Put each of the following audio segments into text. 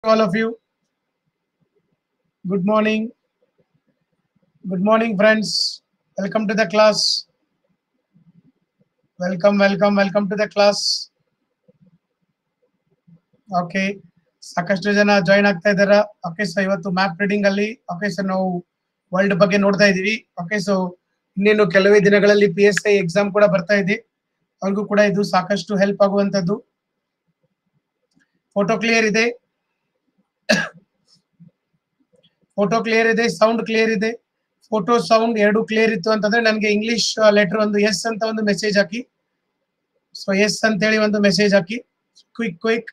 all of you. Good morning. Good morning, friends. Welcome to the class. Welcome, welcome, welcome to the class. Okay ಸಾಕಷ್ಟು ಜನ join ಆಗ್ತಾ ಇದಾರ okay so ಇವತ್ತು map reading ಅಲ್ಲಿ okay so ನಾವು world ಬಗ್ಗೆ ನೋಡ್ತಾ ಇದೀವಿ ಓಕೆ ಸೊ ಇನ್ನೇನು ಕೆಲವೇ ದಿನಗಳಲ್ಲಿ ಪಿ ಎಸ್ ಐ ಎಕ್ಸಾಮ್ ಕೂಡ ಬರ್ತಾ ಇದೆ ಅವ್ರಿಗೂ ಕೂಡ ಇದು ಸಾಕಷ್ಟು ಹೆಲ್ಪ್ ಆಗುವಂತದ್ದು ಫೋಟೋ ಕ್ಲಿಯರ್ ಇದೆ ಫೋಟೋ ಕ್ಲಿಯರ್ ಇದೆ ಸೌಂಡ್ ಕ್ಲಿಯರ್ ಇದೆ ಫೋಟೋ ಸೌಂಡ್ ಎರಡು ಕ್ಲಿಯರ್ ಇತ್ತು ಅಂತಂದ್ರೆ ನನಗೆ ಇಂಗ್ಲಿಷ್ ಲೆಟರ್ ಒಂದು ಎಸ್ ಅಂತ ಒಂದು ಮೆಸೇಜ್ ಹಾಕಿ ಸೊ ಎಸ್ ಅಂತ ಹೇಳಿ ಒಂದು ಮೆಸೇಜ್ ಹಾಕಿ quick quick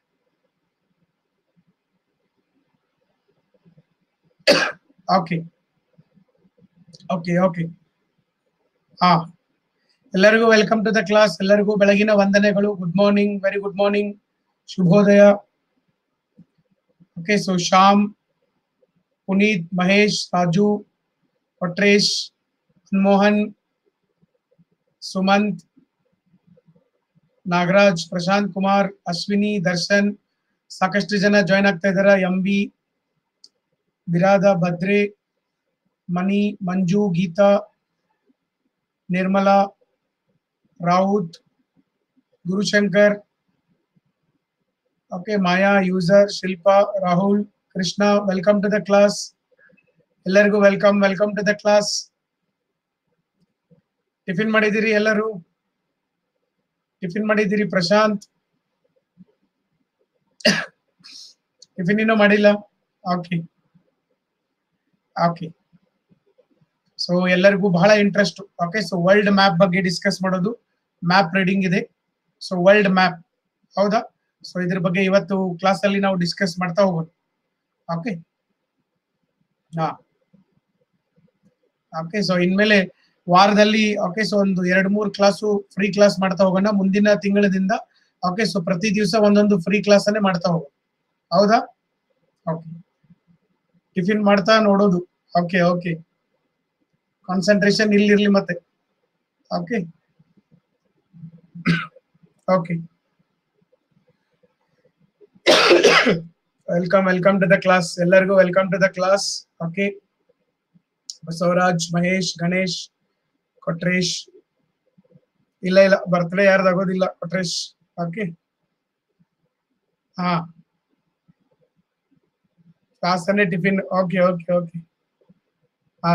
okay okay okay ಹಾ ಎಲ್ಲರಿಗೂ ವೆಲ್ಕಮ್ ಟು ದ ಕ್ಲಾಸ್ ಎಲ್ಲರಿಗೂ ಬೆಳಗಿನ ವಂದನೆಗಳು good morning very good morning ಶುಭೋದಯ ಓಕೆ ಸೊ ಶ್ಯಾಮ್ ಪುನೀತ್ ಮಹೇಶ್ ರಾಜು ಕೊಟ್ರೇಶ್ ಮೋಹನ್ ಸುಮಂತ್ ನಾಗರಾಜ್ ಪ್ರಶಾಂತ್ ಕುಮಾರ್ ಅಶ್ವಿನಿ ದರ್ಶನ್ ಸಾಕಷ್ಟು ಜನ ಜಾಯ್ನ್ ಆಗ್ತಾ ಇದಾರ M B Birada Bhadre Mani Manju Geetha Nirmala Raut Gurushankar okay Maya user Shilpa Rahul Krishna welcome to the class ಎಲ್ಲರಿಗೂ welcome welcome to the class tiffin ಮಾಡಿದಿರಿ ಎಲ್ಲರೂ ಟಿಫಿನ್ ಮಾಡಿದಿರಿ ಪ್ರಶಾಂತ್ ಟಿಫಿನ್ ಇನ್ನೂ ಮಾಡಿಲ್ಲ ಓಕೆ ಓಕೆ ಸೊ ಎಲ್ಲರಿಗೂ ಬಹಳ interest okay so world map ಬಗ್ಗೆ ಡಿಸ್ಕಸ್ ಮಾಡೋದು ಮ್ಯಾಪ್ ರೀಡಿಂಗ್ ಇದೆ ಸೊ ವರ್ಲ್ಡ್ ಮ್ಯಾಪ್ ಹೌದಾ ಸೊ ಇದ್ರ ಬಗ್ಗೆ ಇವತ್ತು ಕ್ಲಾಸ್ ಅಲ್ಲಿ ನಾವು ಡಿಸ್ಕಸ್ ಮಾಡ್ತಾ ಹೋಗೋದು ಓಕೆ ಹಾ ಓಕೆ ಸೊ ಇನ್ಮೇಲೆ ವಾರದಲ್ಲಿ ಓಕೆ ಸೊ ಒಂದು ಎರಡು ಮೂರು ಕ್ಲಾಸು ಫ್ರೀ ಕ್ಲಾಸ್ ಮಾಡ್ತಾ ಹೋಗೋಣ ಮುಂದಿನ ತಿಂಗಳದಿಂದ ಓಕೆ ಸೊ ಪ್ರತಿ ದಿವಸ ಒಂದೊಂದು ಫ್ರೀ ಕ್ಲಾಸ್ ಅನ್ನೇ ಮಾಡ್ತಾ ಹೋಗೋಣ ಹೌದಾ ಓಕೆ ಟಿಫಿನ್ ಮಾಡ್ತಾ ನೋಡೋದು ಓಕೆ ಓಕೆ ಕಾನ್ಸಂಟ್ರೇಷನ್ ಇಲ್ಲಿರ್ಲಿ ಮತ್ತೆ okay okay welcome welcome to the class ಎಲ್ಲರಿಗೂ welcome to the class okay Basavaraj Mahesh Ganesh Kotresh ಇಲ್ಲ ಇಲ್ಲ ಬರ್ತ್ಡೇ ಯಾರ್ದಾಗೋದಿಲ್ಲ ಕೊಟ್ರೇಶ್ ಓಕೆ ಹಾ ಕ್ಲಾಸ್ ಅನ್ನೇ ಟಿಫಿನ್ ಓಕೆ ಓಕೆ ಓಕೆ ಹಾ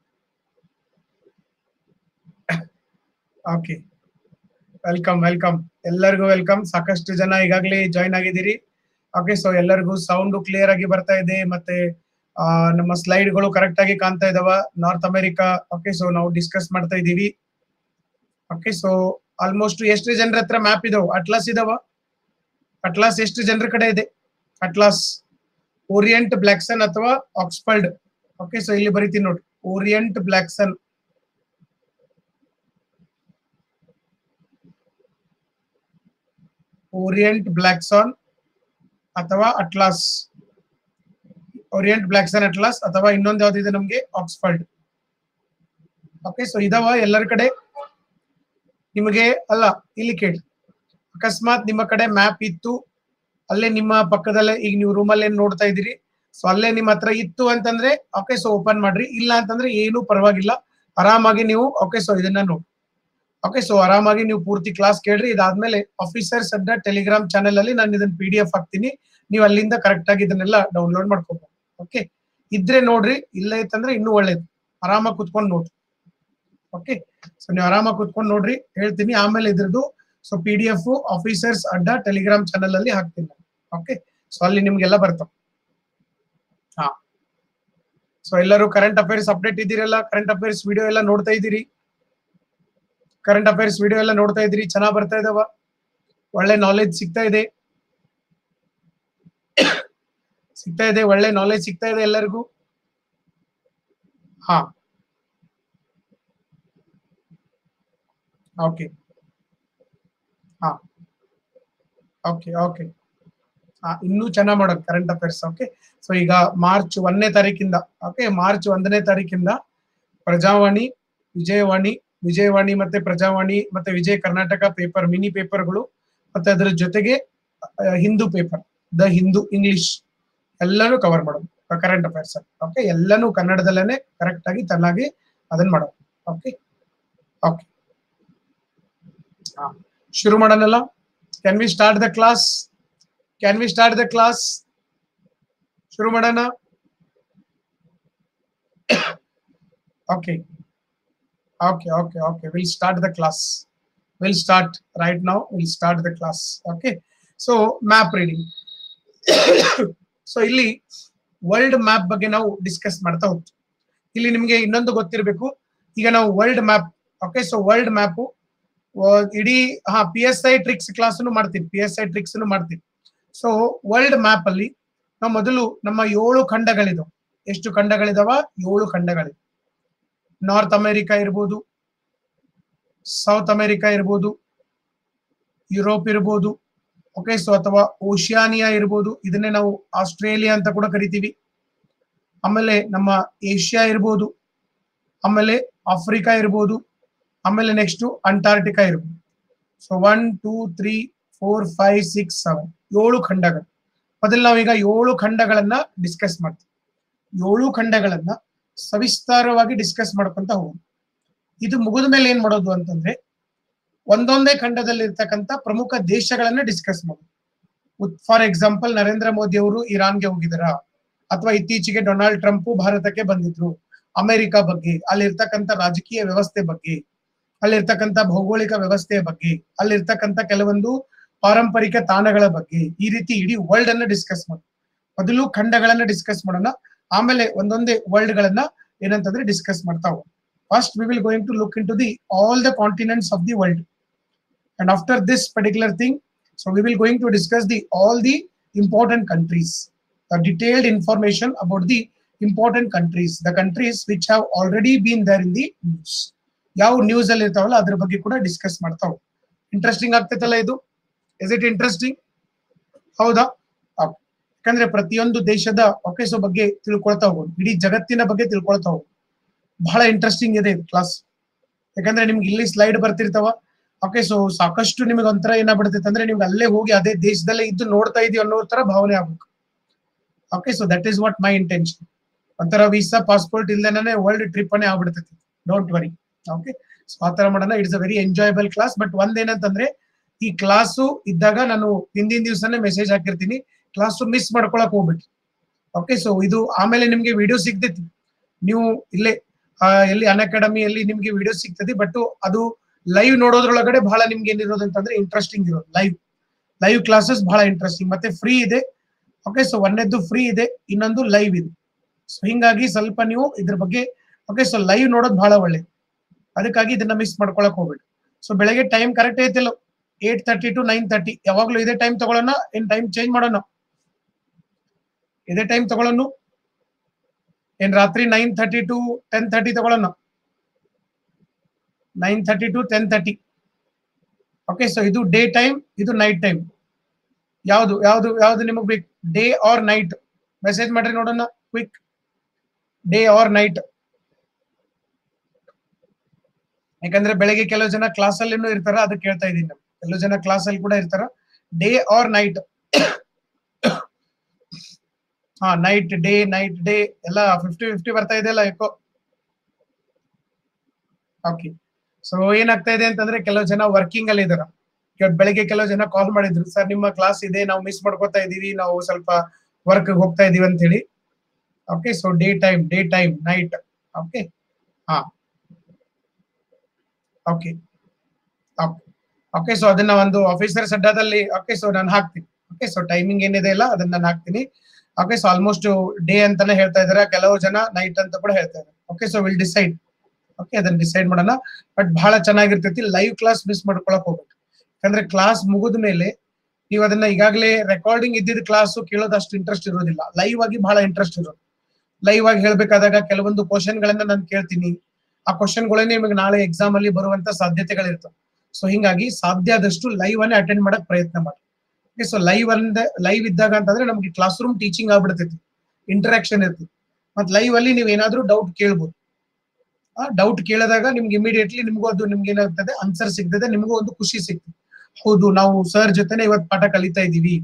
ಓಕೆ ವೆಲ್ಕಮ್ ವೆಲ್ಕಮ್ ಎಲ್ಲರಿಗೂ ವೆಲ್ಕಮ್ ಸಾಕಷ್ಟು ಜನ ಈಗಾಗಲೇ ಜಾಯಿನ್ ಆಗಿದ್ದೀರಿ ಓಕೆ ಸೊ ಎಲ್ಲರಿಗೂ ಸೌಂಡ್ ಕ್ಲಿಯರ್ ಆಗಿ ಬರ್ತಾ ಇದೆ ಮತ್ತೆ ಆ, ನಮ್ಮ ಸ್ಲೈಡ್ಗಳು ಕರೆಕ್ಟ್ ಆಗಿ ಕಾಣ್ತಾ ಇದಾವ ನಾರ್ತ್ ಅಮೆರಿಕಾ ಓಕೆ ಸೊ ನಾವು ಡಿಸ್ಕಸ್ ಮಾಡ್ತಾ ಇದೀವಿ ಓಕೆ ಸೊ ಆಲ್ಮೋಸ್ಟ್ ಎಷ್ಟು ಜನರ ಹತ್ರ ಮ್ಯಾಪ್ ಇದಾವ ಅಟ್ಲಾಸ್ ಇದಾವ ಅಟ್ಲಾಸ್ ಎಷ್ಟು ಜನರ ಕಡೆ ಇದೆ ಅಟ್ಲಾಸ್ ಓರಿಯಂಟ್ ಬ್ಲಾಕ್ಸನ್ ಅಥವಾ ಆಕ್ಸ್ಫರ್ಡ್ ಓಕೆ ಸೊ ಇಲ್ಲಿ ಬರಿತೀನಿ ನೋಡಿ ಓರಿಯಂಟ್ ಬ್ಲಾಕ್ಸನ್ ಓರಿಯಂಟ್ ಬ್ಲಾಕ್ಸಾನ್ ಅಥವಾ ಅಟ್ಲಾಸ್ ಓರಿಯಂಟ್ ಬ್ಲಾಕ್ಸನ್ ಅಟ್ಲಾಸ್ ಅಥವಾ ಇನ್ನೊಂದು ಯಾವ್ದಿದೆ ನಮ್ಗೆ ಆಕ್ಸ್ಫರ್ಡ್ ಓಕೆ ಸೊ ಇದಾವ ಎಲ್ಲರ ಕಡೆ ನಿಮಗೆ ಅಲ್ಲ ಇಲ್ಲಿ ಕೇಳಿ ಅಕಸ್ಮಾತ್ ನಿಮ್ಮ ಕಡೆ ಮ್ಯಾಪ್ ಇತ್ತು ಅಲ್ಲೇ ನಿಮ್ಮ ಪಕ್ಕದಲ್ಲೇ ಈಗ ನೀವು ರೂಮಲ್ಲಿ ಏನ್ ನೋಡ್ತಾ ಇದ್ದೀರಿ ಸೊ ಅಲ್ಲೇ ನಿಮ್ಮ ಹತ್ರ ಇತ್ತು ಅಂತಂದ್ರೆ ಓಕೆ ಸೊ ಓಪನ್ ಮಾಡ್ರಿ ಇಲ್ಲ ಅಂತಂದ್ರೆ ಏನು ಪರವಾಗಿಲ್ಲ ಆರಾಮಾಗಿ ನೀವು ಓಕೆ ಸೊ ಇದನ್ನ ನೋಡಿ ಓಕೆ ಸೊ ಆರಾಮಾಗಿ ನೀವು ಪೂರ್ತಿ ಕ್ಲಾಸ್ ಕೇಳ್ರಿ ಇದಾದ್ಮೇಲೆ ಆಫೀಸರ್ಸ್ ಅಡ್ಡ ಟೆಲಿಗ್ರಾಮ್ ಚಾನೆಲ್ ಅಲ್ಲಿ ನಾನು ಇದನ್ನ ಪಿ ಡಿ ಎಫ್ ಹಾಕ್ತೀನಿ ನೀವು ಅಲ್ಲಿಂದ ಕರೆಕ್ಟ್ ಆಗಿ ಇದನ್ನೆಲ್ಲ ಡೌನ್ಲೋಡ್ ಮಾಡ್ಕೋಬಹುದು ಓಕೆ ಇದ್ರೆ ನೋಡ್ರಿ ಇಲ್ಲ ಇತ್ತಂದ್ರೆ ಇನ್ನೂ ಒಳ್ಳೇದು ಆರಾಮಾಗಿ ಕುತ್ಕೊಂಡು ನೋಡ್ರಿ ಓಕೆ ಸೊ ನೀವು ಆರಾಮಾಗಿ ಕುತ್ಕೊಂಡು ನೋಡ್ರಿ ಹೇಳ್ತೀನಿ ಆಮೇಲೆ ಇದ್ರದ್ದು so P D F officers ಅಡ್ಡ ಟೆಲಿಗ್ರಾಮ್ ಚಾನೆಲ್ ಅಲ್ಲಿ ಹಾಕ್ತೀನಿ ಓಕೆ ಸೊ ಅಲ್ಲಿ ನಿಮ್ಗೆಲ್ಲ ಬರ್ತಾವ ಹಾ ಸೊ ಎಲ್ಲರೂ ಕರೆಂಟ್ ಅಫೇರ್ಸ್ ಅಪ್ಡೇಟ್ ಇದ್ದೀರಲ್ಲ ಕರೆಂಟ್ ಅಫೇರ್ಸ್ ವಿಡಿಯೋ ಎಲ್ಲ ನೋಡ್ತಾ ಇದ್ದೀರಿ ಕರೆಂಟ್ ಅಫೇರ್ಸ್ ವಿಡಿಯೋ ಎಲ್ಲ ನೋಡ್ತಾ ಇದ್ದೀರಿ ಚೆನ್ನಾಗ್ ಬರ್ತಾ ಇದಾವ ಒಳ್ಳೆ ನಾಲೆಜ್ ಸಿಗ್ತಾ ಇದೆ ಸಿಗ್ತಾ ಇದೆ ಒಳ್ಳೆ ನಾಲೆಜ್ ಸಿಗ್ತಾ ಇದೆ ಎಲ್ಲರಿಗೂ ಹಾ ಓಕೆ ಹಾ ಓಕೆ ಓಕೆ ಹಾ ಇನ್ನೂ ಚೆನ್ನಾಗಿ ಮಾಡೋದು ಕರೆಂಟ್ ಅಫೇರ್ಸ್ ಓಕೆ ಸೊ ಈಗ ಮಾರ್ಚ್ ಒಂದನೇ ತಾರೀಕಿಂದ ಓಕೆ ಮಾರ್ಚ್ ಒಂದನೇ ತಾರೀಕಿಂದ ಪ್ರಜಾವಾಣಿ ವಿಜಯವಾಣಿ ವಿಜಯವಾಣಿ ಮತ್ತೆ ಪ್ರಜಾವಾಣಿ ಮತ್ತೆ ವಿಜಯ ಕರ್ನಾಟಕ ಪೇಪರ್ ಮಿನಿ ಪೇಪರ್ಗಳು ಮತ್ತೆ ಅದರ ಜೊತೆಗೆ ಆ, Hindu paper the Hindu English ಎಲ್ಲಾನು ಕವರ್ ಮಾಡೋದು ಕರೆಂಟ್ ಅಫೇರ್ಸ್ ಓಕೆ ಎಲ್ಲಾನು ಕನ್ನಡದಲ್ಲೇನೆ ಕರೆಕ್ಟ್ ಆಗಿ ಚೆನ್ನಾಗಿ ಅದನ್ನ ಮಾಡೋದು ಓಕೆ ಓಕೆ ಶುರು ಮಾಡೋಣಲ್ಲ can we start the class can we start the class ಶುರು ಮಾಡೋಣ okay okay okay okay will start the class will start right now will start the class okay so map reading so ಇಲ್ಲಿ world map ಬಗ್ಗೆ ನಾವು discuss ಮಾಡ್ತಾ ಹೋಗ್ತೀವಿ ಇಲ್ಲಿ ನಿಮಗೆ ಇನ್ನೊಂದು ಗೊತ್ತಿರಬೇಕು ಈಗ ನಾವು world map okay so world map ಇಡೀ ಹಾ P S I tricks class ಮಾಡ್ತೀವಿ ಪಿ ಎಸ್ ಐ ಟ್ರಿಕ್ಸ್ ಮಾಡ್ತೀವಿ ಸೊ ವರ್ಲ್ಡ್ ಮ್ಯಾಪ್ ಅಲ್ಲಿ ನಾವು ಮೊದಲು ನಮ್ಮ ಏಳು ಖಂಡಗಳಿದಾವ ಎಷ್ಟು ಖಂಡಗಳಿದಾವ ಏಳು ಖಂಡಗಳಿವೆ ನಾರ್ತ್ ಅಮೆರಿಕಾ ಇರ್ಬೋದು ಸೌತ್ ಅಮೆರಿಕಾ ಇರ್ಬೋದು ಯುರೋಪ್ ಇರ್ಬೋದು ಓಕೆ ಸೊ ಅಥವಾ ಓಷಿಯಾನಿಯಾ ಇರ್ಬೋದು ಇದನ್ನೇ ನಾವು ಆಸ್ಟ್ರೇಲಿಯಾ ಅಂತ ಕೂಡ ಕರಿತೀವಿ ಆಮೇಲೆ ನಮ್ಮ ಏಷ್ಯಾ ಇರ್ಬೋದು ಆಮೇಲೆ ಆಫ್ರಿಕಾ ಇರ್ಬೋದು ಆಮೇಲೆ ನೆಕ್ಸ್ಟ್ ಅಂಟಾರ್ಟಿಕಾ ಇರ್ಬೋದು so one two three four five six seven ಏಳು ಖಂಡಗಳು ಮೊದಲು ನಾವೀಗ ಏಳು ಖಂಡಗಳನ್ನ ಡಿಸ್ಕಸ್ ಮಾಡ್ತೀವಿ ಏಳು ಖಂಡಗಳನ್ನ ಸವಿಸ್ತಾರವಾಗಿ ಡಿಸ್ಕಸ್ ಮಾಡ್ಕೊಂತ ಹೋಗೋದು ಇದು ಮುಗಿದ ಮೇಲೆ ಏನ್ ಮಾಡೋದು ಅಂತಂದ್ರೆ ಒಂದೊಂದೇ ಖಂಡದಲ್ಲಿ ಇರ್ತಕ್ಕಂಥ ಪ್ರಮುಖ ದೇಶಗಳನ್ನ ಡಿಸ್ಕಸ್ ಮಾಡೋದು ಫಾರ್ ಎಕ್ಸಾಂಪಲ್ ನರೇಂದ್ರ ಮೋದಿ ಅವರು ಇರಾನ್ಗೆ ಹೋಗಿದಾರ ಅಥವಾ ಇತ್ತೀಚೆಗೆ ಡೊನಾಲ್ಡ್ ಟ್ರಂಪ್ ಭಾರತಕ್ಕೆ ಬಂದಿದ್ರು ಅಮೆರಿಕ ಬಗ್ಗೆ ಅಲ್ಲಿರ್ತಕ್ಕಂಥ ರಾಜಕೀಯ ವ್ಯವಸ್ಥೆ ಬಗ್ಗೆ ಅಲ್ಲಿರ್ತಕ್ಕಂಥ ಭೌಗೋಳಿಕ ವ್ಯವಸ್ಥೆಯ ಬಗ್ಗೆ ಅಲ್ಲಿರ್ತಕ್ಕಂಥ ಕೆಲವೊಂದು ಪಾರಂಪರಿಕ ತಾಣಗಳ ಬಗ್ಗೆ ಈ ರೀತಿ ಇಡೀ ವರ್ಲ್ಡ್ ಅನ್ನ ಡಿಸ್ಕಸ್ ಮಾಡೋದು ಮೊದಲು ಖಂಡಗಳನ್ನ ಡಿಸ್ಕಸ್ ಮಾಡೋಣ ಆಮೇಲೆ ಒಂದೊಂದೇ ವರ್ಲ್ಡ್ ಗಳನ್ನ ಏನಂತಂದ್ರೆ ಡಿಸ್ಕಸ್ ಮಾಡ್ತಾ ಹೋಗೋಣ first we will going to look in to the all the continents of the world and after this particular thing so we will going to discuss the all the important countries detailed information about the important countries the countries which have already been there in the news ಯಾವ news ಅಲ್ಲಿ ಇರ್ತಾವಲ್ಲ ಅದ್ರ ಬಗ್ಗೆ ಕೂಡ discuss ಮಾಡ್ತಾವ interesting ಆಗ್ತೈತಲ್ಲ ಇದು is it interesting ಹೌದಾ ಯಾಕಂದ್ರೆ ಪ್ರತಿಯೊಂದು ದೇಶದ ಒಕೆಸೋ ಬಗ್ಗೆ ತಿಳ್ಕೊಳ್ತಾ ಹೋಗೋದು ಇಡೀ ಜಗತ್ತಿನ ಬಗ್ಗೆ ತಿಳ್ಕೊಳ್ತಾ ಹೋಗೋದು ಬಹಳ ಇಂಟ್ರೆಸ್ಟಿಂಗ್ ಇದೆ ಕ್ಲಾಸ್ ಯಾಕಂದ್ರೆ ನಿಮ್ಗೆ ಇಲ್ಲಿ ಸ್ಲೈಡ್ ಬರ್ತಿರ್ತಾವ ಓಕೆ ಸೊ ಸಾಕಷ್ಟು ನಿಮಗೆ ಒಂಥರ ಏನಾಗ್ಬಿಡ್ತೈತೆ ಅಂದ್ರೆ ನಿಮ್ಗೆ ಅಲ್ಲೇ ಹೋಗಿ ಅದೇ ದೇಶದಲ್ಲೇ ಇದ್ದು ನೋಡ್ತಾ ಇದೀವಿ ಅನ್ನೋ ತರ ಭಾವನೆ ಆಗ್ಬೇಕು okay so that is what my intention ಒಂಥರ ವೀಸಾ ಪಾಸ್ಪೋರ್ಟ್ ಇಲ್ದೇನೆ ವರ್ಲ್ಡ್ ಟ್ರಿಪ್ ಅನ್ನೇ ಆಗ್ಬಿಡ್ತೈತಿ ಡೋಂಟ್ ವರಿ ಓಕೆ ಸೊ ಆ ತರ ಮಾಡೋಣ it's a very enjoyable class but ಒಂದೇನಂತಂದ್ರೆ ಈ ಕ್ಲಾಸು ಇದ್ದಾಗ ನಾನು ಹಿಂದಿನ ದಿವಸನೇ ಮೆಸೇಜ್ ಹಾಕಿರ್ತೀನಿ ಕ್ಲಾಸು ಮಿಸ್ ಮಾಡ್ಕೊಳಕ್ ಹೋಗ್ಬಿಟ್ಟು ಓಕೆ ಸೊ ಇದು ಆಮೇಲೆ ನಿಮ್ಗೆ ವಿಡಿಯೋ ಸಿಗ್ತೈತಿ ನೀವು ಇಲ್ಲೇ ಎಲ್ಲಿ ಅನ್ ಅಕಾಡೆಮಿಯಲ್ಲಿ ನಿಮ್ಗೆ ವಿಡಿಯೋ ಸಿಗ್ತದೆ ಬಟ್ ಅದು ಲೈವ್ ನೋಡೋದ್ರೊಳಗಡೆ ಬಹಳ ನಿಮ್ಗೆ ಏನಿರೋದು ಅಂತಂದ್ರೆ ಇಂಟ್ರೆಸ್ಟಿಂಗ್ ಇರೋದು ಲೈವ್ ಲೈವ್ ಕ್ಲಾಸಸ್ ಬಹಳ ಇಂಟ್ರೆಸ್ಟಿಂಗ್ ಮತ್ತೆ ಫ್ರೀ ಇದೆ ಓಕೆ ಸೊ ಒಂದೇದ್ದು ಫ್ರೀ ಇದೆ ಇನ್ನೊಂದು ಲೈವ್ ಇದೆ ಸೊ ಹಿಂಗಾಗಿ ಸ್ವಲ್ಪ ನೀವು ಇದ್ರ ಬಗ್ಗೆ ಓಕೆ ಸೊ ಲೈವ್ ನೋಡೋದು ಬಹಳ ಒಳ್ಳೇದು ಅದಕ್ಕಾಗಿ ಇದನ್ನ ಮಿಸ್ ಮಾಡ್ಕೊಳಕ್ ಹೋಗ್ಬೇಡಿ ಸೊ ಬೆಳಗ್ಗೆ ಟೈಮ್ ಕರೆಕ್ಟ್ ಐತಿಲ್ಲ eight thirty to nine thirty ಯಾವಾಗ್ಲೂ ಇದೇ ಟೈಮ್ ತಗೊಳ್ಳೋಣ ಏನ್ ಟೈಮ್ ಚೇಂಜ್ ಮಾಡೋಣ ಇದೇ ಟೈಮ್ ತಗೊಳ್ಳೋಣ ಏನ್ ರಾತ್ರಿ nine thirty to ten thirty ತಗೊಳ್ಳೋಣ nine thirty to ten thirty okay so ಇದು ಡೇ ಟೈಮ್ ಇದು ನೈಟ್ ಟೈಮ್ ಯಾವುದು ಯಾವುದು ಯಾವುದು ನಿಮಗೆ ಬೇಕು ಡೇ ಆರ್ ನೈಟ್ ಮೆಸೇಜ್ ಮಾಡ್ರಿ ನೋಡೋಣ ಕ್ವಿಕ್ ಡೇ ಆರ್ ನೈಟ್ ಯಾಕಂದ್ರೆ ಬೆಳಗ್ಗೆ ಕೆಲವು ಜನ ಕ್ಲಾಸ್ ಅಲ್ಲಿನೂ ಇರ್ತಾರ ಅದಕ್ಕೆ ಕೇಳ್ತಾ ಇದೀನಿ ನಾನು ಕೆಲವು ಜನ ಕ್ಲಾಸ್ ಅಲ್ಲಿ ಕೂಡ ಇರ್ತಾರ ಡೇ ಆರ್ ನೈಟ್ ಹಾ ನೈಟ್ ಡೇ ನೈಟ್ ಡೇ ಎಲ್ಲ ಫಿಫ್ಟಿ ಫಿಫ್ಟಿ ಬರ್ತಾ ಇದೆಯಲ್ಲ ಯಾಕೋ ಓಕೆ ಸೊ ಏನಾಗ್ತಾ ಇದೆ ಅಂತಂದ್ರೆ ಕೆಲವು ಜನ ವರ್ಕಿಂಗ್ ಅಲ್ಲಿ ಇದಾರ ಬೆಳಗ್ಗೆ ಕೆಲವು ಜನ ಕಾಲ್ ಮಾಡಿದ್ರು ಸರ್ ನಿಮ್ಮ ಕ್ಲಾಸ್ ಇದೆ ನಾವು ಮಿಸ್ ಮಾಡ್ಕೋತಾ ಇದೀವಿ ನಾವು ಸ್ವಲ್ಪ ವರ್ಕ್ ಹೋಗ್ತಾ ಇದೀವಿ ಅಂತ ಹೇಳಿ okay so day time day time night okay ಹಾ ಓಕೆ ಓಕೆ ಸೊ ಅದನ್ನ ಒಂದು ಆಫೀಸರ್ಸ್ ಅಡ್ಡಾದಲ್ಲಿ ಓಕೆ ಸೊ ನಾನು ಹಾಕ್ತೀನಿ ಓಕೆ ಸೊ ಟೈಮಿಂಗ್ ಏನಿದೆ ಇಲ್ಲ ಅದನ್ನ ನಾನು ಹಾಕ್ತೀನಿ ಓಕೆ ಸೊ ಆಲ್ಮೋಸ್ಟ್ ಡೇ ಅಂತಾನೆ ಹೇಳ್ತಾ ಇದಾರೆ ಕೆಲವು ಜನ ನೈಟ್ ಅಂತ ಕೂಡ ಹೇಳ್ತಾ ಇದ್ದಾರೆ okay so will decide okay ಅದನ್ನ ಡಿಸೈಡ್ ಮಾಡೋಣ ಬಟ್ ಬಹಳ ಚೆನ್ನಾಗಿರ್ತೈತಿ ಲೈವ್ ಕ್ಲಾಸ್ ಮಿಸ್ ಮಾಡ್ಕೊಳಕ್ ಹೋಗ್ಬೇಕು ಯಾಕಂದ್ರೆ ಕ್ಲಾಸ್ ಮುಗಿದ ಮೇಲೆ ನೀವು ಅದನ್ನ ಈಗಾಗಲೇ ರೆಕಾರ್ಡಿಂಗ್ ಇದ್ದಿದ್ದ ಕ್ಲಾಸ್ ಕೇಳೋದು ಅಷ್ಟು ಇಂಟ್ರೆಸ್ಟ್ ಇರೋದಿಲ್ಲ ಲೈವ್ ಆಗಿ ಬಹಳ ಇಂಟ್ರೆಸ್ಟ್ ಇರೋದು ಲೈವ್ ಆಗಿ ಹೇಳ್ಬೇಕಾದಾಗ ಕೆಲವೊಂದು ಕ್ವಶನ್ ಗಳನ್ನ ನಾನು ಕೇಳ್ತೀನಿ ಆ ಕ್ವಶನ್ಗಳೇ ನಿಮಗೆ ನಾಳೆ ಎಕ್ಸಾಮ್ ಅಲ್ಲಿ ಬರುವಂತ ಸಾಧ್ಯತೆಗಳಿರ್ತವೆ ಸೊ ಹಿಂಗಾಗಿ ಸಾಧ್ಯ ಆದಷ್ಟು ಲೈವ್ ಅನ್ನೇ ಅಟೆಂಡ್ ಮಾಡಕ್ ಪ್ರಯತ್ನ ಮಾಡಿ ಓಕೆ ಸೊ ಲೈವ್ ಅಂದ ಲೈವ್ ಇದ್ದಾಗ ಅಂತಂದ್ರೆ ನಮ್ಗೆ ಕ್ಲಾಸ್ ರೂಮ್ ಟೀಚಿಂಗ್ ಆಗ್ಬಿಡ್ತೈತಿ ಇಂಟರಾಕ್ಷನ್ ಇರ್ತೈತಿ ಮತ್ ಲೈವ್ ಅಲ್ಲಿ ನೀವು ಏನಾದ್ರೂ ಡೌಟ್ ಕೇಳ್ಬೋದು ಆ ಡೌಟ್ ಕೇಳಿದಾಗ ನಿಮ್ಗೆ ಇಮಿಡಿಯೇಟ್ಲಿ ನಿಮ್ಗೂ ಅದು ನಿಮ್ಗೆ ಏನಾಗ್ತದೆ ಆನ್ಸರ್ ಸಿಗ್ತದೆ ನಿಮಗೂ ಒಂದು ಖುಷಿ ಸಿಗ್ತದೆ ಹೌದು ನಾವು ಸರ್ ಜೊತೆನೆ ಇವತ್ತು ಪಾಠ ಕಲಿತಾ ಇದೀವಿ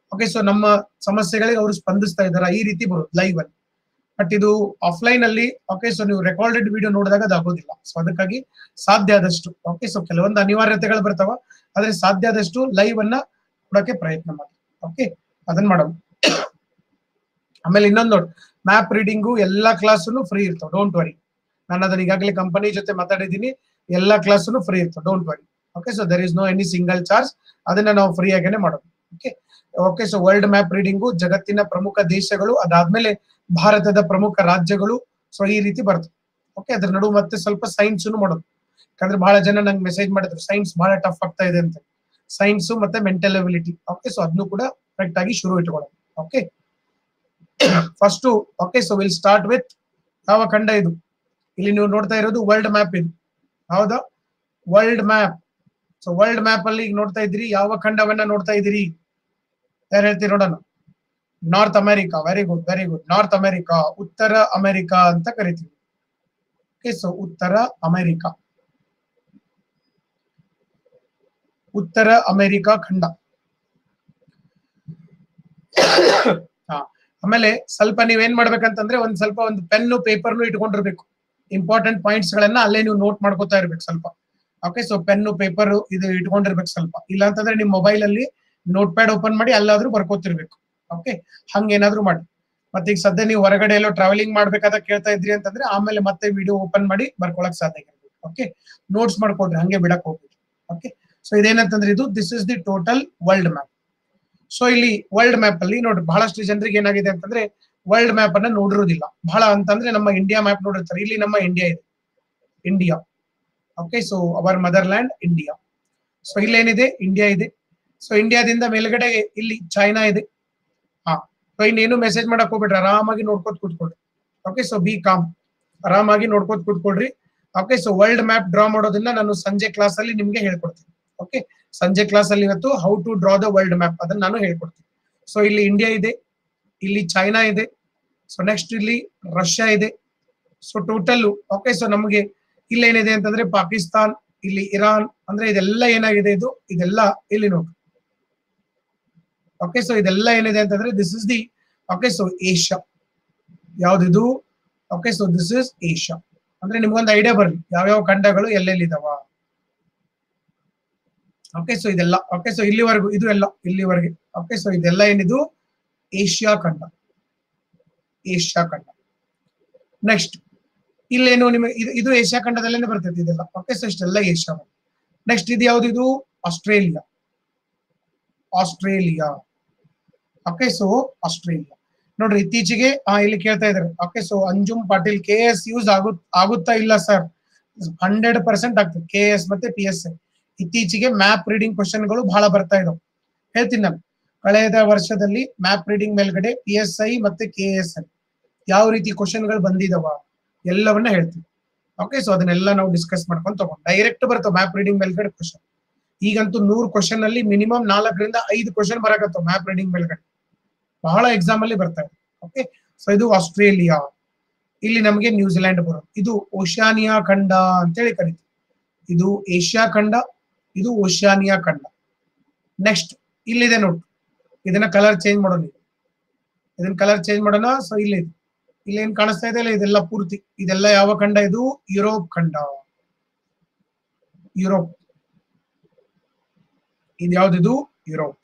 ಓಕೆ ಸೊ ನಮ್ಮ ಸಮಸ್ಯೆಗಳಿಗೆ ಅವರು ಸ್ಪಂದಿಸ್ತಾ ಇದಾರ ಈ ರೀತಿ ಬರುತ್ತೆ ಲೈವ್ ಅಲ್ಲಿ ಬಟ್ ಇದು ಆಫ್ಲೈನ್ ಅಲ್ಲಿ ಓಕೆ ಸೊ ನೀವು ರೆಕಾರ್ಡೆಡ್ ವಿಡಿಯೋ ನೋಡಿದಾಗ ಅದು ಆಗೋದಿಲ್ಲ ಸೊ ಅದಕ್ಕಾಗಿ ಸಾಧ್ಯ ಆದಷ್ಟು ಓಕೆ ಸೊ ಕೆಲವೊಂದು ಅನಿವಾರ್ಯತೆಗಳು ಬರ್ತಾವ ಆದ್ರೆ ಸಾಧ್ಯ ಆದಷ್ಟು ಲೈವ್ ಅನ್ನ ಕೊಡಕ್ಕೆ ಪ್ರಯತ್ನ ಮಾಡಿ ಓಕೆ ಅದನ್ನ ಮಾಡೋಣ ಆಮೇಲೆ ಇನ್ನೊಂದು ನೋಡಿ ಮ್ಯಾಪ್ ರೀಡಿಂಗು ಎಲ್ಲಾ ಕ್ಲಾಸನ್ನು ಫ್ರೀ ಇರ್ತಾವ ಡೋಂಟ್ ವರಿ ನಾನು ಅದನ್ನ ಈಗಾಗಲೇ ಕಂಪನಿ ಜೊತೆ ಮಾತಾಡಿದ್ದೀನಿ ಎಲ್ಲಾ ಕ್ಲಾಸನ್ನು ಫ್ರೀ ಇರ್ತಾವ don't worry okay so there is no any single charge ಅದನ್ನ ನಾವು ಫ್ರೀ ಆಗೇನೆ ಮಾಡೋದು okay okay so world map reading ಜಗತ್ತಿನ ಪ್ರಮುಖ ದೇಶಗಳು ಅದಾದ್ಮೇಲೆ ಭಾರತದ ಪ್ರಮುಖ ರಾಜ್ಯಗಳು ಸೊ ಈ ರೀತಿ ಬರ್ತದೆ ಓಕೆ ಅದ್ರ ನಡುವೆ ಮತ್ತೆ ಸ್ವಲ್ಪ ಸೈನ್ಸ್ ಮಾಡೋದು ಯಾಕಂದ್ರೆ ಬಹಳ ಜನ ನಂಗೆ ಮೆಸೇಜ್ ಮಾಡಿದ್ರು ಸೈನ್ಸ್ ಬಹಳ ಟಫ್ ಆಗ್ತಾ ಇದೆ ಅಂತ ಸೈನ್ಸ್ ಮತ್ತೆ ಮೆಂಟಲ್ ಅಬಿಲಿಟಿ ಓಕೆ ಸೊ ಅದನ್ನು ಕೂಡ ಕರೆಕ್ಟ್ ಆಗಿ ಶುರು ಇಟ್ಕೊಳ್ಳೋದು okay first okay so will start with ಯಾವ ಖಂಡ ಇದು ಇಲ್ಲಿ ನೀವು ನೋಡ್ತಾ ಇರೋದು ವರ್ಲ್ಡ್ ಮ್ಯಾಪ್ ಇದು ಹೌದಾ world map so world map ಅಲ್ಲಿ ಈಗ ನೋಡ್ತಾ ಇದ್ದೀರಿ ಯಾವ ಖಂಡವನ್ನ ನೋಡ್ತಾ ಇದ್ದೀರಿ ಯಾರು ಹೇಳ್ತೀರಿ ನೋಡೋಣ north America very good very good north America ಉತ್ತರ ಅಮೆರಿಕಾ ಅಂತ ಕರಿತೀವಿ ಓಕೆ ಸೊ ಉತ್ತರ ಅಮೆರಿಕಾ ಉತ್ತರ ಅಮೆರಿಕಾ ಖಂಡ ಹಾ ಆಮೇಲೆ ಸ್ವಲ್ಪ ನೀವೇನ್ ಮಾಡ್ಬೇಕಂತಂದ್ರೆ ಒಂದ್ ಸ್ವಲ್ಪ ಒಂದು ಪೆನ್ನು ಪೇಪರ್ನು ಇಟ್ಕೊಂಡಿರ್ಬೇಕು ಇಂಪಾರ್ಟೆಂಟ್ ಪಾಯಿಂಟ್ಸ್ ಗಳನ್ನ ಅಲ್ಲೇ ನೀವು ನೋಟ್ ಮಾಡ್ಕೋತಾ ಇರ್ಬೇಕು ಸ್ವಲ್ಪ ಓಕೆ ಸೊ ಪೆನ್ನು ಪೇಪರ್ ಇದು ಇಟ್ಕೊಂಡಿರ್ಬೇಕು ಸ್ವಲ್ಪ ಇಲ್ಲ ಅಂತಂದ್ರೆ ನಿಮ್ ಮೊಬೈಲ್ ಅಲ್ಲಿ ನೋಟ್ ಪ್ಯಾಡ್ ಓಪನ್ ಮಾಡಿ ಅಲ್ಲಾದ್ರೂ ಬರ್ಕೋತಿರ್ಬೇಕು ಓಕೆ ಹಂಗೇನಾದ್ರೂ ಮಾಡಿ ಮತ್ತೆ ಈಗ ಸದ್ಯ ನೀವು ಹೊರಗಡೆ ಎಲ್ಲೋ ಟ್ರಾವೆಲಿಂಗ್ ಮಾಡ್ಬೇಕಾದ ಕೇಳ್ತಾ ಇದ್ರಿ ಅಂತಂದ್ರೆ ಆಮೇಲೆ ಮತ್ತೆ ವಿಡಿಯೋ ಓಪನ್ ಮಾಡಿ ಬರ್ಕೊಳಕ್ ಸಾಧ್ಯ ಇರ್ಬೇಕು ಓಕೆ ನೋಟ್ಸ್ ಮಾಡ್ಕೊಡ್ರಿ ಹಂಗೆ ಬಿಡಕ್ ಹೋಗ್ಬಿಟ್ಟು ಓಕೆ ಸೊ ಇದೇನಂತಂದ್ರೆ ಇದು this is the total world map so ಇಲ್ಲಿ ವರ್ಲ್ಡ್ ಮ್ಯಾಪ್ ಅಲ್ಲಿ ನೋಡ್ರಿ ಬಹಳಷ್ಟು ಜನರಿಗೆ ಏನಾಗಿದೆ ಅಂತಂದ್ರೆ ವರ್ಲ್ಡ್ ಮ್ಯಾಪ್ ಅನ್ನ ನೋಡಿರೋದಿಲ್ಲ ಬಹಳ ಅಂತಂದ್ರೆ ನಮ್ಮ ಇಂಡಿಯಾ ಮ್ಯಾಪ್ ನೋಡಿರ್ತಾರೆ ಇಲ್ಲಿ ನಮ್ಮ ಇಂಡಿಯಾ ಇದೆ India okay so our motherland India so ಇಲ್ಲೇನಿದೆ ಇಂಡಿಯಾ ಇದೆ ಸೊ ಇಂಡಿಯಾದಿಂದ ಮೇಲ್ಗಡೆ ಇಲ್ಲಿ ಚೈನಾ ಇದೆ ಹಾ ಸೊ ಇನ್ನೇನು ಮೆಸೇಜ್ ಮಾಡಕ್ ಹೋಗ್ಬಿಟ್ರೆ ಆರಾಮಾಗಿ ನೋಡ್ಕೋತ ಕೂತ್ಕೊಳ್ರಿ ಓಕೆ ಸೊ ಬಿ ಕಾಮ್ ಆರಾಮಾಗಿ ನೋಡ್ಕೋತ ಕೂತ್ಕೊಳ್ರಿ okay so world map draw ಮಾಡೋದನ್ನ ನಾನು ಸಂಜೆ ಕ್ಲಾಸ್ ಅಲ್ಲಿ ನಿಮ್ಗೆ ಹೇಳ್ಕೊಡ್ತೀನಿ ಓಕೆ ಸಂಜೆ ಕ್ಲಾಸ್ ಅಲ್ಲಿ ಇವತ್ತು how to draw the world map ಅದನ್ನ ನಾನು ಹೇಳ್ಕೊಡ್ತೀನಿ ಸೊ ಇಲ್ಲಿ ಇಂಡಿಯಾ ಇದೆ ಇಲ್ಲಿ ಚೈನಾ ಇದೆ ಸೊ ನೆಕ್ಸ್ಟ್ ಇಲ್ಲಿ ರಷ್ಯಾ ಇದೆ ಸೊ ಟೋಟಲ್ ಓಕೆ ಸೊ ನಮಗೆ ಇಲ್ಲೇನಿದೆ ಅಂತಂದ್ರೆ ಪಾಕಿಸ್ತಾನ್ ಇಲ್ಲಿ ಇರಾನ್ ಅಂದ್ರೆ ಇದೆಲ್ಲ ಏನಾಗಿದೆ ಇದು ಇದೆಲ್ಲ ಇಲ್ಲಿ ನೋಡಿ ಓಕೆ ಸೊ ಇದೆಲ್ಲ ಏನಿದೆ ಅಂತಂದ್ರೆ this is the okay so Asia ಯಾವ್ದಿದು okay so this is Asia ಅಂದ್ರೆ ನಿಮ್ಗೊಂದು ಐಡಿಯಾ ಬರಲಿ ಯಾವ್ಯಾವ ಖಂಡಗಳು ಎಲ್ಲೆಲ್ಲಿದಾವ ಓಕೆ ಸೊ ಇದೆಲ್ಲ ಓಕೆ ಸೊ ಇಲ್ಲಿವರೆಗೂ ಇದು ಎಲ್ಲ ಇಲ್ಲಿವರೆಗೆ ಓಕೆ ಸೊ ಇದೆಲ್ಲ ಏನಿದು ಏಷ್ಯಾ ಖಂಡ ಏಷ್ಯಾ ಖಂಡ ನೆಕ್ಸ್ಟ್ ಇಲ್ಲೇನು ನಿಮಗೆ ಇದು ಇದು ಏಷ್ಯಾ ಖಂಡದಲ್ಲೇನೆ ಬರ್ತೈತೆ ಇದೆಲ್ಲ ಓಕೆ ಸೊ ಇಷ್ಟೆಲ್ಲ ಏಷ್ಯಾ ನೆಕ್ಸ್ಟ್ ಇದು ಯಾವ್ದು ಇದು Australia Australia okay so Australia ನೋಡ್ರಿ ಇತ್ತೀಚೆಗೆ ಆ ಇಲ್ಲಿ ಕೇಳ್ತಾ ಇದಾರೆ okay so Anjum Patil K S use ಆಗುತ್ ಆಗುತ್ತಾ ಇಲ್ಲ ಸರ್ ಹಂಡ್ರೆಡ್ ಪರ್ಸೆಂಟ್ ಆಗ್ತದೆ ಕೆ ಎಸ್ ಮತ್ತೆ ಪಿ ಎಸ್ ಇತ್ತೀಚೆಗೆ ಮ್ಯಾಪ್ ರೀಡಿಂಗ್ ಕ್ವಶನ್ಗಳು ಬಹಳ ಬರ್ತಾ ಇದಾವೆ ಹೇಳ್ತೀನಿ ನಾನು ಕಳೆದ ವರ್ಷದಲ್ಲಿ ಮ್ಯಾಪ್ ರೀಡಿಂಗ್ ಮೇಲ್ಗಡೆ ಪಿ ಎಸ್ ಐ ಮತ್ತೆ ಕೆ ಎಸ್ ಐ ಯಾವ ರೀತಿ ಕ್ವಶನ್ಗಳು ಬಂದಿದಾವ ಎಲ್ಲವನ್ನ ಹೇಳ್ತೀವಿ ಓಕೆ ಸೊ ಅದನ್ನೆಲ್ಲ ನಾವು ಡಿಸ್ಕಸ್ ಮಾಡ್ಕೊಂಡು ತಗೊಂಡು ಡೈರೆಕ್ಟ್ ಬರ್ತಾವ ಮ್ಯಾಪ್ ರೀಡಿಂಗ್ ಮೇಲ್ಗಡೆ ಕ್ವಶನ್ ಈಗಂತೂ ನೂರ್ ಕ್ವಶನ್ ಅಲ್ಲಿ ಮಿನಿಮಮ್ ನಾಲ್ಕರಿಂದ ಐದು ಕ್ವಶನ್ ಬರಕತ್ತಾವ ಮ್ಯಾಪ್ ರೀಡಿಂಗ್ ಮೇಲ್ಗಡೆ ಬಹಳ ಎಕ್ಸಾಮ್ ಅಲ್ಲಿ ಬರ್ತಾ ಇದೆ ಓಕೆ ಸೊ ಇದು ಆಸ್ಟ್ರೇಲಿಯಾ ಇಲ್ಲಿ ನಮಗೆ ನ್ಯೂಜಿಲೆಂಡ್ ಬರೋದು ಇದು ಓಶಾನಿಯಾ ಖಂಡ ಅಂತೇಳಿ ಕರಿತೀವಿ ಇದು ಏಷ್ಯಾ ಖಂಡ ಇದು ಓಶಾನಿಯಾ ಖಂಡ ನೆಕ್ಸ್ಟ್ ಇಲ್ಲಿದೆ ನೋಡಿ ಇದನ್ನ ಕಲರ್ ಚೇಂಜ್ ಮಾಡೋಣ ಈಗ. ಇದನ್ನ ಕಲರ್ ಚೇಂಜ್ ಮಾಡೋಣ ಸೊ ಇಲ್ಲಿ ಇಲ್ಲಿ ಏನ್ ಕಾಣಿಸ್ತಾ ಇದೆ ಇದೆಲ್ಲ ಪೂರ್ತಿ ಇದೆಲ್ಲ ಯಾವ ಖಂಡ ಇದು ಯುರೋಪ್ ಖಂಡ ಯುರೋಪ್ ಇದು ಯಾವ್ದಿದು ಯುರೋಪ್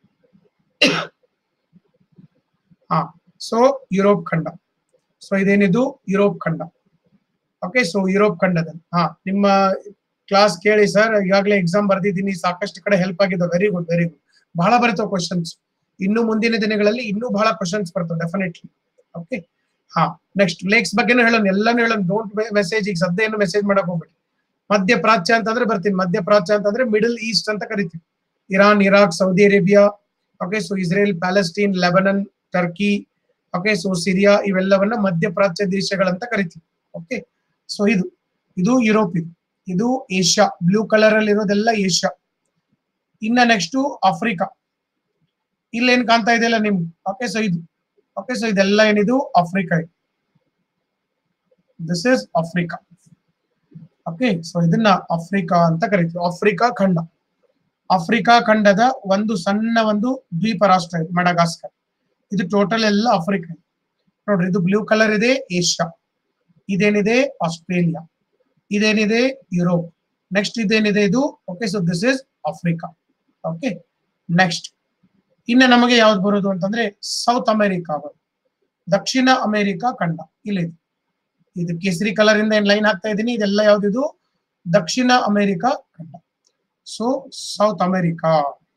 ಹಾ ಸೊ ಯುರೋಪ್ ಖಂಡ ಸೊ ಇದೇನಿದು ಯುರೋಪ್ ಖಂಡ ಓಕೆ ಸೊ ಯುರೋಪ್ ಖಂಡದಲ್ಲಿ ಹಾ ನಿಮ್ಮ ಕ್ಲಾಸ್ ಕೇಳಿ ಸರ್ ಈಗಾಗಲೇ ಎಕ್ಸಾಮ್ ಬರ್ದಿದ್ದೀನಿ ಸಾಕಷ್ಟು ಕಡೆ ಹೆಲ್ಪ್ ಆಗಿದೆ ವೆರಿ ಗುಡ್ ವೆರಿ ಗುಡ್ ಬಹಳ ಬರ್ತವೆ ಕ್ವಶನ್ಸ್ ಇನ್ನು ಮುಂದಿನ ದಿನಗಳಲ್ಲಿ ಇನ್ನೂ ಬಹಳ ಕ್ವಶನ್ಸ್ ಬರ್ತವೆ ಡೆಫಿನೆಟ್ಲಿ ಓಕೆ ಹಾ ನೆಕ್ಸ್ಟ್ ಲೇಕ್ಸ್ ಬಗ್ಗೆನೂ ಹೇಳೋಣ ಎಲ್ಲಾನು ಹೇಳೋಣ ಡೋಂಟ್ ಮೆಸೇಜ್ ಈಗ ಸದ್ಯ ಏನು ಮೆಸೇಜ್ ಮಾಡಕ್ ಹೋಗ್ಬೇಡಿ ಮಧ್ಯ ಪ್ರಾಚ್ಯ ಅಂತಂದ್ರೆ ಬರ್ತೀನಿ ಮಧ್ಯ ಪ್ರಾಚ್ಯ ಅಂತಂದ್ರೆ ಮಿಡಲ್ ಈಸ್ಟ್ ಅಂತ ಕರಿತೀವಿ Iran Iraq Saudi Arabia okay so Israel Palestine Lebanon Turkey okay so Syria ಇವೆಲ್ಲವನ್ನ ಮಧ್ಯ ಪ್ರಾಚ್ಯ ದೇಶಗಳಂತ ಕರಿತೀವಿ ಓಕೆ ಸೊ ಇದು ಇದು ಯುರೋಪ್ ಇದು ಇದು ಏಷ್ಯಾ ಬ್ಲೂ ಕಲರ್ ಅಲ್ಲಿ ಇರೋದೆಲ್ಲ ಏಷ್ಯಾ ಇನ್ನ ನೆಕ್ಸ್ಟ್ ಆಫ್ರಿಕಾ ಇಲ್ಲೇನ್ ಕಾಣ್ತಾ ಇದೆಯಲ್ಲ ನಿಮ್ಗೆ ಓಕೆ ಸೊ ಇದು ಓಕೆ ಸೊ ಇದೆಲ್ಲ ಏನಿದು ಆಫ್ರಿಕಾ ಇದು this is Africa okay so ಇದನ್ನ ಆಫ್ರಿಕಾ ಅಂತ ಕರಿತೀವಿ ಆಫ್ರಿಕಾ ಖಂಡ ಆಫ್ರಿಕಾ ಖಂಡದ ಒಂದು ಸಣ್ಣ ಒಂದು ದ್ವೀಪ ರಾಷ್ಟ್ರ ಇದೆ ಮಡಗಾಸ್ಕರ್ ಇದು ಟೋಟಲ್ ಎಲ್ಲ ಆಫ್ರಿಕಾ ನೋಡ್ರಿ ಇದು ಬ್ಲೂ ಕಲರ್ ಇದೆ ಏಷ್ಯಾ ಇದೇನಿದೆ ಆಸ್ಟ್ರೇಲಿಯಾ ಇದೇನಿದೆ ಯುರೋಪ್ ನೆಕ್ಸ್ಟ್ ಇದೇನಿದೆ ಇದು okay so this is Africa okay next ಇನ್ನು ನಮಗೆ ಯಾವ್ದು ಬರೋದು ಅಂತಂದ್ರೆ ಸೌತ್ ಅಮೆರಿಕಾ ಬರೋದು ದಕ್ಷಿಣ ಅಮೆರಿಕಾ ಖಂಡ ಇಲ್ಲಿದೆ ಇದು ಕೇಸರಿ ಕಲರ್ ಇಂದ ಏನ್ ಲೈನ್ ಹಾಕ್ತಾ ಇದ್ದೀನಿ ಇದೆಲ್ಲ ಯಾವ್ದಿದು ದಕ್ಷಿಣ ಅಮೆರಿಕಾ ಖಂಡ ಸೊ ಸೌತ್ ಅಮೆರಿಕಾ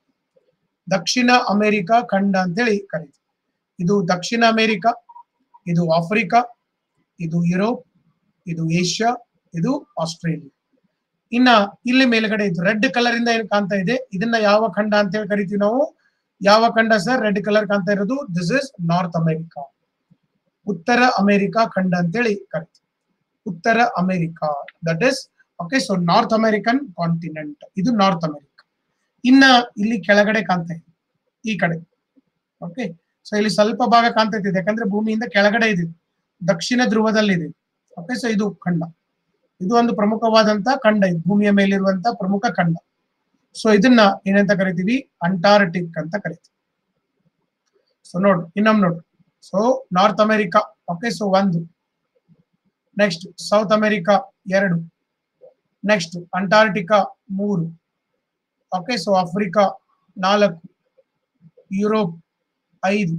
ದಕ್ಷಿಣ ಅಮೆರಿಕಾ ಖಂಡ ಅಂತೇಳಿ ಕರೀತೀವಿ ಇದು ದಕ್ಷಿಣ ಅಮೆರಿಕಾ ಇದು ಆಫ್ರಿಕಾ ಇದು ಯುರೋಪ್ ಇದು ಏಷ್ಯಾ ಇದು ಆಸ್ಟ್ರೇಲಿಯಾ ಇನ್ನ ಇಲ್ಲಿ ಮೇಲ್ಗಡೆ ಇದು ರೆಡ್ ಕಲರ್ ಇಂದ ಏನ್ ಕಾಣ್ತಾ ಇದೆ ಇದನ್ನ ಯಾವ ಖಂಡ ಅಂತ ಹೇಳಿ ಕರಿತೀವಿ ನಾವು ಯಾವ ಖಂಡ ಸರ್ ರೆಡ್ ಕಲರ್ ಕಾಣ್ತಾ ಇರೋದು ದಿಸ್ ಇಸ್ ನಾರ್ತ್ ಅಮೆರಿಕಾ ಉತ್ತರ ಅಮೆರಿಕಾ ಖಂಡ ಅಂತೇಳಿ ಕರಿತೀವಿ ಉತ್ತರ America that is okay so north American continent ಇದು ನಾರ್ತ್ ಅಮೆರಿಕಾ ಇನ್ನ ಇಲ್ಲಿ ಕೆಳಗಡೆ ಕಾಣ್ತಾ ಇದೆ ಈ ಕಡೆ ಓಕೆ ಸೊ ಇಲ್ಲಿ ಸ್ವಲ್ಪ ಭಾಗ ಕಾಣ್ತೈತಿದೆ ಯಾಕಂದ್ರೆ ಭೂಮಿಯಿಂದ ಕೆಳಗಡೆ ಇದೆ ದಕ್ಷಿಣ ಧ್ರುವದಲ್ಲಿದೆ ಓಕೆ ಸೊ ಇದು ಖಂಡ ಇದು ಒಂದು ಪ್ರಮುಖವಾದಂತ ಖಂಡ ಇದು ಭೂಮಿಯ ಮೇಲಿರುವಂತ ಪ್ರಮುಖ ಖಂಡ ಸೊ ಇದನ್ನ ಏನಂತ ಕರಿತೀವಿ ಅಂಟಾರ್ಟಿಕ್ ಅಂತ ಕರಿತೀವಿ ಸೊ ನೋಡ್ ಇನ್ನೊಮ್ಮೆ ನೋಡ್ರಿ so north America okay so ಒಂದು ನೆಕ್ಸ್ಟ್ ಸೌತ್ ಅಮೆರಿಕಾ ಎರಡು ನೆಕ್ಸ್ಟ್ ಅಂಟಾರ್ಟಿಕಾ ಮೂರು ಓಕೆ ಸೊ ಆಫ್ರಿಕಾ ನಾಲ್ಕು ಯುರೋಪ್ ಐದು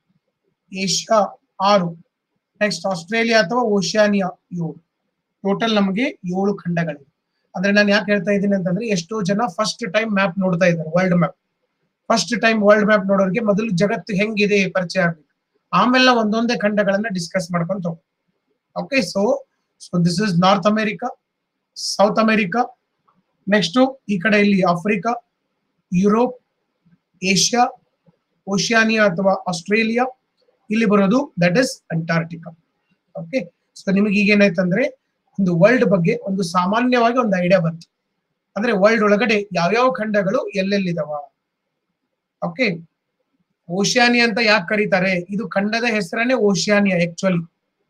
ಏಷ್ಯಾ ಆರು ನೆಕ್ಸ್ಟ್ ಆಸ್ಟ್ರೇಲಿಯಾ ಅಥವಾ ಓಷಿಯಾನಿಯಾ ಏಳು ಟೋಟಲ್ ನಮಗೆ ಏಳು ಖಂಡಗಳಿವೆ ಅಂದ್ರೆ ನಾನು ಯಾಕೆ ಹೇಳ್ತಾ ಇದ್ದೀನಿ ಅಂತಂದ್ರೆ ಎಷ್ಟೋ ಜನ ಫಸ್ಟ್ ಟೈಮ್ ಮ್ಯಾಪ್ ನೋಡ್ತಾ ಇದ್ದಾರೆ world map first time world map ನೋಡೋರಿಗೆ ಮೊದಲು ಜಗತ್ತು ಹೆಂಗಿದೆ ಪರಿಚಯ ಆಗ್ಬೇಕು ಆಮೇಲೆ ಒಂದೊಂದೇ ಖಂಡಗಳನ್ನ ಡಿಸ್ಕಸ್ ಮಾಡ್ಕೊಂತ ಹೋಗ್ಬೇಕು okay so so this is north America south America next ಈ ಕಡೆ ಇಲ್ಲಿ ಆಫ್ರಿಕಾ ಯುರೋಪ್ ಏಷ್ಯಾ ಓಷಿಯಾನಿಯಾ ಅಥವಾ ಆಸ್ಟ್ರೇಲಿಯಾ ಇಲ್ಲಿ ಬರೋದು that is Antarctica okay so ನಿಮಗೆ ಈಗ ಏನಾಯ್ತಂದ್ರೆ ಒಂದು ವರ್ಲ್ಡ್ ಬಗ್ಗೆ ಒಂದು ಸಾಮಾನ್ಯವಾಗಿ ಒಂದು ಐಡಿಯಾ ಬಂತು ಅಂದ್ರೆ ವರ್ಲ್ಡ್ ಒಳಗಡೆ ಯಾವ್ಯಾವ ಖಂಡಗಳು ಎಲ್ಲೆಲ್ಲಿದಾವ ಓಕೆ ಓಷಿಯಾನಿಯಾ ಅಂತ ಯಾಕೆ ಕರೀತಾರೆ ಇದು ಖಂಡದ ಹೆಸರನ್ನೇ ಓಷಿಯಾನಿಯಾ ಆಕ್ಚುಲಿ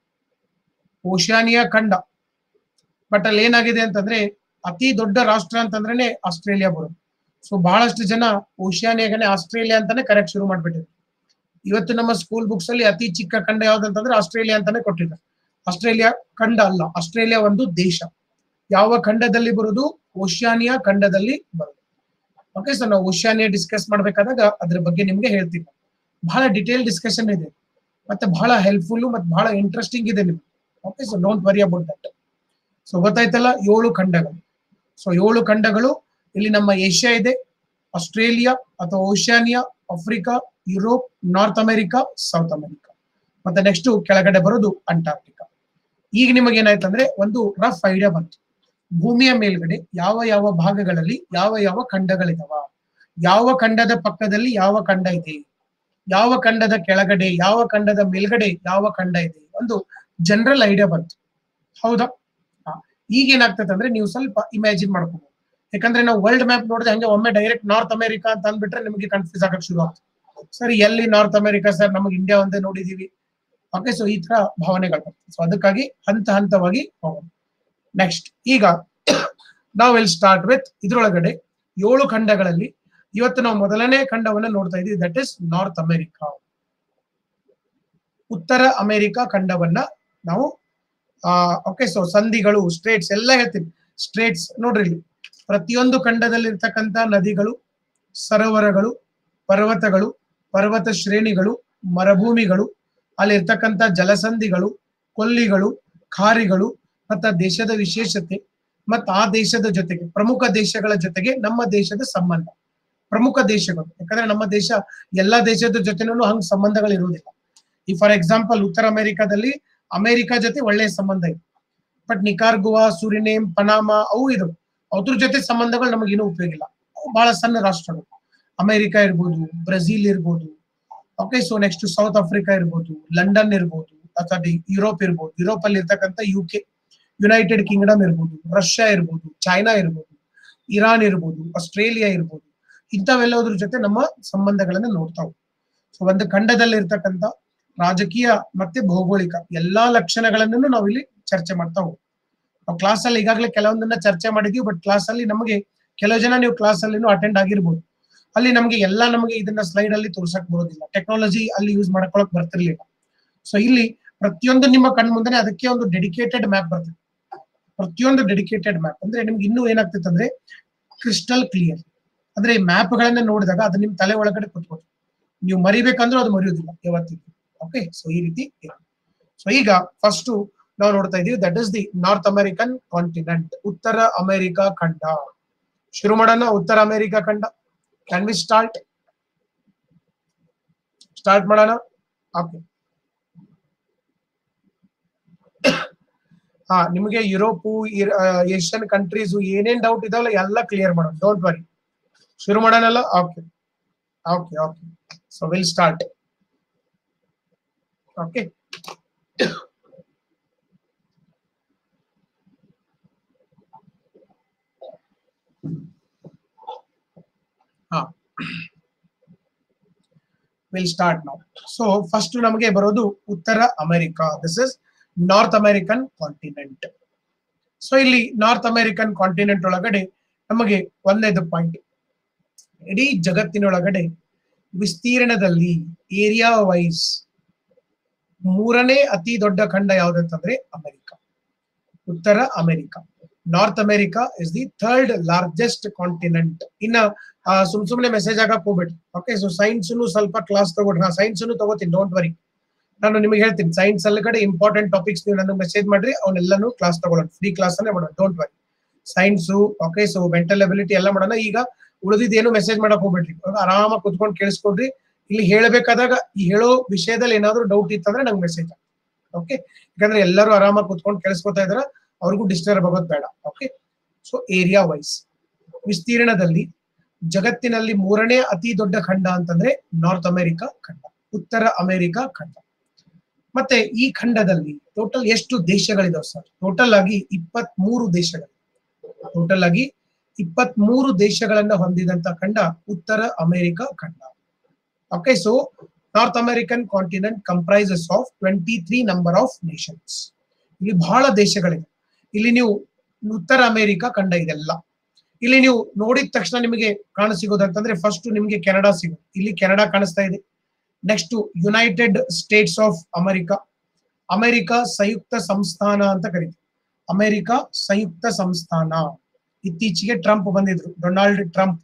ಓಷಿಯಾನಿಯಾ ಖಂಡ ಬಟ್ ಅಲ್ಲಿ ಏನಾಗಿದೆ ಅಂತಂದ್ರೆ ಅತಿ ದೊಡ್ಡ ರಾಷ್ಟ್ರ ಅಂತಂದ್ರೇನೆ ಆಸ್ಟ್ರೇಲಿಯಾ ಬರೋದು ಸೊ ಬಹಳಷ್ಟು ಜನ ಓಷಿಯಾನಿಯಾಗನೆ ಆಸ್ಟ್ರೇಲಿಯಾ ಅಂತಾನೆ ಕರೆಕ್ಟ್ ಶುರು ಮಾಡ್ಬಿಟ್ಟಿದ್ರು ಇವತ್ತು ನಮ್ಮ ಸ್ಕೂಲ್ ಬುಕ್ಸ್ ಅಲ್ಲಿ ಅತಿ ಚಿಕ್ಕ ಖಂಡ ಯಾವ್ದಂತಂದ್ರೆ ಆಸ್ಟ್ರೇಲಿಯಾ ಅಂತಾನೆ ಕೊಟ್ಟಿದ್ದಾರೆ ಆಸ್ಟ್ರೇಲಿಯಾ ಖಂಡ ಅಲ್ಲ ಆಸ್ಟ್ರೇಲಿಯಾ ಒಂದು ದೇಶ ಯಾವ ಖಂಡದಲ್ಲಿ ಬರುವುದು ಓಷಿಯಾನಿಯಾ ಖಂಡದಲ್ಲಿ ಬರುದು ಓಕೆ ಸೊ ನಾವು ಓಷಿಯಾನಿಯಾ ಡಿಸ್ಕಸ್ ಮಾಡ್ಬೇಕಾದಾಗ ಅದ್ರ ಬಗ್ಗೆ ನಿಮ್ಗೆ ಹೇಳ್ತೀನಿ ಬಹಳ ಡಿಟೇಲ್ ಡಿಸ್ಕಷನ್ ಇದೆ ಮತ್ತೆ ಬಹಳ ಹೆಲ್ಪ್ಫುಲ್ ಮತ್ತೆ ಬಹಳ ಇಂಟ್ರೆಸ್ಟಿಂಗ್ ಇದೆ ನಿಮ್ಗೆ okay so don't worry about that so ಗೊತ್ತಾಯ್ತಲ್ಲ ಏಳು ಖಂಡಗಳು ಸೊ ಏಳು ಖಂಡಗಳು ಇಲ್ಲಿ ನಮ್ಮ ಏಷ್ಯಾ ಇದೆ ಆಸ್ಟ್ರೇಲಿಯಾ ಅಥವಾ Oceania Africa Europe north America south America ಮತ್ತೆ ನೆಕ್ಸ್ಟ್ ಕೆಳಗಡೆ ಬರೋದು ಅಂಟಾರ್ಟಿಕಾ ಈಗ ನಿಮಗೆ ಏನಾಯ್ತಂದ್ರೆ ಒಂದು ರಫ್ ಐಡಿಯಾ ಬಂತು ಭೂಮಿಯ ಮೇಲ್ಗಡೆ ಯಾವ ಯಾವ ಭಾಗಗಳಲ್ಲಿ ಯಾವ ಯಾವ ಖಂಡಗಳಿದಾವ ಯಾವ ಖಂಡದ ಪಕ್ಕದಲ್ಲಿ ಯಾವ ಖಂಡ ಇದೆ ಯಾವ ಖಂಡದ ಕೆಳಗಡೆ ಯಾವ ಖಂಡದ ಮೇಲ್ಗಡೆ ಯಾವ ಖಂಡ ಇದೆ ಒಂದು ಜನರಲ್ ಐಡಿಯಾ ಬಂತು ಹೌದಾ ಹಾ. ಈಗ ಏನಾಗ್ತದೆ ಅಂದ್ರೆ ನೀವು ಸ್ವಲ್ಪ ಇಮ್ಯಾಜಿನ್ ಮಾಡ್ಕೋಬಹುದು ಯಾಕಂದ್ರೆ ನಾವು ವರ್ಲ್ಡ್ ಮ್ಯಾಪ್ ನೋಡಿದ್ರೆ ಹಂಗೆ ಒಮ್ಮೆ ಡೈರೆಕ್ಟ್ ನಾರ್ತ್ ಅಮೆರಿಕಾ ಅಂತ ಅಂದ್ಬಿಟ್ರೆ ನಿಮಗೆ ಕನ್ಫ್ಯೂಸ್ ಆಗಕ್ಕೆ ಶುರು ಆಗ್ತದೆ ಸರ್ ಎಲ್ಲಿ ನಾರ್ತ್ ಅಮೆರಿಕಾ ಸರ್ ನಮಗೆ ಇಂಡಿಯಾ ಒಂದೇ ನೋಡಿದೀವಿ ಓಕೆ ಸೊ ಈ ತರ ಭಾವನೆಗಳು ಬರ್ತದೆ ಸೊ ಅದಕ್ಕಾಗಿ ಹಂತ ಹಂತವಾಗಿ ಹೋಗೋಣ ನೆಕ್ಸ್ಟ್ ಈಗ ನಾವು ವಿಲ್ ಸ್ಟಾರ್ಟ್ ವಿತ್ ಇದ್ರೊಳಗಡೆ ಏಳು ಖಂಡಗಳಲ್ಲಿ ಇವತ್ತು ನಾವು ಮೊದಲನೇ ಖಂಡವನ್ನ ನೋಡ್ತಾ ಇದೀವಿ ದಟ್ ಇಸ್ ನಾರ್ತ್ ಅಮೆರಿಕಾ ಉತ್ತರ ಅಮೆರಿಕಾ ಖಂಡವನ್ನ ನಾವು ಓಕೆ ಸೊ ಸಂಧಿಗಳು ಸ್ಟ್ರೇಟ್ಸ್ ಎಲ್ಲ ಹೇಳ್ತೀವಿ ಸ್ಟ್ರೇಟ್ಸ್ ನೋಡ್ರಿ ಇಲ್ಲಿ ಪ್ರತಿಯೊಂದು ಖಂಡದಲ್ಲಿ ಇರ್ತಕ್ಕಂಥ ನದಿಗಳು ಸರೋವರಗಳು ಪರ್ವತಗಳು ಪರ್ವತ ಶ್ರೇಣಿಗಳು ಮರುಭೂಮಿಗಳು ಅಲ್ಲಿ ಇರ್ತಕ್ಕಂಥ ಜಲಸಂಧಿಗಳು ಕೊಲ್ಲಿಗಳು ಖಾರಿಗಳು ಮತ್ತ ದೇಶದ ವಿಶೇಷತೆ ಮತ್ತು ಆ ದೇಶದ ಜೊತೆಗೆ ಪ್ರಮುಖ ದೇಶಗಳ ಜೊತೆಗೆ ನಮ್ಮ ದೇಶದ ಸಂಬಂಧ ಪ್ರಮುಖ ದೇಶಗಳು ಯಾಕಂದ್ರೆ ನಮ್ಮ ದೇಶ ಎಲ್ಲಾ ದೇಶದ ಜೊತೆನೂ ಹಂಗ್ ಸಂಬಂಧಗಳು ಇರುವುದಿಲ್ಲ ಈ ಫಾರ್ ಎಕ್ಸಾಂಪಲ್ ಉತ್ತರ ಅಮೆರಿಕಾದಲ್ಲಿ ಅಮೆರಿಕ ಜೊತೆ ಒಳ್ಳೆಯ ಸಂಬಂಧ ಇದೆ ಬಟ್ ನಿಕಾರ್ಗುವಾ ಸುರಿನೇಮ್ ಪನಾಮ ಅವು ಇದು ಅದ್ರ ಜೊತೆ ಸಂಬಂಧಗಳು ನಮಗೇನು ಉಪಯೋಗ ಇಲ್ಲ ಅವು ಬಹಳ ಸಣ್ಣ ರಾಷ್ಟ್ರಗಳು ಅಮೆರಿಕ ಇರ್ಬೋದು ಬ್ರೆಜಿಲ್ ಇರ್ಬೋದು okay so next south Africa ಇರ್ಬೋದು ಲಂಡನ್ ಇರ್ಬೋದು ಅಥವಾ ಯುರೋಪ್ ಇರ್ಬೋದು ಯುರೋಪ್ ಅಲ್ಲಿ ಇರ್ತಕ್ಕಂಥ ಯು ಕೆ ಯುನೈಟೆಡ್ ಕಿಂಗ್ಡಮ್ ಇರ್ಬೋದು ರಷ್ಯಾ ಇರ್ಬೋದು ಚೈನಾ ಇರ್ಬೋದು ಇರಾನ್ ಇರ್ಬೋದು ಆಸ್ಟ್ರೇಲಿಯಾ ಇರ್ಬೋದು ಇಂಥವೆಲ್ಲದ್ರ ಜೊತೆ ನಮ್ಮ ಸಂಬಂಧಗಳನ್ನ ನೋಡ್ತಾ ಹೋಗ್ತೀವಿ ಸೊ ಒಂದು ಖಂಡದಲ್ಲಿ ಇರ್ತಕ್ಕಂಥ ರಾಜಕೀಯ ಮತ್ತೆ ಭೌಗೋಳಿಕ ಎಲ್ಲಾ ಲಕ್ಷಣಗಳನ್ನು ನಾವು ಇಲ್ಲಿ ಚರ್ಚೆ ಮಾಡ್ತಾ ಹೋಗ್ತೀವಿ ನಾವು ಕ್ಲಾಸ್ ಅಲ್ಲಿ ಈಗಾಗಲೇ ಕೆಲವೊಂದನ್ನ ಚರ್ಚೆ ಮಾಡಿದೀವಿ ಬಟ್ ಕ್ಲಾಸ್ ಅಲ್ಲಿ ನಮಗೆ ಕೆಲವು ಜನ ನೀವು ಕ್ಲಾಸ್ ಅಲ್ಲಿ ಅಟೆಂಡ್ ಆಗಿರ್ಬೋದು ಅಲ್ಲಿ ನಮಗೆ ಎಲ್ಲ ನಮಗೆ ಇದನ್ನ ಸ್ಲೈಡ್ ಅಲ್ಲಿ ತೋರ್ಸಕ್ ಬರೋದಿಲ್ಲ ಟೆಕ್ನಾಲಜಿ ಅಲ್ಲಿ ಯೂಸ್ ಮಾಡ್ಕೊಳಕ್ ಬರ್ತಿರ್ಲಿಲ್ಲ ಸೊ ಇಲ್ಲಿ ಪ್ರತಿಯೊಂದು ನಿಮ್ಮ ಕಣ್ ಮುಂದೆ ಅದಕ್ಕೆ ಒಂದು ಡೆಡಿಕೇಟೆಡ್ ಮ್ಯಾಪ್ ಬರ್ತದೆ ಪ್ರತಿಯೊಂದು ಡೆಡಿಕೇಟೆಡ್ ಮ್ಯಾಪ್ ಅಂದ್ರೆ ನಿಮ್ಗೆ ಇನ್ನೂ ಏನಾಗ್ತೈತೆ ಅಂದ್ರೆ ಕ್ರಿಸ್ಟಲ್ ಕ್ಲಿಯರ್ ಅಂದ್ರೆ ಈ ಮ್ಯಾಪ್ ಗಳನ್ನ ನೋಡಿದಾಗ ಅದು ನಿಮ್ ತಲೆ ಒಳಗಡೆ ಕುತ್ಕೋದು ನೀವು ಮರಿಬೇಕಂದ್ರೂ ಅದು ಮರೆಯೋದಿಲ್ಲ ಯಾವತ್ತಿಗೂ ಓಕೆ ಸೊ ಈ ರೀತಿ ಸೊ ಈಗ ಫಸ್ಟ್ ನಾವು ನೋಡ್ತಾ ಇದೀವಿ that is the north American continent ಉತ್ತರ ಅಮೆರಿಕಾ ಖಂಡ ಶುರು ಮಾಡೋಣ ಉತ್ತರ ಅಮೆರಿಕಾ ಖಂಡ ಕ್ಯಾನ್ ವಿ ಸ್ಟಾರ್ಟ್ ಸ್ಟಾರ್ಟ್ ಮಾಡೋಣ ಓಕೆ ಹಾ ನಿಮಗೆ ಯುರೋಪು ಏಷ್ಯನ್ ಕಂಟ್ರೀಸ್ ಏನೇನ್ ಡೌಟ್ ಇದಾವಲ್ಲ ಎಲ್ಲ ಕ್ಲಿಯರ್ ಮಾಡೋಣ ಡೋಂಟ್ ವರಿ ಶುರು ಮಾಡೋಣಲ್ಲ okay okay okay so will start okay ಹಾ ವಿಲ್ ಸ್ಟಾರ್ಟ್ ನಾವು ಸೊ ಫಸ್ಟ್ ನಮಗೆ ಬರೋದು ಉತ್ತರ America this is north American continent so ಇಲ್ಲಿ ನಾರ್ತ್ ಅಮೆರಿಕನ್ ಕಾಂಟಿನೆಂಟ್ ಒಳಗಡೆ ನಮಗೆ ಒಂದನೇದು ಪಾಯಿಂಟ್ ಇಡೀ ಜಗತ್ತಿನೊಳಗಡೆ ವಿಸ್ತೀರ್ಣದಲ್ಲಿ ಏರಿಯಾ ವೈಸ್ ಮೂರನೇ ಅತಿ ದೊಡ್ಡ ಖಂಡ ಯಾವ್ದಂತಂದ್ರೆ ಅಮೆರಿಕ ಉತ್ತರ America north America is the third largest continent ಇನ್ನ ಆ, ಸುಮ್ ಸುಮ್ನೆ ಮೆಸೇಜ್ ಆಗಕ್ ಹೋಗ್ಬೇಡಿ ಓಕೆ ಸೊ ಸೈನ್ಸ್ ಸ್ವಲ್ಪ ಕ್ಲಾಸ್ ತಗೊಳ್ರಿ ನಾ ಸೈನ್ಸ್ ತಗೋತೀನಿ ಡೋಂಟ್ ವರಿ ನಾನು ನಿಮಗೆ ಹೇಳ್ತೀನಿ ಸೈನ್ಸ್ ಅಲ್ಲಿ ಕಡೆ ಇಂಪಾರ್ಟೆಂಟ್ ಟಾಪಿಕ್ಸ್ ನೀವು ನನಗೆ ಮೆಸೇಜ್ ಮಾಡ್ರಿ ಅವನ್ನೆಲ್ಲಾನು ಕ್ಲಾಸ್ ತಗೊಳ್ಳೋಣ ಫ್ರೀ ಕ್ಲಾಸ್ ಅನ್ನೇ ಮಾಡೋಣ don't worry science okay so mental ability ಎಲ್ಲ ಮಾಡೋಣ ಈಗ ಉಳಿದಿದ್ದೇನು ಮೆಸೇಜ್ ಮಾಡಕ್ ಹೋಗ್ಬೇಡ್ರಿ ಇವಾಗ ಆರಾಮಾಗಿ ಕುತ್ಕೊಂಡು ಕೇಳಿಸ್ಕೊಡ್ರಿ ಇಲ್ಲಿ ಹೇಳಬೇಕಾದಾಗ ಈ ಹೇಳೋ ವಿಷಯದಲ್ಲಿ ಏನಾದ್ರು ಡೌಟ್ ಇತ್ತಂದ್ರೆ ನಂಗೆ ಮೆಸೇಜ್ ಓಕೆ ಯಾಕಂದ್ರೆ ಎಲ್ಲರೂ ಆರಾಮಾಗಿ ಕುತ್ಕೊಂಡು ಕೇಳಿಸ್ಕೊತಾ ಇದಾರೆ ಅವ್ರಿಗೂ ಡಿಸ್ಟರ್ಬ್ ಆಗೋದು ಬೇಡ ಓಕೆ ಸೊ ಏರಿಯಾ ವೈಸ್ ವಿಸ್ತೀರ್ಣದಲ್ಲಿ ಜಗತ್ತಿನಲ್ಲಿ ಮೂರನೇ ಅತಿ ದೊಡ್ಡ ಖಂಡ ಅಂತಂದ್ರೆ ನಾರ್ತ್ ಅಮೆರಿಕಾ ಖಂಡ ಉತ್ತರ ಅಮೆರಿಕಾ ಖಂಡ ಮತ್ತೆ ಈ ಖಂಡದಲ್ಲಿ ಟೋಟಲ್ ಎಷ್ಟು ದೇಶಗಳಿದಾವೆ ಸರ್ ಟೋಟಲ್ ಆಗಿ ಇಪ್ಪತ್ತ್ ಮೂರು ದೇಶಗಳು ಟೋಟಲ್ ಆಗಿ ಇಪ್ಪತ್ತ್ ಮೂರು ದೇಶಗಳನ್ನ ಹೊಂದಿದಂತ ಖಂಡ ಉತ್ತರ ಅಮೆರಿಕಾ ಖಂಡ okay so north American continent comprises of twenty three number of nations ಇಲ್ಲಿ ಬಹಳ ದೇಶಗಳಿವೆ ಇಲ್ಲಿ ನೀವು ಉತ್ತರ ಅಮೆರಿಕಾ ಖಂಡ ಇದೆಲ್ಲ ಇಲ್ಲಿ ನೀವು ನೋಡಿದ ತಕ್ಷಣ ನಿಮಗೆ ಕಾಣಸಿಗೋದಂತಂದ್ರೆ ಫಸ್ಟ್ ನಿಮಗೆ ಕೆನಡಾ ಸಿಗುತ್ತೆ ಇಲ್ಲಿ ಕೆನಡಾ ಕಾಣಿಸ್ತಾ ಇದೆ next United States of America America ಸಂಯುಕ್ತ ಸಂಸ್ಥಾನ ಅಂತ ಕರೀತೀವಿ ಅಮೆರಿಕ ಸಂಯುಕ್ತ ಸಂಸ್ಥಾನ ಇತ್ತೀಚೆಗೆ ಟ್ರಂಪ್ ಬಂದಿದ್ರು ಡೊನಾಲ್ಡ್ ಟ್ರಂಪ್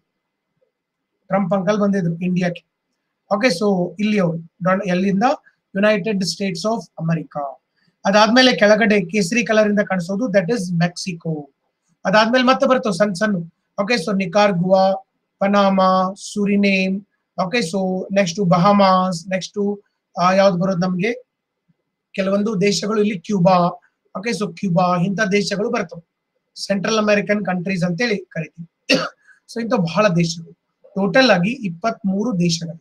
ಟ್ರಂಪ್ ಅಂಕಲ್ ಬಂದಿದ್ರು ಇಂಡಿಯಾಕ್ಕೆ ಓಕೆ ಸೊ ಇಲ್ಲಿ ಅವರು ಡೊನ್- ಎಲ್ಲಿಂದ ಯುನೈಟೆಡ್ ಸ್ಟೇಟ್ಸ್ ಆಫ್ ಅಮೆರಿಕಾ ಅದಾದ್ಮೇಲೆ ಕೆಳಗಡೆ ಕೇಸರಿ ಕಲರ್ ಇಂದ ಕಾಣಿಸೋದು ದಟ್ ಇಸ್ ಮೆಕ್ಸಿಕೋ ಅದಾದ್ಮೇಲೆ ಮತ್ತೆ ಬರ್ತವೆ ಸಣ್ಣ ಸಣ್ಣ okay so Nicaragua Panama Suriname okay so next Bahamas next ಯಾವ್ದು ಬರೋದು ನಮ್ಗೆ ಕೆಲವೊಂದು ದೇಶಗಳು ಇಲ್ಲಿ ಕ್ಯೂಬಾ ಓಕೆ ಸೊ ಕ್ಯೂಬಾ ಇಂಥ ದೇಶಗಳು ಬರ್ತವೆ ಸೆಂಟ್ರಲ್ ಅಮೆರಿಕನ್ ಕಂಟ್ರೀಸ್ ಅಂತೇಳಿ ಕರಿತೀವಿ ಸೊ ಇಂಥ ಬಹಳ ದೇಶಗಳು ಟೋಟಲ್ ಆಗಿ ಇಪ್ಪತ್ತ್ ಮೂರು ದೇಶಗಳಿವೆ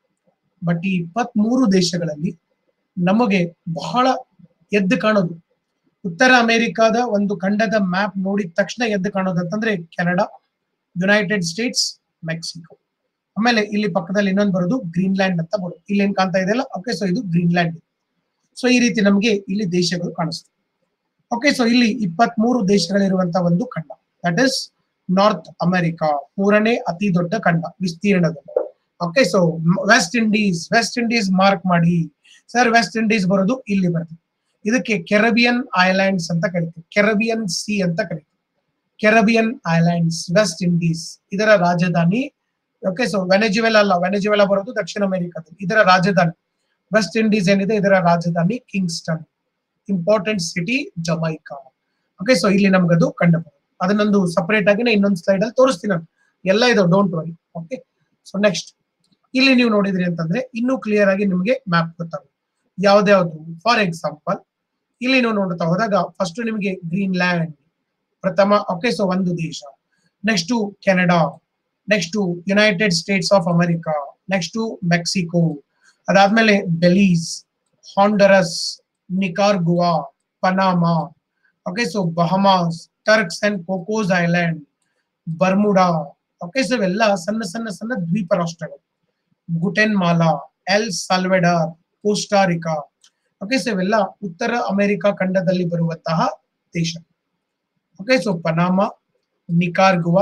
ಬಟ್ ಈ ಇಪ್ಪತ್ತ್ ಮೂರು ದೇಶಗಳಲ್ಲಿ ನಮಗೆ ಬಹಳ ಎದ್ದು ಕಾಣೋದು ಉತ್ತರ ಅಮೆರಿಕಾದ ಒಂದು ಖಂಡದ ಮ್ಯಾಪ್ ನೋಡಿದ ತಕ್ಷಣ ಎದ್ದು ಕಾಣೋದು ಅಂತಂದ್ರೆ ಕೆನಡಾ ಯುನೈಟೆಡ್ ಸ್ಟೇಟ್ಸ್ ಮೆಕ್ಸಿಕೋ ಆಮೇಲೆ ಇಲ್ಲಿ ಪಕ್ಕದಲ್ಲಿ ಇನ್ನೊಂದು ಬರೋದು ಗ್ರೀನ್ಲ್ಯಾಂಡ್ ಅಂತ ಬರೋದು ಇಲ್ಲಿ ಏನ್ ಕಾಣ್ತಾ ಇದೆಯಲ್ಲ ಓಕೆ ಸೊ ಇದು ಗ್ರೀನ್ಲ್ಯಾಂಡ್ ಸೊ ಈ ರೀತಿ ನಮಗೆ ಇಲ್ಲಿ ದೇಶಗಳು ಕಾಣಿಸ್ತವೆ ಓಕೆ ಸೊ ಇಲ್ಲಿ ಇಪ್ಪತ್ತ್ ಮೂರು ದೇಶಗಳಿರುವಂತ ಒಂದು ಖಂಡ ದಟ್ ಇಸ್ ನಾರ್ತ್ ಅಮೆರಿಕಾ ಮೂರನೇ ಅತಿ ದೊಡ್ಡ ಖಂಡ ವಿಸ್ತೀರ್ಣದಲ್ಲಿ okay so West Indies West Indies mark ಮಾಡಿ ಸರ್ ವೆಸ್ಟ್ ಇಂಡೀಸ್ ಬರೋದು ಇಲ್ಲಿ ಬರ್ತದೆ ಇದಕ್ಕೆ ಕೆರಬಿಯನ್ ಐಲ್ಯಾಂಡ್ಸ್ ಅಂತ ಕರಿತೀವಿ ಕೆರಬಿಯನ್ ಸಿ ಅಂತ ಕರಿತೀವಿ ಕೆರಬಿಯನ್ ಐಲ್ಯಾಂಡ್ಸ್ ವೆಸ್ಟ್ ಇಂಡೀಸ್ ಇದರ ರಾಜಧಾನಿ ಓಕೆ ಸೊ ವೆನೆಜುವೆಲಾ ಅಲ್ಲ ವೆನೆಜುವೆಲಾ ಬರೋದು ದಕ್ಷಿಣ ಅಮೆರಿಕಾದಲ್ಲಿ ಇದರ ರಾಜಧಾನಿ ವೆಸ್ಟ್ ಇಂಡೀಸ್ ಏನಿದೆ ಇದರ ರಾಜಧಾನಿ Kingston important city Jamaica okay so ಇಲ್ಲಿ ನಮ್ಗದು ಕಂಡು ಬರುತ್ತೆ ಅದನ್ನೊಂದು ಸಪರೇಟ್ ಆಗಿ ಇನ್ನೊಂದು ಸ್ಲೈಡ್ ಅಲ್ಲಿ ತೋರಿಸ್ತೀನಿ ನಾನು ಎಲ್ಲ ಇದು don't worry okay so next ಇಲ್ಲಿ ನೀವು ನೋಡಿದ್ರಿ ಅಂತಂದ್ರೆ ಇನ್ನೂ ಕ್ಲಿಯರ್ ಆಗಿ ನಿಮಗೆ ಮ್ಯಾಪ್ ಗೊತ್ತಾಗುತ್ತೆ ಯಾವ್ದ್ಯಾವ್ದು ಫಾರ್ ಎಕ್ಸಾಂಪಲ್ ಇಲ್ಲಿ ನೀವು ನೋಡ್ತಾ ಹೋದಾಗ ಫಸ್ಟ್ ನಿಮಗೆ ಗ್ರೀನ್ಲ್ಯಾಂಡ್ ಪ್ರಥಮ ಓಕೆ ಸೊ ಒಂದು ದೇಶ next Canada next United States of America next Mexico ಅದಾದ್ಮೇಲೆ Belize Honduras Nicaragua Panama okay so Bahamas Turks and Cocos island Bermuda okay so ಇವೆಲ್ಲ ಸಣ್ಣ ಸಣ್ಣ ಸಣ್ಣ ದ್ವೀಪ ರಾಷ್ಟ್ರಗಳು Guatemala El Salvador Costa Rica okay so ಇವೆಲ್ಲ ಉತ್ತರ ಅಮೆರಿಕಾ ಖಂಡದಲ್ಲಿ ಬರುವಂತಹ ದೇಶ okay so Panama Nicaragua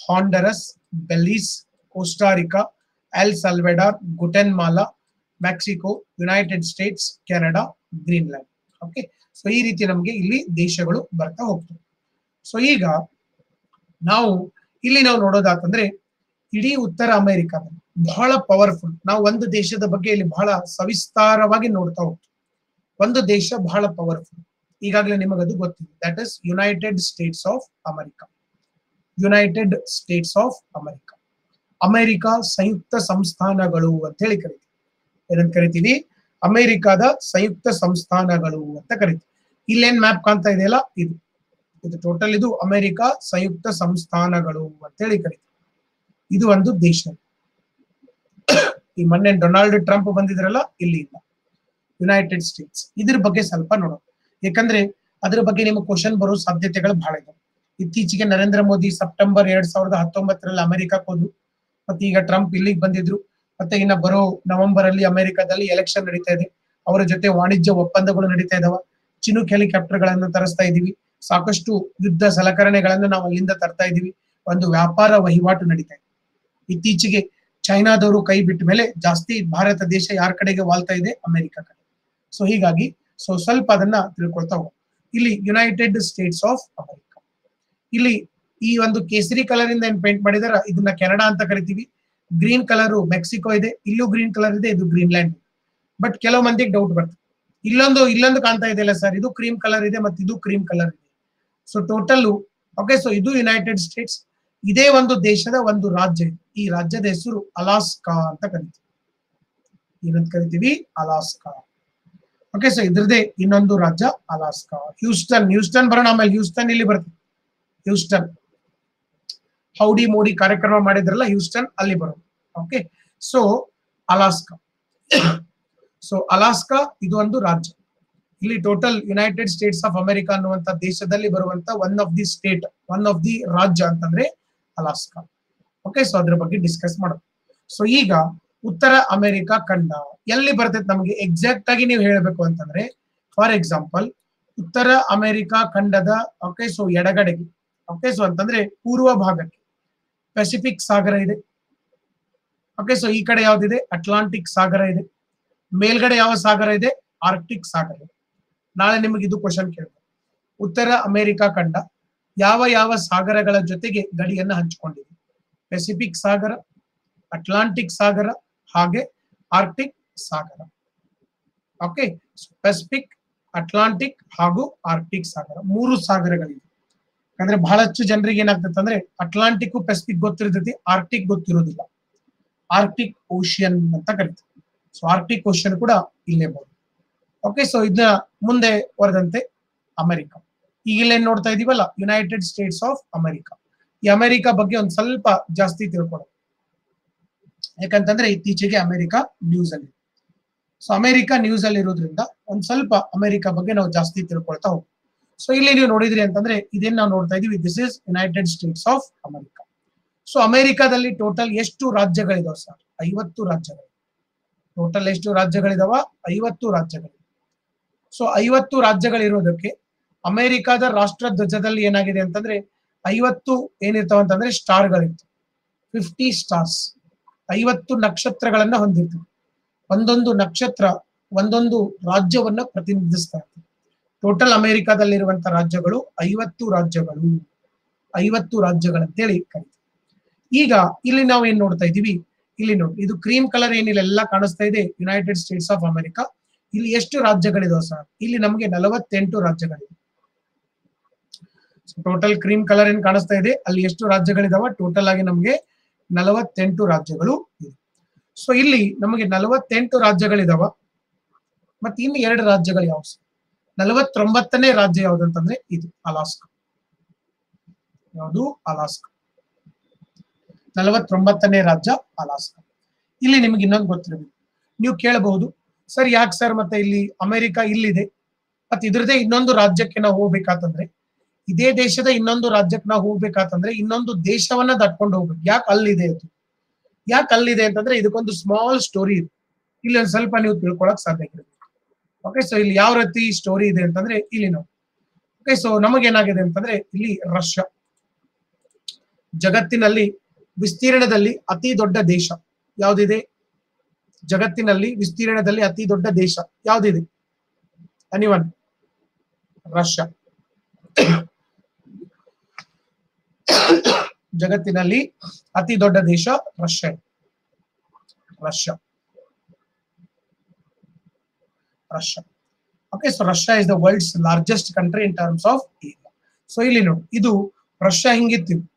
Honduras Belize Costa Rica El Salvador Guatemala Mexico United States Canada Greenland okay so ಈ ರೀತಿ ನಮಗೆ ಇಲ್ಲಿ ದೇಶಗಳು ಬರ್ತಾ ಹೋಗ್ತವೆ ಸೊ ಈಗ ನಾವು ಇಲ್ಲಿ ನಾವು ನೋಡೋದಾತಂದ್ರೆ ಇಡೀ ಉತ್ತರ ಅಮೆರಿಕಾದಲ್ಲಿ ಬಹಳ ಪವರ್ಫುಲ್ ನಾವು ಒಂದು ದೇಶದ ಬಗ್ಗೆ ಇಲ್ಲಿ ಬಹಳ ಸವಿಸ್ತಾರವಾಗಿ ನೋಡ್ತಾ ಹೋಗ್ತೀವಿ ಒಂದು ದೇಶ ಬಹಳ ಪವರ್ಫುಲ್ ಈಗಾಗಲೇ ನಿಮಗದು ಗೊತ್ತಿದೆ that is United States of America United States of America America ಸಂಯುಕ್ತ ಸಂಸ್ಥಾನಗಳು ಅಂತ ಹೇಳಿ ಕರಿತೀವಿ ಏನಂತ ಕರಿತೀವಿ ಅಮೆರಿಕಾದ ಸಂಯುಕ್ತ ಸಂಸ್ಥಾನಗಳು ಅಂತ ಕರಿತೀವಿ ಇಲ್ಲೇನ್ ಮ್ಯಾಪ್ ಕಾಣ್ತಾ ಇದೆಯಲ್ಲ ಇದು ಇದು ಟೋಟಲ್ ಇದು ಅಮೆರಿಕ ಸಂಯುಕ್ತ ಸಂಸ್ಥಾನಗಳು ಅಂತ ಹೇಳಿ ಕರಿತೀವಿ ಇದು ಒಂದು ದೇಶ ಈ ಮೊನ್ನೆ ಡೊನಾಲ್ಡ್ ಟ್ರಂಪ್ ಬಂದಿದ್ರಲ್ಲ ಇಲ್ಲಿ ಇಲ್ಲ ಯುನೈಟೆಡ್ ಸ್ಟೇಟ್ಸ್ ಇದ್ರ ಬಗ್ಗೆ ಸ್ವಲ್ಪ ನೋಡೋಣ ಯಾಕಂದ್ರೆ ಅದ್ರ ಬಗ್ಗೆ ನಿಮಗೆ ಕ್ವಶನ್ ಬರೋ ಸಾಧ್ಯತೆಗಳು ಬಹಳ ಇದೆ ಇತ್ತೀಚೆಗೆ ನರೇಂದ್ರ ಮೋದಿ ಸೆಪ್ಟೆಂಬರ್ ಎರಡ್ ಸಾವಿರದ ಹತ್ತೊಂಬತ್ತರಲ್ಲಿ ಅಮೆರಿಕಕ್ಕೆ ಹೋದ್ರು ಮತ್ತೆ ಈಗ ಟ್ರಂಪ್ ಇಲ್ಲಿಗೆ ಬಂದಿದ್ರು ಮತ್ತೆ ಇನ್ನ ಬರೋ ನವೆಂಬರ್ ಅಲ್ಲಿ ಅಮೆರಿಕದಲ್ಲಿ ಎಲೆಕ್ಷನ್ ನಡೀತಾ ಇದೆ ಅವರ ಜೊತೆ ವಾಣಿಜ್ಯ ಒಪ್ಪಂದಗಳು ನಡೀತಾ ಇದಾವ ಚಿನುಕ್ ಹೆಲಿಕಾಪ್ಟರ್ ಗಳನ್ನ ತರಿಸ್ತಾ ಇದೀವಿ ಸಾಕಷ್ಟು ಯುದ್ಧ ಸಲಕರಣೆಗಳನ್ನ ನಾವು ಅಲ್ಲಿಂದ ತರ್ತಾ ಇದೀವಿ ಒಂದು ವ್ಯಾಪಾರ ವಹಿವಾಟು ನಡೀತಾ ಇದೆ ಇತ್ತೀಚೆಗೆ ಚೈನಾದವರು ಕೈ ಬಿಟ್ಟ ಮೇಲೆ ಜಾಸ್ತಿ ಭಾರತ ದೇಶ ಯಾರ ಕಡೆಗೆ ವಾಲ್ತಾ ಇದೆ ಅಮೆರಿಕ ಕಡೆ ಸೊ ಹೀಗಾಗಿ ಸೊ ಸ್ವಲ್ಪ ಅದನ್ನ ತಿಳ್ಕೊಳ್ತಾ ಹೋಗೋಣ ಇಲ್ಲಿ ಯುನೈಟೆಡ್ ಸ್ಟೇಟ್ಸ್ ಆಫ್ ಅಮೆರಿಕ ಇಲ್ಲಿ ಈ ಒಂದು ಕೇಸರಿ ಕಲರ್ ಇಂದ ಏನ್ ಪೇಂಟ್ ಮಾಡಿದಾರ ಇದನ್ನ ಕೆನಡಾ ಅಂತ ಕರಿತೀವಿ ಗ್ರೀನ್ ಕಲರ್ ಮೆಕ್ಸಿಕೋ ಇದೆ ಇಲ್ಲೂ ಗ್ರೀನ್ ಕಲರ್ ಇದೆ ಇದು ಗ್ರೀನ್ಲ್ಯಾಂಡ್ ಬಟ್ ಕೆಲವು ಮಂದಿಗೆ ಡೌಟ್ ಬರ್ತದೆ ಇಲ್ಲೊಂದು ಇಲ್ಲೊಂದು ಕಾಣ್ತಾ ಇದೆಯಲ್ಲ ಸರ್ ಇದು ಕ್ರೀಮ್ ಕಲರ್ ಇದೆ ಮತ್ತೆ ಇದು ಕ್ರೀಮ್ ಕಲರ್ ಇದೆ ಸೊ ಟೋಟಲ್ ಓಕೆ ಸೊ ಇದು ಯುನೈಟೆಡ್ ಸ್ಟೇಟ್ಸ್ ಇದೇ ಒಂದು ದೇಶದ ಒಂದು ರಾಜ್ಯ ಇದೆ ಈ ರಾಜ್ಯದ ಹೆಸರು ಅಲಾಸ್ಕಾ ಅಂತ ಕರಿತೀವಿ ಏನಂತ ಕರಿತೀವಿ ಅಲಾಸ್ಕಾ ಓಕೆ ಸೊ ಇದ್ರದೇ ಇನ್ನೊಂದು ರಾಜ್ಯ ಅಲಾಸ್ಕಾ ಹ್ಯೂಸ್ಟನ್ ಹ್ಯೂಸ್ಟನ್ ಬರೋಣ ಆಮೇಲೆ ಹ್ಯೂಸ್ಟನ್ ಇಲ್ಲಿ ಬರ್ತದೆ ಹ್ಯೂಸ್ಟನ್ ಹೌಡಿ ಮೋಡಿ ಕಾರ್ಯಕ್ರಮ ಮಾಡಿದ್ರಲ್ಲ ಹ್ಯೂಸ್ಟನ್ ಅಲ್ಲಿ ಬರೋದು okay so Alaska so Alaska ಇದು ಒಂದು ರಾಜ್ಯ ಇಲ್ಲಿ total United States of America ಅನ್ನುವಂತ ದೇಶದಲ್ಲಿ ಬರುವಂತ one of the state one of the ರಾಜ್ಯ ಅಂತಂದ್ರೆ ಅಲಾಸ್ಕಾ ಓಕೆ ಸೊ ಅದ್ರ ಬಗ್ಗೆ ಡಿಸ್ಕಸ್ ಮಾಡೋದು ಸೊ ಈಗ ಉತ್ತರ ಅಮೆರಿಕಾ ಖಂಡ ಎಲ್ಲಿ ಬರ್ತೈತೆ ನಮಗೆ ಎಕ್ಸಾಕ್ಟ್ ಆಗಿ ನೀವು ಹೇಳಬೇಕು ಅಂತಂದ್ರೆ ಫಾರ್ ಎಕ್ಸಾಂಪಲ್ ಉತ್ತರ ಅಮೆರಿಕಾ ಖಂಡದ ಓಕೆ ಸೊ ಎಡಗಡೆಗೆ ಓಕೆ ಸೊ ಅಂತಂದ್ರೆ ಪೂರ್ವ ಭಾಗಕ್ಕೆ ಪೆಸಿಫಿಕ್ ಸಾಗರ ಇದೆ ಓಕೆ ಸೊ ಈ ಕಡೆ ಯಾವ್ದಿದೆ ಅಟ್ಲಾಂಟಿಕ್ ಸಾಗರ ಇದೆ ಮೇಲ್ಗಡೆ ಯಾವ ಸಾಗರ ಇದೆ ಆರ್ಕ್ಟಿಕ್ ಸಾಗರ ಇದೆ ನಾಳೆ ನಿಮಗೆ ಇದು ಕ್ವಶನ್ ಕೇಳ್ಬೋದು ಉತ್ತರ ಅಮೆರಿಕಾ ಖಂಡ ಯಾವ ಯಾವ ಸಾಗರಗಳ ಜೊತೆಗೆ ಗಡಿಯನ್ನು ಹಂಚಿಕೊಂಡಿದೆ ಪೆಸಿಫಿಕ್ ಸಾಗರ ಅಟ್ಲಾಂಟಿಕ್ ಸಾಗರ ಹಾಗೆ ಆರ್ಕ್ಟಿಕ್ ಸಾಗರ ಓಕೆ ಪೆಸಿಫಿಕ್ ಅಟ್ಲಾಂಟಿಕ್ ಹಾಗೂ ಆರ್ಕ್ಟಿಕ್ ಸಾಗರ ಮೂರು ಸಾಗರಗಳಿವೆ ಯಾಕಂದ್ರೆ ಬಹಳಷ್ಟು ಜನರಿಗೆ ಏನಾಗ್ತದೆ ಅಂದ್ರೆ ಅಟ್ಲಾಂಟಿಕ್ ಪೆಸಿಫಿಕ್ ಗೊತ್ತಿರ್ತೈತಿ ಆರ್ಕ್ಟಿಕ್ ಗೊತ್ತಿರೋದಿಲ್ಲ ಆರ್ಕ್ಟಿಕ್ ಓಷಿಯನ್ ಅಂತ ಕರಿತೀವಿ ಸೊ ಆರ್ಕ್ಟಿಕ್ ಓಷಿಯನ್ ಕೂಡ ಇಲ್ಲೇ ಬರುತ್ತೆ ಓಕೆ ಸೊ ಇದನ್ನ ಮುಂದೆ ವರೆದಂತೆ ಅಮೆರಿಕ ಈಗ ಇಲ್ಲೇನ್ ನೋಡ್ತಾ ಇದೀವಲ್ಲ ಯುನೈಟೆಡ್ ಸ್ಟೇಟ್ಸ್ ಆಫ್ ಅಮೆರಿಕ ಈ ಅಮೆರಿಕ ಬಗ್ಗೆ ಒಂದ್ ಸ್ವಲ್ಪ ಜಾಸ್ತಿ ತಿಳ್ಕೊಳ್ಳೋದು ಯಾಕಂತಂದ್ರೆ ಇತ್ತೀಚೆಗೆ ಅಮೆರಿಕ ನ್ಯೂಸ್ ಅಲ್ಲಿ ಸೊ ಅಮೆರಿಕ ನ್ಯೂಸ್ ಅಲ್ಲಿ ಇರೋದ್ರಿಂದ ಒಂದ್ ಸ್ವಲ್ಪ ಅಮೆರಿಕ ಬಗ್ಗೆ ನಾವು ಜಾಸ್ತಿ ತಿಳ್ಕೊಳ್ತಾ ಹೋಗ್ತೀವಿ ಸೊ ಇಲ್ಲಿ ನೀವು ನೋಡಿದ್ರಿ ಅಂತಂದ್ರೆ ಇದೇನ್ ನಾವು ನೋಡ್ತಾ ಇದೀವಿ this is United States of America so ಅಮೆರಿಕಾದಲ್ಲಿ ಟೋಟಲ್ ಎಷ್ಟು ರಾಜ್ಯಗಳಿದಾವೆ ಸರ್ ಐವತ್ತು ರಾಜ್ಯಗಳು ಟೋಟಲ್ ಎಷ್ಟು ರಾಜ್ಯಗಳಿದಾವ ಐವತ್ತು ರಾಜ್ಯಗಳು ಸೊ ಐವತ್ತು ರಾಜ್ಯಗಳಿರೋದಕ್ಕೆ ಅಮೆರಿಕಾದ ರಾಷ್ಟ್ರ ಧ್ವಜದಲ್ಲಿ ಏನಾಗಿದೆ ಅಂತಂದ್ರೆ ಐವತ್ತು ಏನಿರ್ತಾವ ಅಂತಂದ್ರೆ ಸ್ಟಾರ್ಗಳಿತ್ತು ಫಿಫ್ಟಿ ಸ್ಟಾರ್ಸ್ ಐವತ್ತು ನಕ್ಷತ್ರಗಳನ್ನ ಹೊಂದಿರ್ತವೆ ಒಂದೊಂದು ನಕ್ಷತ್ರ ಒಂದೊಂದು ರಾಜ್ಯವನ್ನ ಪ್ರತಿನಿಧಿಸ್ತಾ ಇರ್ತದೆ ಟೋಟಲ್ ಅಮೆರಿಕಾದಲ್ಲಿರುವಂತ ರಾಜ್ಯಗಳು ಐವತ್ತು ರಾಜ್ಯಗಳು ಐವತ್ತು ರಾಜ್ಯಗಳಂತೇಳಿ ಕರಿತೀವಿ ಈಗ ಇಲ್ಲಿ ನಾವು ಏನ್ ನೋಡ್ತಾ ಇದೀವಿ ಇಲ್ಲಿ ನೋಡಿ ಇದು ಕ್ರೀಮ್ ಕಲರ್ ಏನಿಲ್ಲ ಎಲ್ಲ ಕಾಣಿಸ್ತಾ ಇದೆ ಯುನೈಟೆಡ್ ಸ್ಟೇಟ್ಸ್ ಆಫ್ ಅಮೆರಿಕಾ ಇಲ್ಲಿ ಎಷ್ಟು ರಾಜ್ಯಗಳಿದಾವೆ ಸರ್ ಇಲ್ಲಿ ನಮಗೆ ನಲವತ್ತೆಂಟು ರಾಜ್ಯಗಳಿವೆ ಟೋಟಲ್ ಕ್ರೀಮ್ ಕಲರ್ ಏನ್ ಕಾಣಿಸ್ತಾ ಇದೆ ಅಲ್ಲಿ ಎಷ್ಟು ರಾಜ್ಯಗಳಿದಾವ ಟೋಟಲ್ ಆಗಿ ನಮಗೆ ನಲವತ್ತೆಂಟು ರಾಜ್ಯಗಳು ಇದೆ ಸೊ ಇಲ್ಲಿ ನಮಗೆ ನಲವತ್ತೆಂಟು ರಾಜ್ಯಗಳಿದಾವ ಮತ್ತೆ ಇನ್ನು ಎರಡು ರಾಜ್ಯಗಳು ಯಾವ ನಲವತ್ತೊಂಬತ್ತನೇ ರಾಜ್ಯ ಯಾವ್ದಂತಂದ್ರೆ ಇದು ಅಲಾಸ್ಕಾ ಯಾವುದು ಅಲಾಸ್ಕಾ ನಲವತ್ತೊಂಬತ್ತನೇ ರಾಜ್ಯ ಅಲಾಸ್ಕಾ ಇಲ್ಲಿ ನಿಮ್ಗೆ ಇನ್ನೊಂದು ಗೊತ್ತಿರಬೇಕು ನೀವು ಕೇಳಬಹುದು ಸರ್ ಯಾಕೆ ಸರ್ ಮತ್ತೆ ಇಲ್ಲಿ ಅಮೆರಿಕ ಇಲ್ಲಿದೆ ಮತ್ತೆ ಇದ್ರದೇ ಇನ್ನೊಂದು ರಾಜ್ಯಕ್ಕೆ ನಾವು ಹೋಗ್ಬೇಕಾತಂದ್ರೆ ಇದೇ ದೇಶದ ಇನ್ನೊಂದು ರಾಜ್ಯಕ್ಕೆ ನಾವು ಹೋಗ್ಬೇಕಾತಂದ್ರೆ ಇನ್ನೊಂದು ದೇಶವನ್ನ ದಾಟ್ಕೊಂಡು ಹೋಗ್ಬೇಕು ಯಾಕೆ ಅಲ್ಲಿದೆ ಅದು ಯಾಕೆ ಅಲ್ಲಿದೆ ಅಂತಂದ್ರೆ ಇದಕ್ಕೊಂದು ಸ್ಮಾಲ್ ಸ್ಟೋರಿ ಇದೆ ಇಲ್ಲಿ ಒಂದ್ ಸ್ವಲ್ಪ ನೀವು ತಿಳ್ಕೊಳಕ್ ಸಾಧ್ಯ ಇದೆ ಓಕೆ ಸೊ ಇಲ್ಲಿ ಯಾವ ರೀತಿ ಸ್ಟೋರಿ ಇದೆ ಅಂತಂದ್ರೆ ಇಲ್ಲಿ ನಾವು ಓಕೆ ಸೊ ನಮಗೇನಾಗಿದೆ ಅಂತಂದ್ರೆ ಇಲ್ಲಿ ರಷ್ಯಾ ಜಗತ್ತಿನಲ್ಲಿ ವಿಸ್ತೀರ್ಣದಲ್ಲಿ ಅತಿ ದೊಡ್ಡ ದೇಶ ಯಾವುದಿದೆ ಜಗತ್ತಿನಲ್ಲಿ ವಿಸ್ತೀರ್ಣದಲ್ಲಿ ಅತಿ ದೊಡ್ಡ ದೇಶ ಯಾವುದಿದೆ ಅನಿವನ್ ರಷ್ಯಾ ಜಗತ್ತಿನಲ್ಲಿ ಅತಿ ದೊಡ್ಡ ದೇಶ Russia Russia Russia okay so Russia is the world's largest country in terms of area so ಇಲ್ಲಿ ನೋಡಿ ಇದು ರಷ್ಯಾ ಹಿಂಗಿತ್ತು ಇದು.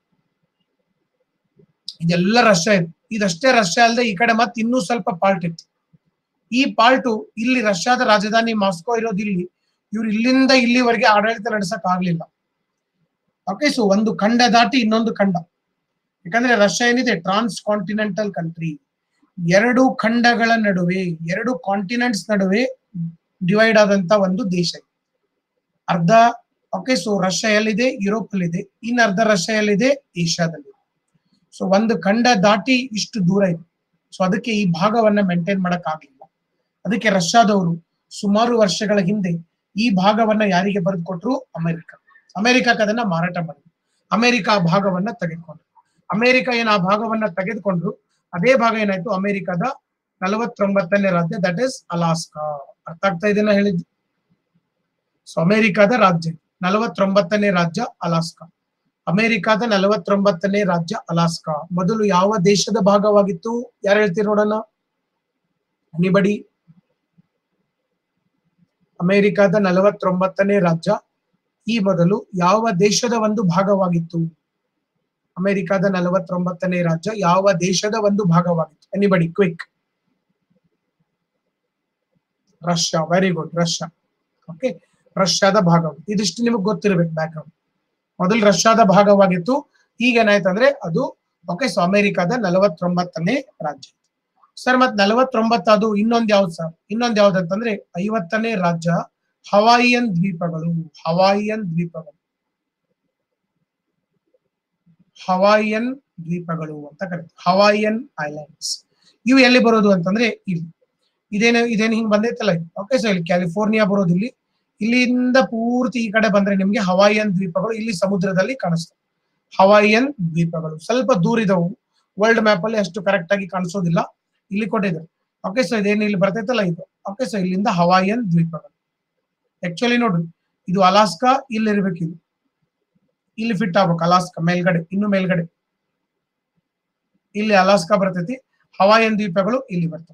ಇದೆಲ್ಲ ರಷ್ಯಾ ಇದೆ ಇದಷ್ಟೇ ರಷ್ಯಾ ಅಲ್ಲದೆ ಈ ಕಡೆ ಮತ್ತೆ ಇನ್ನೂ ಸ್ವಲ್ಪ ಪಾರ್ಟ್ ಇತ್ತು ಈ ಪಾರ್ಟು ಇಲ್ಲಿ ರಷ್ಯಾದ ರಾಜಧಾನಿ ಮಾಸ್ಕೋ ಇರೋದು ಇಲ್ಲಿ ಇವ್ರು ಇಲ್ಲಿಂದ ಇಲ್ಲಿವರೆಗೆ ಆಡಳಿತ ನಡೆಸಕ್ ಆಗ್ಲಿಲ್ಲ ಓಕೆ ಸೊ ಒಂದು ಖಂಡ ದಾಟಿ ಇನ್ನೊಂದು ಖಂಡ ಯಾಕಂದ್ರೆ ರಷ್ಯಾ ಏನಿದೆ ಟ್ರಾನ್ಸ್ ಕಾಂಟಿನೆಂಟಲ್ ಕಂಟ್ರಿ ಎರಡು ಖಂಡಗಳ ನಡುವೆ ಎರಡು ಕಾಂಟಿನೆಂಟ್ಸ್ ನಡುವೆ ಡಿವೈಡ್ ಆದಂತ ಒಂದು ದೇಶ ಇದು. ಅರ್ಧ ಓಕೆ ಸೊ ರಷ್ಯಾ ಎಲ್ಲಿದೆ ಯುರೋಪ್ ಅಲ್ಲಿದೆ ಇನ್ನು ಅರ್ಧ ರಷ್ಯಾ ಎಲ್ಲಿದೆ ಏಷ್ಯಾದಲ್ಲಿ ಸೊ ಒಂದು ಖಂಡ ದಾಟಿ ಇಷ್ಟು ದೂರ ಇದೆ ಸೊ ಅದಕ್ಕೆ ಈ ಭಾಗವನ್ನ ಮೇಂಟೈನ್ ಮಾಡಕ್ ಆಗ್ಲಿಲ್ಲ ಅದಕ್ಕೆ ರಷ್ಯಾದವರು ಸುಮಾರು ವರ್ಷಗಳ ಹಿಂದೆ ಈ ಭಾಗವನ್ನ ಯಾರಿಗೆ ಬರೆದು ಕೊಟ್ರು ಅಮೆರಿಕ ಅಮೆರಿಕಕ್ಕೆ ಅದನ್ನ ಮಾರಾಟ ಮಾಡಿದ್ರು ಅಮೆರಿಕ ಆ ಭಾಗವನ್ನ ತೆಗೆದುಕೊಂಡ್ರು ಅಮೆರಿಕ ಏನ್ ಆ ಭಾಗವನ್ನ ತೆಗೆದುಕೊಂಡ್ರು ಅದೇ ಭಾಗ ಏನಾಯ್ತು ಅಮೆರಿಕದ ನಲವತ್ತೊಂಬತ್ತನೇ ರಾಜ್ಯ ದಟ್ ಇಸ್ ಅಲಾಸ್ಕಾ ಅರ್ಥ ಆಗ್ತಾ ಇದೆನಾ ಹೇಳಿದ್ದು ಸೊ ಅಮೆರಿಕದ ರಾಜ್ಯ ನಲವತ್ತೊಂಬತ್ತನೇ ರಾಜ್ಯ ಅಲಾಸ್ಕಾ ಅಮೆರಿಕದ ನಲವತ್ತೊಂಬತ್ತನೇ ರಾಜ್ಯ ಅಲಾಸ್ಕಾ ಮೊದಲು ಯಾವ ದೇಶದ ಭಾಗವಾಗಿತ್ತು ಯಾರು ಹೇಳ್ತೀರಿ ನೋಡೋಣ ಎನಿಬಡಿ ಅಮೆರಿಕದ ನಲವತ್ತೊಂಬತ್ತನೇ ರಾಜ್ಯ ಈ ಮೊದಲು ಯಾವ ದೇಶದ ಒಂದು ಭಾಗವಾಗಿತ್ತು ಅಮೆರಿಕದ ನಲವತ್ತೊಂಬತ್ತನೇ ರಾಜ್ಯ ಯಾವ ದೇಶದ ಒಂದು ಭಾಗವಾಗಿತ್ತು anybody quick Russia very good Russia okay ರಷ್ಯಾದ ಭಾಗ ಇದಿಷ್ಟು ನಿಮಗೆ ಗೊತ್ತಿರಬೇಕು ಬ್ಯಾಕ್ಗ್ರೌಂಡ್ ಮೊದಲು ರಷ್ಯಾದ ಭಾಗವಾಗಿತ್ತು ಈಗ ಏನಾಯ್ತು ಅಂದ್ರೆ ಅದು ಓಕೆ ಸೊ ಅಮೆರಿಕದ ನಲವತ್ತೊಂಬತ್ತನೇ ರಾಜ್ಯ ಸರ್ ಮತ್ ನಲವತ್ತೊಂಬತ್ತು ಅದು ಇನ್ನೊಂದ್ ಯಾವ್ದು ಸರ್ ಇನ್ನೊಂದ್ ಯಾವ್ದು ಅಂತಂದ್ರೆ ಐವತ್ತನೇ ರಾಜ್ಯ ಹವಾಯಿಯನ್ ದ್ವೀಪಗಳು ಹವಾಯಿಯನ್ ದ್ವೀಪಗಳು ಹವಾಯಿಯನ್ ದ್ವೀಪಗಳು ಅಂತ ಕರೀತಾರೆ ಹವಾಯಿಯನ್ ಐಲ್ಯಾಂಡ್ಸ್ ಇವು ಎಲ್ಲಿ ಬರೋದು ಅಂತಂದ್ರೆ ಇಲ್ಲಿ ಇದೇನು ಇದೇನು ಹಿಂಗ್ ಬಂದೈತಲ್ಲ ಓಕೆ ಸೊ ಇಲ್ಲಿ ಕ್ಯಾಲಿಫೋರ್ನಿಯಾ ಬರೋದು ಇಲ್ಲಿ ಇಲ್ಲಿಂದ ಪೂರ್ತಿ ಈ ಕಡೆ ಬಂದ್ರೆ ನಿಮ್ಗೆ ಹವಾಯಿಯನ್ ದ್ವೀಪಗಳು ಇಲ್ಲಿ ಸಮುದ್ರದಲ್ಲಿ ಕಾಣಿಸ್ತವೆ ಹವಾಯಿಯನ್ ದ್ವೀಪಗಳು ಸ್ವಲ್ಪ ದೂರ ಇದಾವು ವರ್ಲ್ಡ್ ಮ್ಯಾಪ್ ಅಲ್ಲಿ ಅಷ್ಟು ಕರೆಕ್ಟ್ ಆಗಿ ಕಾಣಿಸೋದಿಲ್ಲ ಇಲ್ಲಿ ಕೊಟ್ಟಿದ್ದಾರೆ ಓಕೆ ಸೊ ಇದೇನು ಇಲ್ಲಿ ಬರ್ತೈತಲ್ಲ ಇದು ಓಕೆ ಸೊ ಇಲ್ಲಿಂದ ಹವಾಯಿಯನ್ ದ್ವೀಪಗಳು ಆಕ್ಚುಲಿ ನೋಡ್ರಿ ಇದು ಅಲಾಸ್ಕಾ ಇಲ್ಲಿ ಇರ್ಬೇಕು ಇದು ಇಲ್ಲಿ ಫಿಟ್ ಆಗ್ಬೇಕು ಅಲಾಸ್ಕಾ ಮೇಲ್ಗಡೆ ಇನ್ನು ಮೇಲ್ಗಡೆ ಇಲ್ಲಿ ಅಲಾಸ್ಕಾ ಬರ್ತೈತಿ ಹವಾಯಿಯನ್ ದ್ವೀಪಗಳು ಇಲ್ಲಿ ಬರ್ತವೆ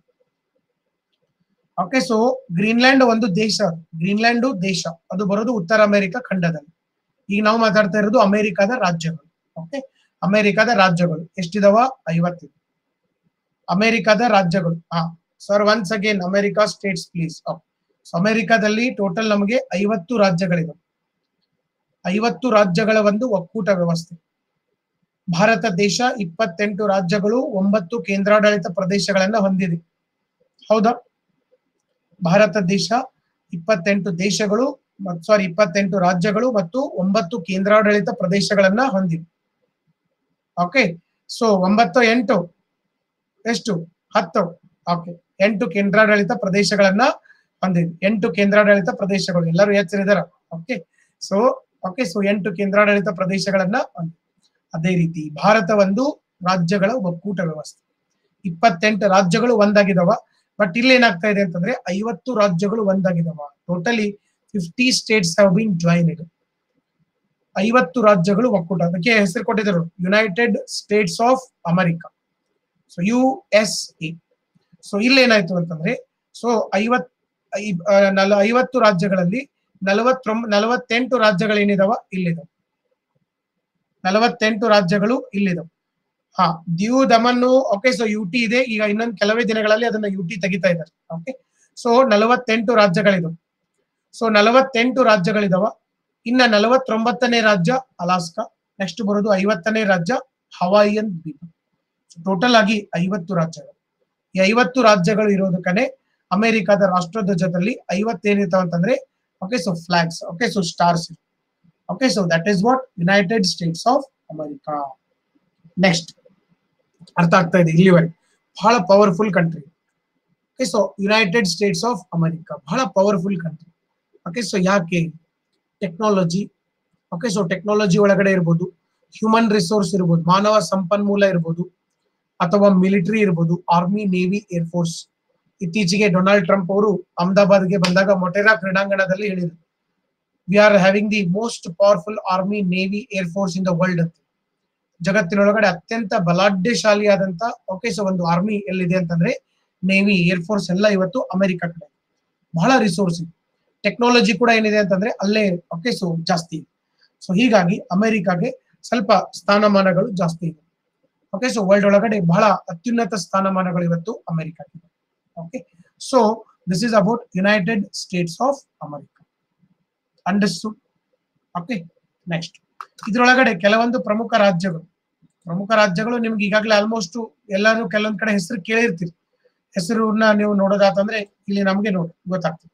ಓಕೆ ಸೊ ಗ್ರೀನ್ಲ್ಯಾಂಡ್ ಒಂದು ದೇಶ ಅದು. ಗ್ರೀನ್ಲ್ಯಾಂಡ್ ದೇಶ ಅದು ಬರೋದು ಉತ್ತರ ಅಮೆರಿಕ ಖಂಡದಲ್ಲಿ ಈಗ ನಾವು ಮಾತಾಡ್ತಾ ಇರೋದು ಅಮೆರಿಕದ ರಾಜ್ಯಗಳು ಓಕೆ ಅಮೆರಿಕದ ರಾಜ್ಯಗಳು ಎಷ್ಟಿದಾವ ಐವತ್ತಿದೆ ಅಮೆರಿಕದ ರಾಜ್ಯಗಳು ಹಾ sir once again America states please ಅಮೆರಿಕದಲ್ಲಿ ಟೋಟಲ್ ನಮಗೆ ಐವತ್ತು ರಾಜ್ಯಗಳಿವೆ ಐವತ್ತು ರಾಜ್ಯಗಳ ಒಂದು ಒಕ್ಕೂಟ ವ್ಯವಸ್ಥೆ ಭಾರತ ದೇಶ ಇಪ್ಪತ್ತೆಂಟು ರಾಜ್ಯಗಳು ಒಂಬತ್ತು ಕೇಂದ್ರಾಡಳಿತ ಪ್ರದೇಶಗಳನ್ನ ಹೊಂದಿದೆ ಹೌದಾ ಭಾರತ ದೇಶ ಇಪ್ಪತ್ತೆಂಟು ದೇಶಗಳು ಸಾರಿ ಇಪ್ಪತ್ತೆಂಟು ರಾಜ್ಯಗಳು ಮತ್ತು ಒಂಬತ್ತು ಕೇಂದ್ರಾಡಳಿತ ಪ್ರದೇಶಗಳನ್ನ ಹೊಂದಿವೆ ಓಕೆ ಸೊ ಒಂಬತ್ತು ಎಂಟು ಎಷ್ಟು ಹತ್ತು ಓಕೆ ಎಂಟು ಕೇಂದ್ರಾಡಳಿತ ಪ್ರದೇಶಗಳನ್ನ ಹೊಂದಿದೆ ಎಂಟು ಕೇಂದ್ರಾಡಳಿತ ಪ್ರದೇಶಗಳು ಎಲ್ಲರೂ ಹೆಸರಿದಾರ ಓಕೆ ಸೊ ಓಕೆ ಸೊ ಎಂಟು ಕೇಂದ್ರಾಡಳಿತ ಪ್ರದೇಶಗಳನ್ನ ಹೊಂದಿದೆ ಅದೇ ರೀತಿ ಭಾರತ ಒಂದು ರಾಜ್ಯಗಳ ಒಕ್ಕೂಟ ವ್ಯವಸ್ಥೆ ಇಪ್ಪತ್ತೆಂಟು ರಾಜ್ಯಗಳು ಒಂದಾಗಿದಾವ ಬಟ್ ಇಲ್ಲಿ ಏನಾಗ್ತಾ ಇದೆ ಅಂತಂದ್ರೆ ಐವತ್ತು ರಾಜ್ಯಗಳು ಒಂದಾಗಿದಾವ totally fifty states have been joined ಐವತ್ತು ರಾಜ್ಯಗಳು ಒಕ್ಕೂಟ ಅದಕ್ಕೆ ಹೆಸರು ಕೊಟ್ಟಿದ್ರು United States of America so U S A so ಇಲ್ಲಿ ಏನಾಯ್ತು ಅಂತಂದ್ರೆ ಸೊ ಐವತ್ ಐ- ಆ, ನಲ ಐವತ್ತು ರಾಜ್ಯಗಳಲ್ಲಿ ನಲವತ್ತೊಂಬ ನಲವತ್ತೆಂಟು ರಾಜ್ಯಗಳೇನಿದಾವ ಇಲ್ಲಿದಾವ ನಲವತ್ತೆಂಟು ರಾಜ್ಯಗಳು ಇಲ್ಲಿದಾವ ಹಾ Diu Daman okay so U T ಇದೆ ಈಗ ಇನ್ನೊಂದು ಕೆಲವೇ ದಿನಗಳಲ್ಲಿ ಅದನ್ನ ಯು ಟಿ ತೆಗಿತಾ ಇದ್ದಾರೆ ಓಕೆ ಸೊ ನಲವತ್ತೆಂಟು ರಾಜ್ಯಗಳಿದಾವ ಸೊ ನಲವತ್ತೆಂಟು ರಾಜ್ಯಗಳಿದಾವ ಇನ್ನ ನಲವತ್ತೊಂಬತ್ತನೇ ರಾಜ್ಯ ಅಲಾಸ್ಕಾ ನೆಕ್ಸ್ಟ್ ಬರೋದು ಐವತ್ತನೇ ರಾಜ್ಯ ಹವಾಯಿಯನ್ ದ್ವೀಪ ಟೋಟಲ್ ಆಗಿ ಐವತ್ತು ರಾಜ್ಯಗಳು ಈ ಐವತ್ತು ರಾಜ್ಯಗಳು ಇರೋದಕ್ಕನೆ ಅಮೆರಿಕದ ರಾಷ್ಟ್ರಧ್ವಜದಲ್ಲಿ ಐವತ್ತೇನಿರ್ತಾವ ಅಂತಂದ್ರೆ okay so flags okay so stars okay so that is what United States of America next ಅರ್ಥ ಆಗ್ತಾ ಇದೆ ಇಲ್ಲಿವರೆಗೆ ಬಹಳ powerful country okay so United States of America ಬಹಳ ಪವರ್ಫುಲ್ ಕಂಟ್ರಿ ಓಕೆ ಸೊ ಯಾಕೆ ಟೆಕ್ನಾಲಜಿ ಓಕೆ ಸೊ ಟೆಕ್ನಾಲಜಿ ಒಳಗಡೆ ಇರ್ಬೋದು human resource ಇರ್ಬೋದು ಮಾನವ ಸಂಪನ್ಮೂಲ ಇರ್ಬೋದು ಅಥವಾ ಮಿಲಿಟರಿ ಇರ್ಬೋದು ಆರ್ಮಿ ನೇವಿ ಏರ್ಫೋರ್ಸ್ ಇತ್ತೀಚೆಗೆ ಡೊನಾಲ್ಡ್ ಟ್ರಂಪ್ ಅವರು ಅಹಮದಾಬಾದ್ಗೆ ಬಂದಾಗ ಮೊಟೆರಾ ಕ್ರೀಡಾಂಗಣದಲ್ಲಿ ಹೇಳಿದರು we are having the most powerful army navy air force in the world ಅಂತ ಜಗತ್ತಿನೊಳಗಡೆ ಅತ್ಯಂತ ಬಲಾಢ್ಯಶಾಲಿಯಾದಂತ ಓಕೆ ಸೊ ಒಂದು ಆರ್ಮಿ ಎಲ್ಲಿದೆ ಅಂತಂದ್ರೆ ನೇವಿ ಏರ್ಫೋರ್ಸ್ ಎಲ್ಲ ಇವತ್ತು ಅಮೆರಿಕ ಕಡೆ ಬಹಳ ರಿಸೋರ್ಸ್ ಇದೆ ಟೆಕ್ನಾಲಜಿ ಕೂಡ ಏನಿದೆ ಅಂತಂದ್ರೆ ಅಲ್ಲೇ ಓಕೆ ಸೊ ಜಾಸ್ತಿ ಇದೆ ಸೊ ಹೀಗಾಗಿ ಅಮೆರಿಕಾಗೆ ಸ್ವಲ್ಪ ಸ್ಥಾನಮಾನಗಳು ಜಾಸ್ತಿ ಇದೆ ಓಕೆ ಸೊ ವರ್ಲ್ಡ್ ಒಳಗಡೆ ಬಹಳ ಅತ್ಯುನ್ನತ ಸ್ಥಾನಮಾನಗಳು ಇವತ್ತು ಅಮೆರಿಕಾಗಿದೆ okay so this is about United States of America understood okay next ಇದ್ರೊಳಗಡೆ ಕೆಲವೊಂದು ಪ್ರಮುಖ ರಾಜ್ಯಗಳು ಪ್ರಮುಖ ರಾಜ್ಯಗಳು ನಿಮ್ಗೆ ಈಗಾಗಲೇ ಆಲ್ಮೋಸ್ಟ್ ಎಲ್ಲರೂ ಕೆಲವೊಂದ್ ಕಡೆ ಹೆಸರು ಕೇಳಿರ್ತೀರಿ ಹೆಸರನ್ನ ನೀವು ನೋಡೋದಾತಂದ್ರೆ ಇಲ್ಲಿ ನಮ್ಗೆ ನೋಡಿ ಗೊತ್ತಾಗ್ತದೆ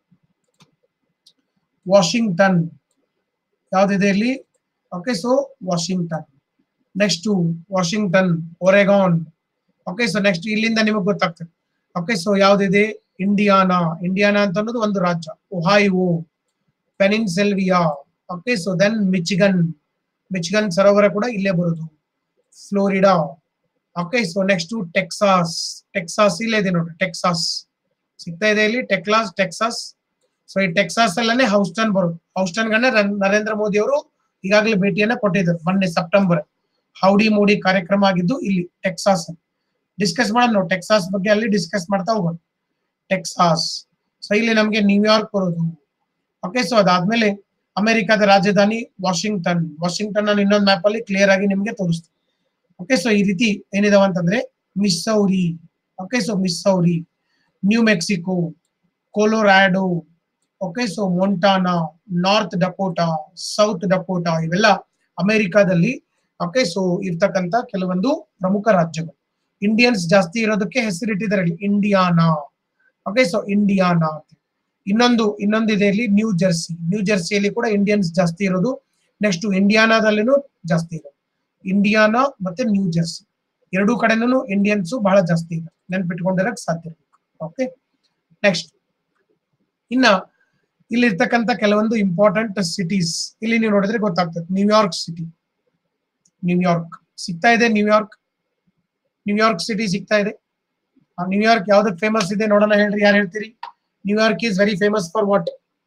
ವಾಷಿಂಗ್ಟನ್ ಯಾವ್ದಿದೆ ಇಲ್ಲಿ okay so Washington next Washington Oregon okay so next ಇಲ್ಲಿಂದ ನಿಮಗೆ ಗೊತ್ತಾಗ್ತದೆ ಓಕೆ ಸೊ ಯಾವ್ದಿದೆ ಇಂಡಿಯಾನಾ ಇಂಡಿಯಾನಾ ಅಂತ ಅನ್ನೋದು ಒಂದು ರಾಜ್ಯ Ohio Pennsylvania okay so then Michigan Michigan ಸರೋವರ ಕೂಡ ಇಲ್ಲೇ ಬರುದು Florida okay so next Texas Texas ಇಲ್ಲೇ ಇದೆ ನೋಡಿ ಟೆಕ್ಸಾಸ್ ಸಿಗ್ತಾ ಇದೆ ಇಲ್ಲಿ ಟೆಕ್ಲಾಸ್ ಟೆಕ್ಸಾಸ್ ಸೊ ಈ ಟೆಕ್ಸಾಸ್ ಅಲ್ಲೇ ಹೌಸ್ಟನ್ ಬರುದು ಹೌಸ್ಟನ್ ಗನ್ನ ನರೇಂದ್ರ ಮೋದಿ ಅವರು ಈಗಾಗಲೇ ಭೇಟಿಯನ್ನ ಕೊಟ್ಟಿದ್ದಾರೆ ಮೊನ್ನೆ ಸೆಪ್ಟೆಂಬರ್ ಹೌಡಿ ಮೋಡಿ ಕಾರ್ಯಕ್ರಮ ಆಗಿದ್ದು ಇಲ್ಲಿ ಟೆಕ್ಸಾಸ್ ಡಿಸ್ಕಸ್ ಮಾಡೋಣ ನಾವು ಟೆಕ್ಸಾಸ್ ಬಗ್ಗೆ ಅಲ್ಲಿ ಡಿಸ್ಕಸ್ ಮಾಡ್ತಾ ಹೋಗೋಣ ಟೆಕ್ಸಾಸ್ ಸೊ ಇಲ್ಲಿ ನಮ್ಗೆ ನ್ಯೂಯಾರ್ಕ್ ಬರೋದು ಓಕೆ ಸೊ ಅದಾದ್ಮೇಲೆ ಅಮೆರಿಕದ ರಾಜಧಾನಿ ವಾಷಿಂಗ್ಟನ್ ವಾಷಿಂಗ್ಟನ್ ನಾನು ಇನ್ನೊಂದು ಮ್ಯಾಪ್ ಅಲ್ಲಿ ಕ್ಲಿಯರ್ ಆಗಿ ನಿಮ್ಗೆ ತೋರಿಸ್ತೀನಿ ಓಕೆ ಸೊ ಈ ರೀತಿ ಏನಿದಾವ ಅಂತಂದ್ರೆ Missouri okay so Missouri New Mexico Colorado okay so Montana North Dakota South Dakota ಇವೆಲ್ಲ ಅಮೆರಿಕಾದಲ್ಲಿ ಓಕೆ ಸೊ ಇರ್ತಕ್ಕಂತ ಕೆಲವೊಂದು ಪ್ರಮುಖ ರಾಜ್ಯಗಳು ಇಂಡಿಯನ್ಸ್ ಜಾಸ್ತಿ ಇರೋದಕ್ಕೆ ಹೆಸರಿಟ್ಟಿದ್ದಾರೆ ಇಲ್ಲಿ ಇಂಡಿಯಾನಾ ಓಕೆ ಸೊ ಇಂಡಿಯಾನಾ ಅಂತ ಇನ್ನೊಂದು ಇನ್ನೊಂದು ಇದೆ ಇಲ್ಲಿ ನ್ಯೂ ಜರ್ಸಿ ನ್ಯೂ ಜರ್ಸಿಯಲ್ಲಿ ಕೂಡ ಇಂಡಿಯನ್ಸ್ ಜಾಸ್ತಿ ಇರೋದು ನೆಕ್ಸ್ಟ್ ಇಂಡಿಯಾನಾದಲ್ಲಿನೂ ಜಾಸ್ತಿ ಇರೋದು ಇಂಡಿಯಾನಾ ಮತ್ತೆ ನ್ಯೂ ಜರ್ಸಿ ಎರಡೂ ಕಡೆನೂ ಇಂಡಿಯನ್ಸ್ ಬಹಳ ಜಾಸ್ತಿ ಇದೆ ನೆನ್ಪಿಟ್ಕೊಂಡಿರಕ್ ಸಾಧ್ಯ ಇರಬೇಕು ಓಕೆ ನೆಕ್ಸ್ಟ್ ಇನ್ನ ಇಲ್ಲಿ ಇರ್ತಕ್ಕಂತ ಕೆಲವೊಂದು ಇಂಪಾರ್ಟೆಂಟ್ ಸಿಟೀಸ್ ಇಲ್ಲಿ ನೀವು ನೋಡಿದ್ರೆ ಗೊತ್ತಾಗ್ತದೆ ನ್ಯೂಯಾರ್ಕ್ ಸಿಟಿ ನ್ಯೂಯಾರ್ಕ್ ಸಿಗ್ತಾ ಇದೆ ನ್ಯೂಯಾರ್ಕ್ ನ್ಯೂಯಾರ್ಕ್ ಸಿಟಿ ಸಿಗ್ತಾ ಇದೆ ಆ ನ್ಯೂಯಾರ್ಕ್ ಯಾವ್ದಕ್ ಫೇಮಸ್ ಇದೆ ನೋಡೋಣ ಹೇಳ್ರಿ ಯಾರು ಹೇಳ್ತೀರಿ New York is very famous for what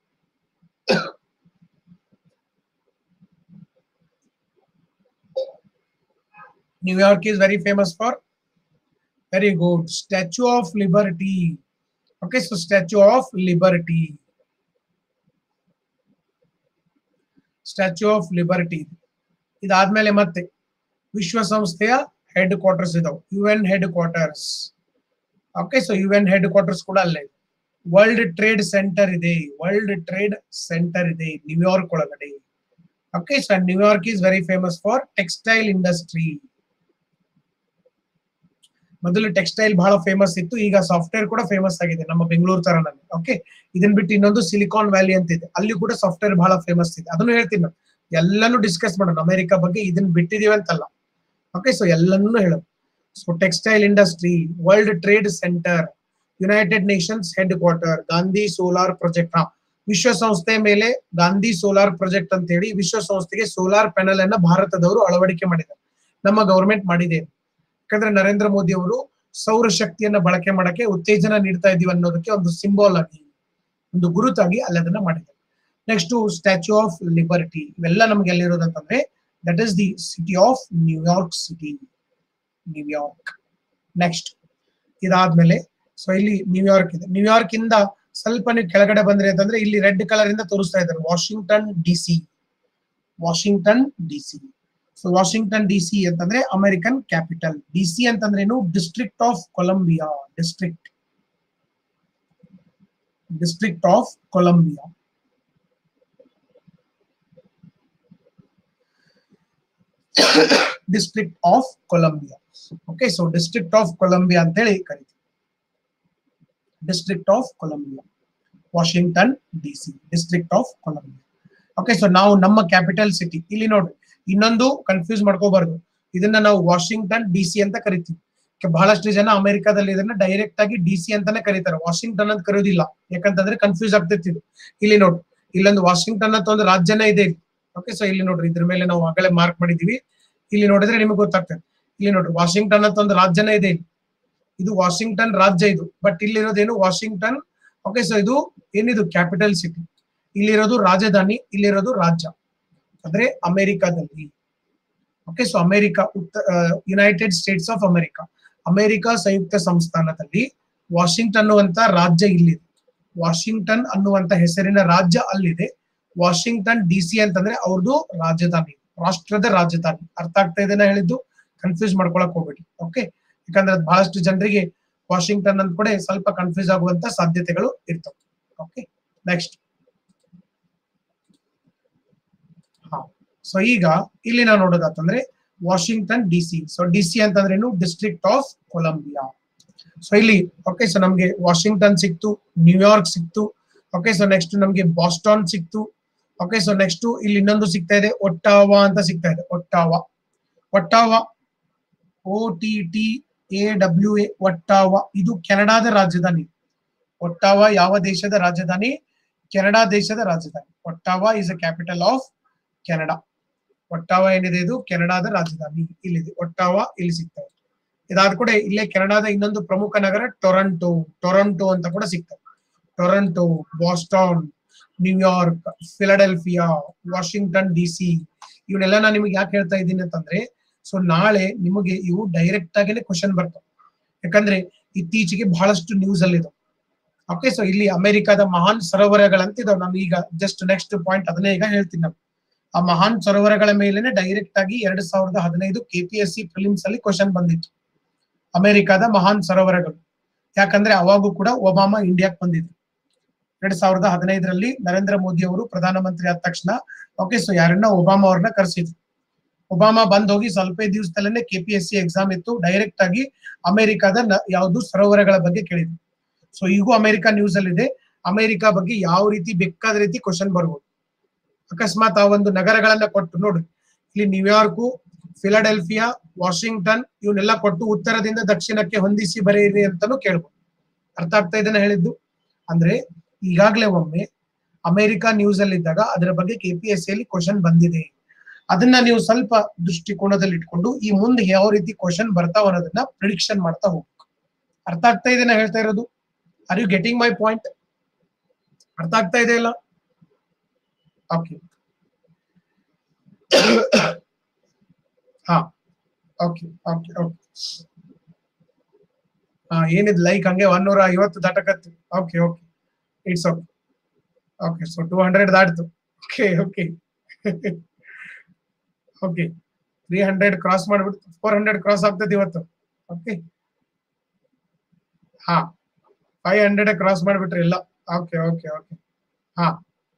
New York is very famous for very good Statue of Liberty okay so Statue of Liberty Statue of Liberty ಇದಾದ್ಮೇಲೆ ಮತ್ತೆ ವಿಶ್ವಸಂಸ್ಥೆಯ ಹೆಡ್ ಕ್ವಾರ್ಟರ್ಸ್ ಇದಾವೆ U N headquarters okay so U N headquarters ಕೂಡ ಅಲ್ಲೇ ಇದೆ World Trade Center ಇದೆ World Trade Center ಇದೆ New York ಒಳಗಡೆ okay so New York is very famous for textile industry ಮೊದಲು ಟೆಕ್ಸ್ಟೈಲ್ ಬಹಳ ಫೇಮಸ್ ಇತ್ತು ಈಗ ಸಾಫ್ಟ್ವೇರ್ ಕೂಡ ಫೇಮಸ್ ಆಗಿದೆ ನಮ್ಮ ಬೆಂಗಳೂರು ತರನಲ್ಲಿ ಓಕೆ ಇದನ್ ಬಿಟ್ಟು ಇನ್ನೊಂದು ಸಿಲಿಕಾನ್ ವ್ಯಾಲಿ ಅಂತ ಇದೆ ಅಲ್ಲಿ ಕೂಡ ಸಾಫ್ಟ್ವೇರ್ ಬಹಳ ಫೇಮಸ್ ಇದೆ ಅದನ್ನು ಹೇಳ್ತೀನಿ ನಾನು ಎಲ್ಲಾನು ಡಿಸ್ಕಸ್ ಮಾಡೋಣ ಅಮೆರಿಕ ಬಗ್ಗೆ ಇದನ್ನ ಬಿಟ್ಟಿದೀವಿ ಅಂತಲ್ಲ ಓಕೆ ಸೊ ಎಲ್ಲನೂ ಹೇಳೋದು so textile industry World Trade Center United Nations headquarter Gandhi solar project ಹಾ ವಿಶ್ವಸಂಸ್ಥೆ ಮೇಲೆ ಗಾಂಧಿ ಸೋಲಾರ್ ಪ್ರಾಜೆಕ್ಟ್ ಅಂತ ಹೇಳಿ ವಿಶ್ವಸಂಸ್ಥೆಗೆ ಸೋಲಾರ್ ಪ್ಯಾನಲ್ ಅನ್ನ ಭಾರತದವರು ಅಳವಡಿಕೆ ಮಾಡಿದ್ದಾರೆ ನಮ್ಮ ಗವರ್ಮೆಂಟ್ ಮಾಡಿದೆ ಯಾಕಂದ್ರೆ ನರೇಂದ್ರ ಮೋದಿ ಅವರು ಸೌರ ಶಕ್ತಿಯನ್ನ ಬಳಕೆ ಮಾಡಕ್ಕೆ ಉತ್ತೇಜನ ನೀಡ್ತಾ ಇದೀವಿ ಅನ್ನೋದಕ್ಕೆ ಒಂದು ಸಿಂಬಾಲ್ ಆಗಿ ಒಂದು ಗುರುತಾಗಿ ಅಲ್ಲಿ ಅದನ್ನ ಮಾಡಿದ್ದಾರೆ ನೆಕ್ಸ್ಟ್ ಸ್ಟ್ಯಾಚ್ಯೂ ಆಫ್ ಲಿಬರ್ಟಿ ಇವೆಲ್ಲ ನಮ್ಗೆ ಎಲ್ಲಿರೋದಂತಂದ್ರೆ that is the city of New York city New York next ಇದಾದ್ಮೇಲೆ ಸೊ ಇಲ್ಲಿ ನ್ಯೂಯಾರ್ಕ್ ಇದೆ ನ್ಯೂಯಾರ್ಕ್ ಇಂದ ಸ್ವಲ್ಪ ನೀವು ಕೆಳಗಡೆ ಬಂದ್ರಿ ಅಂತಂದ್ರೆ ಇಲ್ಲಿ ರೆಡ್ ಕಲರ್ ಇಂದ ತೋರಿಸ್ತಾ ಇದ್ದಾರೆ Washington D C Washington D C so Washington D C ಅಂತಂದ್ರೆ ಅಮೆರಿಕನ್ ಕ್ಯಾಪಿಟಲ್ ಡಿ ಸಿ ಅಂತಂದ್ರೆ ಏನು District of Columbia District District of Columbia District of Columbia okay so District of Columbia ಅಂತ ಹೇಳಿ ಕರಿತೀವಿ District of Columbia Washington D C District of Columbia okay so ನಾವು ನಮ್ಮ capital city ಇಲ್ಲಿ ನೋಡ್ರಿ ಇನ್ನೊಂದು ಕನ್ಫ್ಯೂಸ್ ಮಾಡ್ಕೋಬಾರ್ದು ಇದನ್ನ ನಾವು ವಾಷಿಂಗ್ಟನ್ ಡಿ ಸಿ ಅಂತ ಕರಿತೀವಿ ಕೆ- ಬಹಳಷ್ಟು ಜನ ಅಮೆರಿಕಾದಲ್ಲಿ ಇದನ್ನ ಡೈರೆಕ್ಟ್ ಆಗಿ ಡಿ ಸಿ ಅಂತಾನೆ ಕರೀತಾರೆ ವಾಷಿಂಗ್ಟನ್ ಅಂತ ಕರೆಯೋದಿಲ್ಲ ಯಾಕಂತಂದ್ರೆ ಕನ್ಫ್ಯೂಸ್ ಆಗ್ತೈತಿ ಇದು ಇಲ್ಲಿ ನೋಡಿ ಇಲ್ಲೊಂದು ವಾಷಿಂಗ್ಟನ್ ಅಂತ ಒಂದು ರಾಜ್ಯನೇ ಇದೆ ಓಕೆ ಸೊ ಇಲ್ಲಿ ನೋಡ್ರಿ ಇದ್ರ ಮೇಲೆ ನಾವು ಆಗಲೇ ಮಾರ್ಕ್ ಮಾಡಿದೀವಿ ಇಲ್ಲಿ ನೋಡಿದ್ರೆ ನಿಮಗೆ ಗೊತ್ತಾಗ್ತದೆ ಇಲ್ಲಿ ನೋಡ್ರಿ ವಾಷಿಂಗ್ಟನ್ ಅಂತ ಒಂದು ರಾಜ್ಯನೇ ಇದೆ ಇಲ್ಲಿ. ಇದು ವಾಷಿಂಗ್ಟನ್ ರಾಜ್ಯ ಇದು ಬಟ್ ಇಲ್ಲಿರೋದೇನು ವಾಷಿಂಗ್ಟನ್ ಓಕೆ ಸೊ ಇದು ಏನಿದು ಕ್ಯಾಪಿಟಲ್ ಸಿಟಿ ಇಲ್ಲಿರೋದು ರಾಜಧಾನಿ ಇಲ್ಲಿರೋದು ರಾಜ್ಯ ಅಂದ್ರೆ ಅಮೆರಿಕಾದಲ್ಲಿ ಓಕೆ ಸೊ ಅಮೆರಿಕ ಉತ್ತ United States of America America ಸಂಯುಕ್ತ ಸಂಸ್ಥಾನದಲ್ಲಿ ವಾಷಿಂಗ್ಟನ್ ಅನ್ನುವಂತ ರಾಜ್ಯ ಇಲ್ಲಿದೆ ವಾಷಿಂಗ್ಟನ್ ಅನ್ನುವಂತ ಹೆಸರಿನ ರಾಜ್ಯ ಅಲ್ಲಿದೆ ವಾಷಿಂಗ್ಟನ್ ಡಿ ಸಿ ಅಂತಂದ್ರೆ ಅವ್ರದ್ದು ರಾಜಧಾನಿ ರಾಷ್ಟ್ರದ ರಾಜಧಾನಿ ಅರ್ಥ ಆಗ್ತಾ ಇದೆ ನಾ ಹೇಳಿದ್ದು ಕನ್ಫ್ಯೂಸ್ ಮಾಡ್ಕೊಳಕ್ ಹೋಗ್ಬೇಡಿ ಓಕೆ ಯಾಕಂದ್ರೆ ಅದ್ ಬಹಳಷ್ಟು ಜನರಿಗೆ ವಾಷಿಂಗ್ಟನ್ ಅಂದ ಕೂಡ ಸ್ವಲ್ಪ ಕನ್ಫ್ಯೂಸ್ ಆಗುವಂತ ಸಾಧ್ಯತೆಗಳು ಇರ್ತವೆ ಓಕೆ ನೆಕ್ಸ್ಟ್ ಹಾ ಸೊ ಈಗ ಇಲ್ಲಿ ನಾವು ನೋಡೋದಾತಂದ್ರೆ Washington D C so D C ಅಂತಂದ್ರೇನು ಡಿಸ್ಟ್ರಿಕ್ಟ್ ಆಫ್ ಕೊಲಂಬಿಯಾ ಸೊ ಇಲ್ಲಿ ಓಕೆ ಸೊ ನಮ್ಗೆ ವಾಷಿಂಗ್ಟನ್ ಸಿಕ್ತು ನ್ಯೂಯಾರ್ಕ್ ಸಿಕ್ತು ಓಕೆ ಸೊ ನೆಕ್ಸ್ಟ್ ನಮ್ಗೆ ಬಾಸ್ಟಾನ್ ಸಿಕ್ತು ಓಕೆ ಸೊ ನೆಕ್ಸ್ಟ್ ಇಲ್ಲಿ ಇನ್ನೊಂದು ಸಿಗ್ತಾ ಇದೆ ಒಟ್ಟಾವಾ ಅಂತ ಸಿಗ್ತಾ ಇದೆ Ottawa Ottawa O T T A W A Ottawa ಇದು ಕೆನಡಾದ ರಾಜಧಾನಿ ಒಟ್ಟಾವಾ ಯಾವ ದೇಶದ ರಾಜಧಾನಿ ಕೆನಡಾ ದೇಶದ ರಾಜಧಾನಿ Ottawa is a capital of Canada Ottawa ಏನಿದೆ ಇದು ಕೆನಡಾದ ರಾಜಧಾನಿ ಇಲ್ಲಿದೆ ಒಟ್ಟಾವಾ ಇಲ್ಲಿ ಸಿಗ್ತವೆ ಇದಾದ ಕೂಡ ಇಲ್ಲೇ ಕೆನಡಾದ ಇನ್ನೊಂದು ಪ್ರಮುಖ ನಗರ ಟೊರಂಟೊ ಟೊರಂಟೊ ಅಂತ ಕೂಡ ಸಿಗ್ತವೆ Toronto Boston New York Philadelphia Washington D C ಇವನ್ನೆಲ್ಲ ನಾನು ನಿಮಗೆ ಯಾಕೆ ಹೇಳ್ತಾ ಇದ್ದೀನಿ ಅಂತಂದ್ರೆ ಸೊ ನಾಳೆ ನಿಮಗೆ ಇವು ಡೈರೆಕ್ಟ್ ಆಗೇನೆ ಕ್ವಶನ್ ಬರ್ತವೆ ಯಾಕಂದ್ರೆ ಇತ್ತೀಚೆಗೆ ಬಹಳಷ್ಟು ನ್ಯೂಸ್ ಅಲ್ಲಿ ಓಕೆ ಸೊ ಇಲ್ಲಿ ಅಮೆರಿಕದ ಮಹಾನ್ ಸರೋವರಗಳಂತ ಇದಾವೆ ನಾನು ಈಗ ಜಸ್ಟ್ ನೆಕ್ಸ್ಟ್ ಪಾಯಿಂಟ್ ಅದನ್ನೇ ಈಗ ಹೇಳ್ತೀನಿ ನಾನು ಆ ಮಹಾನ್ ಸರೋವರಗಳ ಮೇಲೆನೆ ಡೈರೆಕ್ಟ್ ಆಗಿ ಎರಡ್ ಸಾವಿರದ ಹದಿನೈದು ಕೆಪಿಎಸ್ಸಿ ಪ್ರಿಲಿಮ್ಸ್ ಅಲ್ಲಿ ಕ್ವಶನ್ ಬಂದಿತ್ತು ಅಮೆರಿಕದ ಮಹಾನ್ ಸರೋವರಗಳು ಯಾಕಂದ್ರೆ ಅವಾಗೂ ಕೂಡ ಒಬಾಮಾ ಇಂಡಿಯಾಕ್ ಬಂದಿದ್ರು ಎರಡ್ ಸಾವಿರದ ಹದಿನೈದರಲ್ಲಿ ನರೇಂದ್ರ ಮೋದಿ ಅವರು ಪ್ರಧಾನಮಂತ್ರಿ ಆದ ತಕ್ಷಣ ಓಕೆ ಸೊ ಯಾರನ್ನ ಒಬಾಮಾ ಅವ್ರನ್ನ ಕರೆಸಿದ್ರು ಒಬಾಮಾ ಬಂದ್ ಹೋಗಿ ಸ್ವಲ್ಪ ದಿವಸದಲ್ಲೇ ಕೆಪಿಎಸ್ಸಿ ಎಕ್ಸಾಮ್ ಇತ್ತು ಡೈರೆಕ್ಟ್ ಆಗಿ ಅಮೆರಿಕದ ಯಾವುದು ಸರೋವರಗಳ ಬಗ್ಗೆ ಕೇಳಿದ್ರು ಸೊ ಈಗೂ ಅಮೆರಿಕ ನ್ಯೂಸ್ ಅಲ್ಲಿ ಇದೆ ಅಮೆರಿಕ ಬಗ್ಗೆ ಯಾವ ರೀತಿ ಬೇಕಾದ ರೀತಿ ಕ್ವಶನ್ ಬರ್ಬೋದು ಅಕಸ್ಮಾತ್ ಆ ಒಂದು ನಗರಗಳನ್ನ ಕೊಟ್ಟು ನೋಡಿ ಇಲ್ಲಿ ನ್ಯೂಯಾರ್ಕು ಫಿಲಡೆಲ್ಫಿಯಾ ವಾಷಿಂಗ್ಟನ್ ಇವನ್ನೆಲ್ಲ ಕೊಟ್ಟು ಉತ್ತರದಿಂದ ದಕ್ಷಿಣಕ್ಕೆ ಹೊಂದಿಸಿ ಬರೆಯಿರಿ ಅಂತಾನು ಕೇಳ್ಬೋದು ಅರ್ಥ ಆಗ್ತಾ ಇದನ್ನ ಹೇಳಿದ್ದು ಅಂದ್ರೆ ಈಗಾಗ್ಲೇ ಒಮ್ಮೆ ಅಮೆರಿಕ ನ್ಯೂಸ್ ಅಲ್ಲಿ ಇದ್ದಾಗ ಅದರ ಬಗ್ಗೆ ಕೆಪಿಎಸ್ಸಿ ಅಲ್ಲಿ ಕ್ವಶನ್ ಬಂದಿದೆ ಅದನ್ನ ನೀವು ಸ್ವಲ್ಪ ದೃಷ್ಟಿಕೋನದಲ್ಲಿ ಇಟ್ಕೊಂಡು ಈ ಮುಂದೆ ಯಾವ ರೀತಿ ಕ್ವಶನ್ ಬರ್ತಾವ ಅನ್ನೋದನ್ನ ಪ್ರಿಡಿಕ್ಷನ್ ಮಾಡ್ತಾ ಹೋಗ್ಬೇಕು ಅರ್ಥ ಆಗ್ತಾ ಇದೆ ನಾ ಹೇಳ್ತಾ ಇರೋದು are you getting my point ಅರ್ಥ ಆಗ್ತಾ ಇದೆ ಇಲ್ಲ ಓಕೆ ಹಾ ಓಕೆ ಓಕೆ ಓಕೆ ಹಾ ಏನಿದ್ ಲೈಕ್ ಹಂಗೆ ಒನ್ನೂರ ಐವತ್ತು ದಾಟಕತ್ತು okay okay it's okay okay so two hundred ದಾಟ್ತು okay okay okay three hundred cross ಮಾಡ್ಬಿಟ್ಟು ಫೋರ್ ಹಂಡ್ರೆಡ್ ಕ್ರಾಸ್ ಆಗ್ತದೆ ಇವತ್ತು ಓಕೆ ಹಾ ಫೈವ್ ಹಂಡ್ರೆಡ್ ಕ್ರಾಸ್ ಮಾಡ್ಬಿಟ್ರಿ ಇಲ್ಲ ಓಕೆ ಓಕೆ ಓಕೆ ಹಾ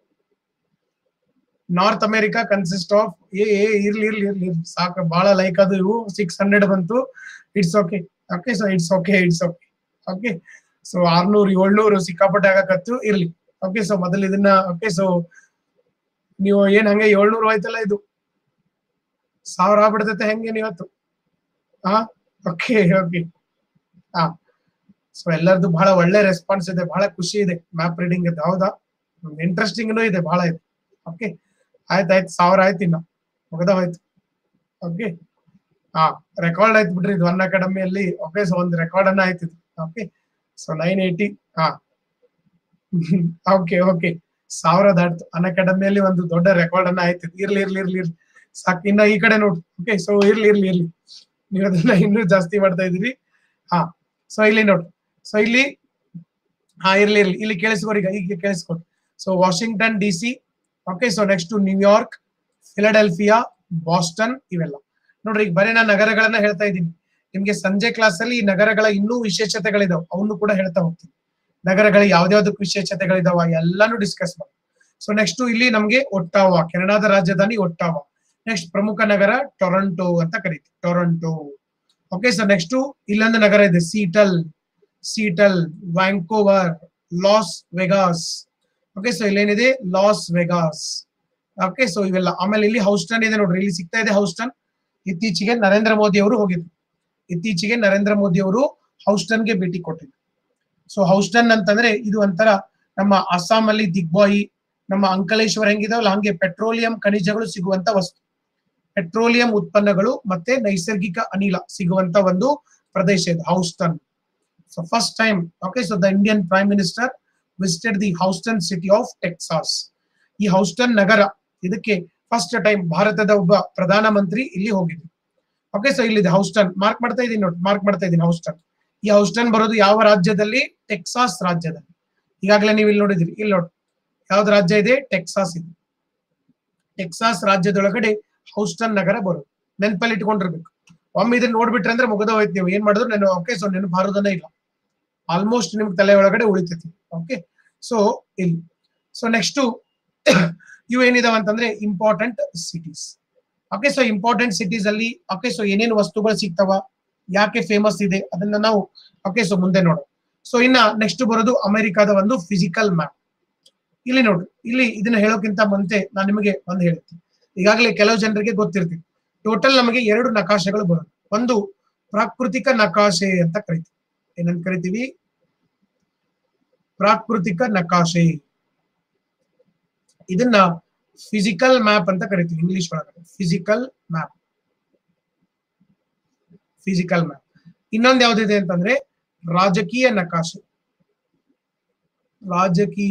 North America consist of a a ಇರ್ಲಿ ಇರ್ಲಿ ಇರ್ಲಿ ಸಾಕು ಬಹಳ ಲೈಕ್ ಅದು ಇವು ಸಿಕ್ಸ್ ಹಂಡ್ರೆಡ್ ಬಂತು it's okay okay so it's okay it's okay okay so ಆರ್ನೂರು ಏಳ್ನೂರು ಸಿಕ್ಕಾಪಟ್ಟೆ ಆಗಕತ್ತು ಇರ್ಲಿ ಓಕೆ ಸೊ ಮೊದಲು ಇದನ್ನ ಓಕೆ ಸೊ ನೀವು ಏನ್ ಹಂಗೆ ಏಳ್ನೂರು ಆಯ್ತಲ್ಲ ಇದು ಸಾವಿರ ಆಗ್ಬಿಡ್ತೈತೆ ಹೆಂಗೆ ಇವತ್ತು ಹಾ ಓಕೆ ಓಕೆ ಹಾ ಸೊ ಎಲ್ಲರದು ಬಹಳ ಒಳ್ಳೆ ರೆಸ್ಪಾನ್ಸ್ ಇದೆ ಬಹಳ ಖುಷಿ ಇದೆ ಮ್ಯಾಪ್ ರೀಡಿಂಗ್ ಇದೆ ಹೌದಾ ಇಂಟ್ರೆಸ್ಟಿಂಗ್ನು ಇದೆ ಬಹಳ ಇದೆ ಓಕೆ ಆಯ್ತಾಯ್ತು ಸಾವಿರ ಆಯ್ತು ಇನ್ನ ಮುಗದ ಹೋಯ್ತು ಓಕೆ ಹಾ ರೆಕಾರ್ಡ್ ಆಯ್ತು ಬಿಡ್ರಿ ಇದು ಒನ್ ಅಕಾಡೆಮಿಯಲ್ಲಿ ಓಕೆ ಸೊ ಒಂದು ರೆಕಾರ್ಡ್ ಅನ್ನ ಆಯ್ತು ಓಕೆ ಸೊ ನೈನ್ ಏಯ್ಟಿ ಹಾ ಓಕೆ ಓಕೆ ಸಾವಿರ ದಾಟ್ತು ಅನ್ ಅಕಾಡೆಮಿಯಲ್ಲಿ ಒಂದು ದೊಡ್ಡ ರೆಕಾರ್ಡ್ ಅನ್ನ ಆಯ್ತು ಇರ್ಲಿ ಇರ್ಲಿ ಇರ್ಲಿ ಇರ್ಲಿ ಸಾಕು ಇನ್ನ ಈ ಕಡೆ ನೋಡಿ ಓಕೆ ಸೊ ಇರ್ಲಿ ಇರ್ಲಿ ಇರ್ಲಿ ನೀವು ಅದನ್ನ ಇನ್ನೂ ಜಾಸ್ತಿ ಮಾಡ್ತಾ ಇದೀರಿ ಹಾ ಸೊ ಇಲ್ಲಿ ನೋಡಿ ಸೊ ಇಲ್ಲಿ ಹಾ ಇರ್ಲಿ ಇರ್ಲಿ ಇಲ್ಲಿ ಕೇಳಿಸ್ಕೊರಿ ಈಗ ಈಗ ಕೇಳಿಸ್ಕೊಡಿ so Washington D C okay so next New York Philadelphia Boston ಇವೆಲ್ಲ ನೋಡ್ರಿ ಈಗ ಬರೀ ನಾನು ನಗರಗಳನ್ನ ಹೇಳ್ತಾ ಇದ್ದೀನಿ ನಿಮ್ಗೆ ಸಂಜೆ ಕ್ಲಾಸ್ ಅಲ್ಲಿ ಈ ನಗರಗಳ ಇನ್ನೂ ವಿಶೇಷತೆಗಳಿದಾವೆ ಅವನು ಕೂಡ ಹೇಳ್ತಾ ಹೋಗ್ತೀನಿ ನಗರಗಳ ಯಾವ್ದಾವ್ದಕ್ಕೆ ವಿಶೇಷತೆಗಳಿದಾವ ಎಲ್ಲಾನು ಡಿಸ್ಕಸ್ ಮಾಡಿ ಸೊ ನೆಕ್ಸ್ಟ್ ಇಲ್ಲಿ ನಮ್ಗೆ ಒಟ್ಟಾವಾ ಕೆನಡಾದ ರಾಜಧಾನಿ ಒಟ್ಟಾವಾ ನೆಕ್ಸ್ಟ್ ಪ್ರಮುಖ ನಗರ ಟೊರಂಟೊ ಅಂತ ಕರೀತೀವಿ ಟೊರಂಟೊ ಓಕೆ ಸೊ ನೆಕ್ಸ್ಟ್ ಇಲ್ಲೊಂದು ನಗರ ಇದೆ Seattle Seattle Vancouver Las Vegas okay so ಇಲ್ಲೇನಿದೆ ಲಾಸ್ ವೆಗಾಸ್ ಓಕೆ ಸೊ ಇವೆಲ್ಲ ಆಮೇಲೆ ಇಲ್ಲಿ ಹೌಸ್ಟನ್ ಇದೆ ನೋಡ್ರಿ ಇಲ್ಲಿ ಸಿಗ್ತಾ ಇದೆ ಹೌಸ್ಟನ್ ಇತ್ತೀಚೆಗೆ ನರೇಂದ್ರ ಮೋದಿ ಅವರು ಹೋಗಿದ್ರು ಇತ್ತೀಚೆಗೆ ನರೇಂದ್ರ ಮೋದಿ ಅವರು ಹೌಸ್ಟನ್ಗೆ ಭೇಟಿ ಕೊಟ್ಟಿದ್ರು ಸೊ ಹೌಸ್ಟನ್ ಅಂತಂದ್ರೆ ಇದು ಒಂಥರ ನಮ್ಮ ಅಸ್ಸಾಂ ಅಲ್ಲಿ ದಿಗ್ಬಾಯಿ ನಮ್ಮ ಅಂಕಲೇಶ್ವರ ಹೆಂಗಿದಾವಲ್ಲ ಹಂಗೆ ಪೆಟ್ರೋಲಿಯಂ ಖನಿಜಗಳು ಸಿಗುವಂತ ವಸ್ತು ಪೆಟ್ರೋಲಿಯಂ ಉತ್ಪನ್ನಗಳು ಮತ್ತೆ ನೈಸರ್ಗಿಕ ಅನಿಲ ಸಿಗುವಂತ ಒಂದು ಪ್ರದೇಶ ಇದು Houston so first time okay so the Indian Prime Minister visited the Houston city of Texas ಈ ಹೌಸ್ಟನ್ ನಗರ ಇದಕ್ಕೆ ಫಸ್ಟ್ ಟೈಮ್ ಭಾರತದ ಒಬ್ಬ ಪ್ರಧಾನಮಂತ್ರಿ ಇಲ್ಲಿ ಹೋಗಿದ್ರು ಓಕೆ ಸೊ ಇಲ್ಲಿದೆ ಹೌಸ್ಟನ್ ಮಾರ್ಕ್ ಮಾಡ್ತಾ ಇದೀನಿ ನೋಡಿ ಮಾರ್ಕ್ ಮಾಡ್ತಾ ಇದೀನಿ ಹೌಸ್ಟನ್ ಈ ಹೌಸ್ಟನ್ ಬರೋದು ಯಾವ ರಾಜ್ಯದಲ್ಲಿ ಟೆಕ್ಸಾಸ್ ರಾಜ್ಯದಲ್ಲಿ ಈಗಾಗಲೇ ನೀವು ಇಲ್ಲಿ ನೋಡಿದಿರಿ ಇಲ್ಲಿ ನೋಡಿ ಯಾವ್ದು ರಾಜ್ಯ ಇದೆ ಟೆಕ್ಸಾಸ್ ಇದೆ ಟೆಕ್ಸಾಸ್ ರಾಜ್ಯದೊಳಗಡೆ ಹೌಸ್ಟನ್ ನಗರ ಬರೋದು ನೆನಪಲ್ಲಿ ಇಟ್ಕೊಂಡಿರ್ಬೇಕು ಒಮ್ಮೆ ಇದನ್ನ ನೋಡ್ಬಿಟ್ರೆ ಅಂದ್ರೆ ಮುಗದ ಹೋಯ್ತು ನೀವು ಏನ್ ಮಾಡಿದ್ರು ನೆನ ಓಕೆ ಸೊ ನೆನಪು ಹಾರೋದನ್ನೇ ಇಲ್ಲ ಆಲ್ಮೋಸ್ಟ್ ನಿಮ್ಗೆ ತಲೆ ಒಳಗಡೆ ಉಳಿತೈತಿ ಓಕೆ ಸೊ ಇಲ್ಲಿ ಸೊ ನೆಕ್ಸ್ಟ್ ಇವು ಏನಿದಾವ ಅಂತಂದ್ರೆ important cities okay so important cities ಅಲ್ಲಿ ಓಕೆ ಸೊ ಏನೇನು ವಸ್ತುಗಳು ಸಿಗ್ತಾವ ಯಾಕೆ ಫೇಮಸ್ ಇದೆ ಅದನ್ನ ನಾವು ಓಕೆ ಸೊ ಮುಂದೆ ನೋಡೋಣ ಸೊ ಇನ್ನ ನೆಕ್ಸ್ಟ್ ಬರೋದು ಅಮೆರಿಕಾದ ಒಂದು ಫಿಸಿಕಲ್ ಮ್ಯಾಪ್ ಇಲ್ಲಿ ನೋಡ್ರಿ ಇಲ್ಲಿ ಇದನ್ನ ಹೇಳೋಕ್ಕಿಂತ ಮುಂಚೆ ನಾನು ನಿಮಗೆ ಒಂದು ಹೇಳ್ತೀನಿ ಈಗಾಗಲೇ ಕೆಲವು ಜನರಿಗೆ ಗೊತ್ತಿರ್ತೀವಿ ಟೋಟಲ್ ನಮಗೆ ಎರಡು ನಕಾಶೆಗಳು ಬರುತ್ತೆ ಒಂದು ಪ್ರಾಕೃತಿಕ ನಕಾಶೆ ಅಂತ ಕರಿತೀವಿ ಏನಂತ ಕರಿತೀವಿ ಪ್ರಾಕೃತಿಕ ನಕಾಶೆ ಇದನ್ನ ಫಿಸಿಕಲ್ ಮ್ಯಾಪ್ ಅಂತ ಕರಿತೀವಿ ಇಂಗ್ಲಿಷ್ ಒಳಗಡೆ ಫಿಸಿಕಲ್ ಮ್ಯಾಪ್ ಫಿಸಿಕಲ್ ಮ್ಯಾಪ್ ಇನ್ನೊಂದು ಯಾವ್ದಿದೆ ಅಂತಂದ್ರೆ ರಾಜಕೀಯ ನಕಾಶೆ ರಾಜಕೀಯ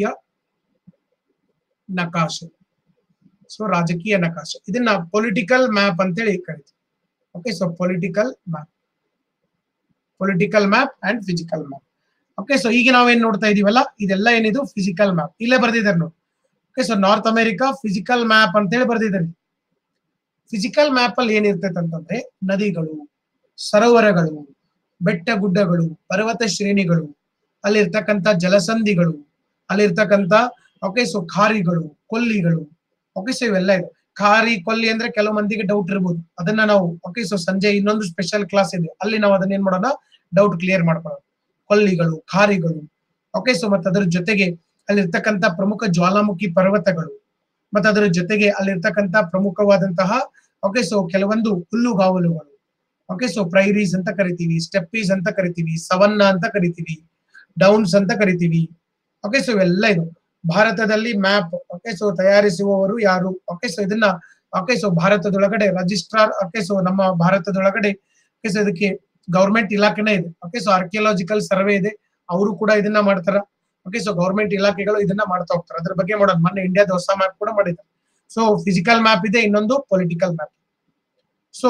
ನಕಾಶೆ ಸೊ ರಾಜಕೀಯ ನಕಾಶೆ ಇದನ್ನ ಪೊಲಿಟಿಕಲ್ ಮ್ಯಾಪ್ ಅಂತೇಳಿ ಕರಿತೀವಿ okay so political map political map and physical map okay so ಈಗ ನಾವೇನ್ ನೋಡ್ತಾ ಇದೀವಲ್ಲ ಇದೆಲ್ಲ ಏನಿದು ಫಿಸಿಕಲ್ ಮ್ಯಾಪ್ ಇಲ್ಲೇ ಬರ್ದಿದ್ದಾರೆ ನೋಡಿ okay so north America physical map ಅಂತೇಳಿ ಬರ್ದಿದ್ದಾರೆ ಫಿಸಿಕಲ್ ಮ್ಯಾಪ್ ಅಲ್ಲಿ ಏನಿರ್ತೈತೆ ಅಂತಂದ್ರೆ ನದಿಗಳು ಸರೋವರಗಳು ಬೆಟ್ಟ ಗುಡ್ಡಗಳು ಪರ್ವತ ಶ್ರೇಣಿಗಳು ಅಲ್ಲಿರ್ತಕ್ಕಂಥ ಜಲಸಂಧಿಗಳು ಅಲ್ಲಿರ್ತಕ್ಕಂಥ ಓಕೆ ಸೊ ಖಾರಿಗಳು ಕೊಲ್ಲಿಗಳು ಓಕೆ ಸೊ ಇವೆಲ್ಲ ಇದೆ ಖಾರಿ ಕೊಲ್ಲಿ ಅಂದ್ರೆ ಕೆಲವು ಮಂದಿಗೆ ಡೌಟ್ ಇರ್ಬೋದು ಅದನ್ನ ನಾವು ಓಕೆ ಸೊ ಸಂಜೆ ಇನ್ನೊಂದು ಸ್ಪೆಷಲ್ ಕ್ಲಾಸ್ ಇದೆ ಅಲ್ಲಿ ನಾವು ಅದನ್ನ ಏನ್ ಮಾಡೋಣ ಡೌಟ್ ಕ್ಲಿಯರ್ ಮಾಡ್ಕೊಳ್ಳೋಣ ಕೊಲ್ಲಿಗಳು ಖಾರಿಗಳು ಓಕೆ ಸೊ ಮತ್ತೆ ಅದರ ಜೊತೆಗೆ ಅಲ್ಲಿರ್ತಕ್ಕಂಥ ಪ್ರಮುಖ ಜ್ವಾಲಾಮುಖಿ ಪರ್ವತಗಳು ಮತ್ತೆ ಅದರ ಜೊತೆಗೆ ಅಲ್ಲಿರ್ತಕ್ಕಂಥ ಪ್ರಮುಖವಾದಂತಹ ಓಕೆ ಸೊ ಕೆಲವೊಂದು ಹುಲ್ಲುಗಾವಲುಗಳು ಓಕೆ ಸೊ ಪ್ರೈರೀಸ್ ಅಂತ ಕರಿತೀವಿ ಸ್ಟೆಪ್ಪೀಸ್ ಅಂತ ಕರಿತೀವಿ ಸವನ್ನ ಅಂತ ಕರಿತೀವಿ ಡೌನ್ಸ್ ಅಂತ ಕರಿತೀವಿ ಓಕೆ ಸೊ ಇವೆಲ್ಲ ಇದು ಭಾರತದಲ್ಲಿ ಮ್ಯಾಪ್ ಓಕೆ ಸೊ ತಯಾರಿಸುವವರು ಯಾರು ಓಕೆ ಸೊ ಇದನ್ನ ಓಕೆ ಸೊ ಭಾರತದೊಳಗಡೆ ರಿಜಿಸ್ಟ್ರಾರ್ ಓಕೆ ಸೊ ನಮ್ಮ ಭಾರತದೊಳಗಡೆ ಓಕೆ ಸೊ ಇದಕ್ಕೆ ಗೌರ್ಮೆಂಟ್ ಇಲಾಖೆನೇ ಇದೆ ಓಕೆ ಸೊ ಆರ್ಕಿಯಾಲಜಿಕಲ್ ಸರ್ವೆ ಇದೆ ಅವರು ಕೂಡ ಇದನ್ನ ಮಾಡ್ತಾರ ಓಕೆ ಸೊ ಗೌರ್ಮೆಂಟ್ ಇಲಾಖೆಗಳು ಇದನ್ನ ಮಾಡ್ತಾ ಹೋಗ್ತಾರೆ ಅದ್ರ ಬಗ್ಗೆ ಮಾಡೋಣ ಮೊನ್ನೆ ಇಂಡಿಯಾದ ಹೊಸ ಮ್ಯಾಪ್ ಕೂಡ ಮಾಡಿದ್ದಾರೆ ಸೊ ಫಿಸಿಕಲ್ ಮ್ಯಾಪ್ ಇದೆ ಇನ್ನೊಂದು political map so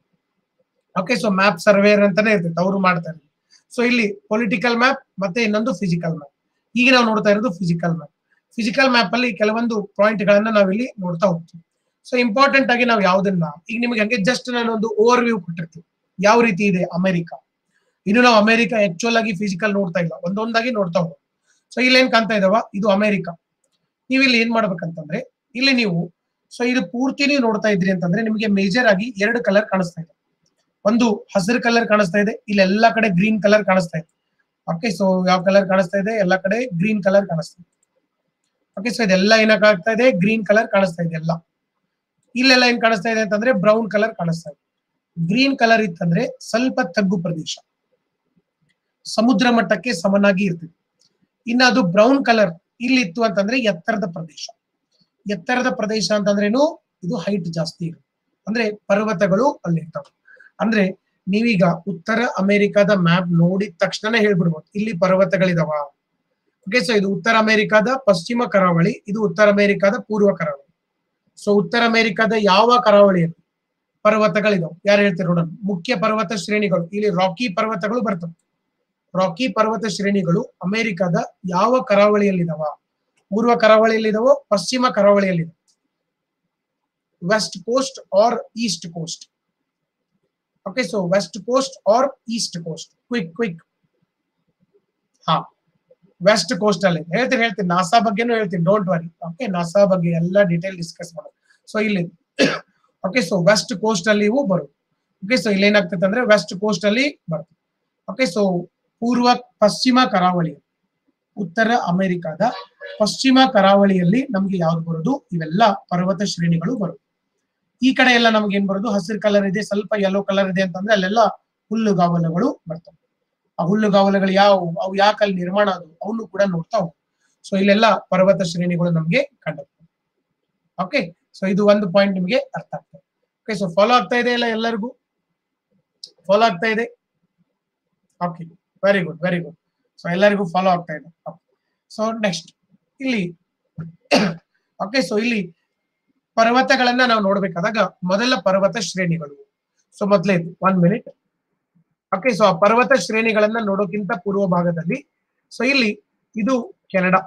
okay so map surveyor ಅಂತಾನೆ ಇರ್ತೈತೆ ಅವರು ಮಾಡ್ತಾರೆ ಸೊ ಇಲ್ಲಿ ಪೊಲಿಟಿಕಲ್ ಮ್ಯಾಪ್ ಮತ್ತೆ ಇನ್ನೊಂದು ಫಿಸಿಕಲ್ ಮ್ಯಾಪ್ ಈಗ ನಾವು ನೋಡ್ತಾ ಇರೋದು ಫಿಸಿಕಲ್ ಮ್ಯಾಪ್ ಫಿಸಿಕಲ್ ಮ್ಯಾಪ್ ಅಲ್ಲಿ ಕೆಲವೊಂದು ಪಾಯಿಂಟ್ ಗಳನ್ನ ನಾವಿಲ್ಲಿ ನೋಡ್ತಾ ಹೋಗ್ತೀವಿ ಸೊ ಇಂಪಾರ್ಟೆಂಟ್ ಆಗಿ ನಾವು ಯಾವ್ದನ್ನ ಈಗ ನಿಮಗೆ ಹಂಗೆ ಜಸ್ಟ್ ನಾನು ಒಂದು ಓವರ್ ವ್ಯೂ ಕೊಟ್ಟಿರ್ತೀವಿ ಯಾವ ರೀತಿ ಇದೆ ಅಮೆರಿಕ ಇನ್ನು ನಾವು ಅಮೆರಿಕ ಆಕ್ಚುಯಲ್ ಆಗಿ ಫಿಸಿಕಲ್ ನೋಡ್ತಾ ಇಲ್ಲ ಒಂದೊಂದಾಗಿ ನೋಡ್ತಾ ಹೋಗೋದು ಸೊ ಇಲ್ಲಿ ಏನ್ ಕಾಣ್ತಾ ಇದಾವ ಇದು ಅಮೆರಿಕ ನೀವು ಇಲ್ಲಿ ಏನ್ ಮಾಡ್ಬೇಕಂತಂದ್ರೆ ಇಲ್ಲಿ ನೀವು ಸೊ ಇದು ಪೂರ್ತಿ ನೀವು ನೋಡ್ತಾ ಇದ್ರಿ ಅಂತಂದ್ರೆ ನಿಮಗೆ ಮೇಜರ್ ಆಗಿ ಎರಡು ಕಲರ್ ಕಾಣಿಸ್ತಾ ಇದೆ ಒಂದು ಹಸಿರು ಕಲರ್ ಕಾಣಿಸ್ತಾ ಇದೆ ಇಲ್ಲಿ ಎಲ್ಲಾ ಕಡೆ ಗ್ರೀನ್ ಕಲರ್ ಕಾಣಿಸ್ತಾ ಇದೆ ಓಕೆ ಸೊ ಯಾವ ಕಲರ್ ಕಾಣಿಸ್ತಾ ಇದೆ ಎಲ್ಲಾ ಕಡೆ ಗ್ರೀನ್ ಕಲರ್ ಕಾಣಿಸ್ತಾ ಇದೆ ಓಕೆ ಸೊ ಇದೆಲ್ಲ ಏನಾಗ್ತಾ ಇದೆ ಗ್ರೀನ್ ಕಲರ್ ಕಾಣಿಸ್ತಾ ಇದೆ ಎಲ್ಲ ಇಲ್ಲೆಲ್ಲ ಏನ್ ಕಾಣಿಸ್ತಾ ಇದೆ ಅಂತಂದ್ರೆ ಬ್ರೌನ್ ಕಲರ್ ಕಾಣಿಸ್ತಾ ಇದೆ ಗ್ರೀನ್ ಕಲರ್ ಇತ್ತಂದ್ರೆ ಸ್ವಲ್ಪ ತಗ್ಗು ಪ್ರದೇಶ ಸಮುದ್ರ ಮಟ್ಟಕ್ಕೆ ಸಮನಾಗಿ ಇರ್ತದೆ ಇನ್ನು ಅದು ಬ್ರೌನ್ ಕಲರ್ ಇಲ್ಲಿ ಇತ್ತು ಅಂತಂದ್ರೆ ಎತ್ತರದ ಪ್ರದೇಶ ಎತ್ತರದ ಪ್ರದೇಶ ಅಂತಂದ್ರೇನು ಇದು ಹೈಟ್ ಜಾಸ್ತಿ ಇರುತ್ತೆ ಅಂದ್ರೆ ಪರ್ವತಗಳು ಅಲ್ಲಿ ಇರ್ತಾವೆ ಅಂದ್ರೆ ನೀವೀಗ ಉತ್ತರ ಅಮೆರಿಕಾದ ಮ್ಯಾಪ್ ನೋಡಿದ ತಕ್ಷಣನೇ ಹೇಳ್ಬಿಡ್ಬೋದು ಇಲ್ಲಿ ಪರ್ವತಗಳಿದಾವ ಓಕೆ ಸೊ ಇದು ಉತ್ತರ ಅಮೆರಿಕಾದ ಪಶ್ಚಿಮ ಕರಾವಳಿ ಇದು ಉತ್ತರ ಅಮೆರಿಕಾದ ಪೂರ್ವ ಕರಾವಳಿ ಸೊ ಉತ್ತರ ಅಮೆರಿಕಾದ ಯಾವ ಕರಾವಳಿಯಲ್ಲಿ ಪರ್ವತಗಳಿದಾವೆ ಯಾರು ಹೇಳ್ತಾರೆ ನೋಡೋಣ ಮುಖ್ಯ ಪರ್ವತ ಶ್ರೇಣಿಗಳು ಇಲ್ಲಿ ರಾಕಿ ಪರ್ವತಗಳು ಬರ್ತವೆ ರಾಕಿ ಪರ್ವತ ಶ್ರೇಣಿಗಳು ಅಮೆರಿಕದ ಯಾವ ಕರಾವಳಿಯಲ್ಲಿದಾವ ಪೂರ್ವ ಕರಾವಳಿಯಲ್ಲಿದಾವೋ ಪಶ್ಚಿಮ ಕರಾವಳಿಯಲ್ಲಿದೆ west coast or east coast okay so west coast or east coast quick quick ಹಾ ವೆಸ್ಟ್ ಕೋಸ್ಟ್ ಅಲ್ಲಿ ಹೇಳ್ತೀನಿ ಹೇಳ್ತೀನಿ ನಾಸಾ ಬಗ್ಗೆನೂ ಹೇಳ್ತೀನಿ ಡೋಂಟ್ ವರಿ ಓಕೆ ನಾಸಾ ಬಗ್ಗೆ ಎಲ್ಲ ಡೀಟೇಲ್ ಡಿಸ್ಕಸ್ ಮಾಡೋದು ಸೊ ಇಲ್ಲಿ ಓಕೆ ಸೊ ವೆಸ್ಟ್ ಕೋಸ್ಟ್ ಅಲ್ಲಿ ಇವು ಬರುತ್ತೆ ಓಕೆ ಸೊ ಇಲ್ಲಿ ಏನಾಗ್ತದೆ ಅಂದ್ರೆ ವೆಸ್ಟ್ ಕೋಸ್ಟ್ ಅಲ್ಲಿ ಬರುತ್ತೆ ಓಕೆ ಸೊ ಪೂರ್ವ ಪಶ್ಚಿಮ ಕರಾವಳಿ ಉತ್ತರ ಅಮೆರಿಕಾದ ಪಶ್ಚಿಮ ಕರಾವಳಿಯಲ್ಲಿ ನಮ್ಗೆ ಯಾವ್ದು ಬರೋದು ಇವೆಲ್ಲ ಪರ್ವತ ಶ್ರೇಣಿಗಳು ಬರುತ್ತೆ ಈ ಕಡೆ ಎಲ್ಲ ನಮ್ಗೆ ಏನ್ ಬರೋದು ಹಸಿರು ಕಲರ್ ಇದೆ ಸ್ವಲ್ಪ ಯೆಲ್ಲೋ ಕಲರ್ ಇದೆ ಅಂತಂದ್ರೆ ಅಲ್ಲೆಲ್ಲ ಹುಲ್ಲುಗಾವಲುಗಳು ಬರ್ತವೆ ಆ ಹುಲ್ಲುಗಾವಲುಗಳು ಯಾವ ಅವು ಯಾಕೆ ಅಲ್ಲಿ ನಿರ್ಮಾಣ ಅದು ಅವನು ಕೂಡ ನೋಡ್ತಾ ಹೋಗ್ ಸೊ ಇಲ್ಲೆಲ್ಲ ಪರ್ವತ ಶ್ರೇಣಿಗಳು ನಮಗೆ ಕಂಡು ಓಕೆ ಸೊ ಇದು ಒಂದು ಪಾಯಿಂಟ್ ನಿಮಗೆ ಅರ್ಥ ಆಗ್ತದೆ ಓಕೆ ಸೊ ಫಾಲೋ ಆಗ್ತಾ ಇದೆ ಇಲ್ಲ ಎಲ್ಲರಿಗೂ ಫಾಲೋ ಆಗ್ತಾ ಇದೆ okay very good very good so ಎಲ್ಲರಿಗೂ ಫಾಲೋ ಆಗ್ತಾ ಇದೆ ಸೊ ನೆಕ್ಸ್ಟ್ ಇಲ್ಲಿ ಓಕೆ ಸೊ ಇಲ್ಲಿ ಪರ್ವತಗಳನ್ನ ನಾವು ನೋಡ್ಬೇಕಾದಾಗ ಮೊದಲ ಪರ್ವತ ಶ್ರೇಣಿಗಳು ಸೊ ಮೊದಲೇದು ಒನ್ ಮಿನಿಟ್ ಓಕೆ ಸೊ ಆ ಪರ್ವತ ಶ್ರೇಣಿಗಳನ್ನ ನೋಡೋಕ್ಕಿಂತ ಪೂರ್ವ ಭಾಗದಲ್ಲಿ ಸೊ ಇಲ್ಲಿ ಇದು ಕೆನಡಾ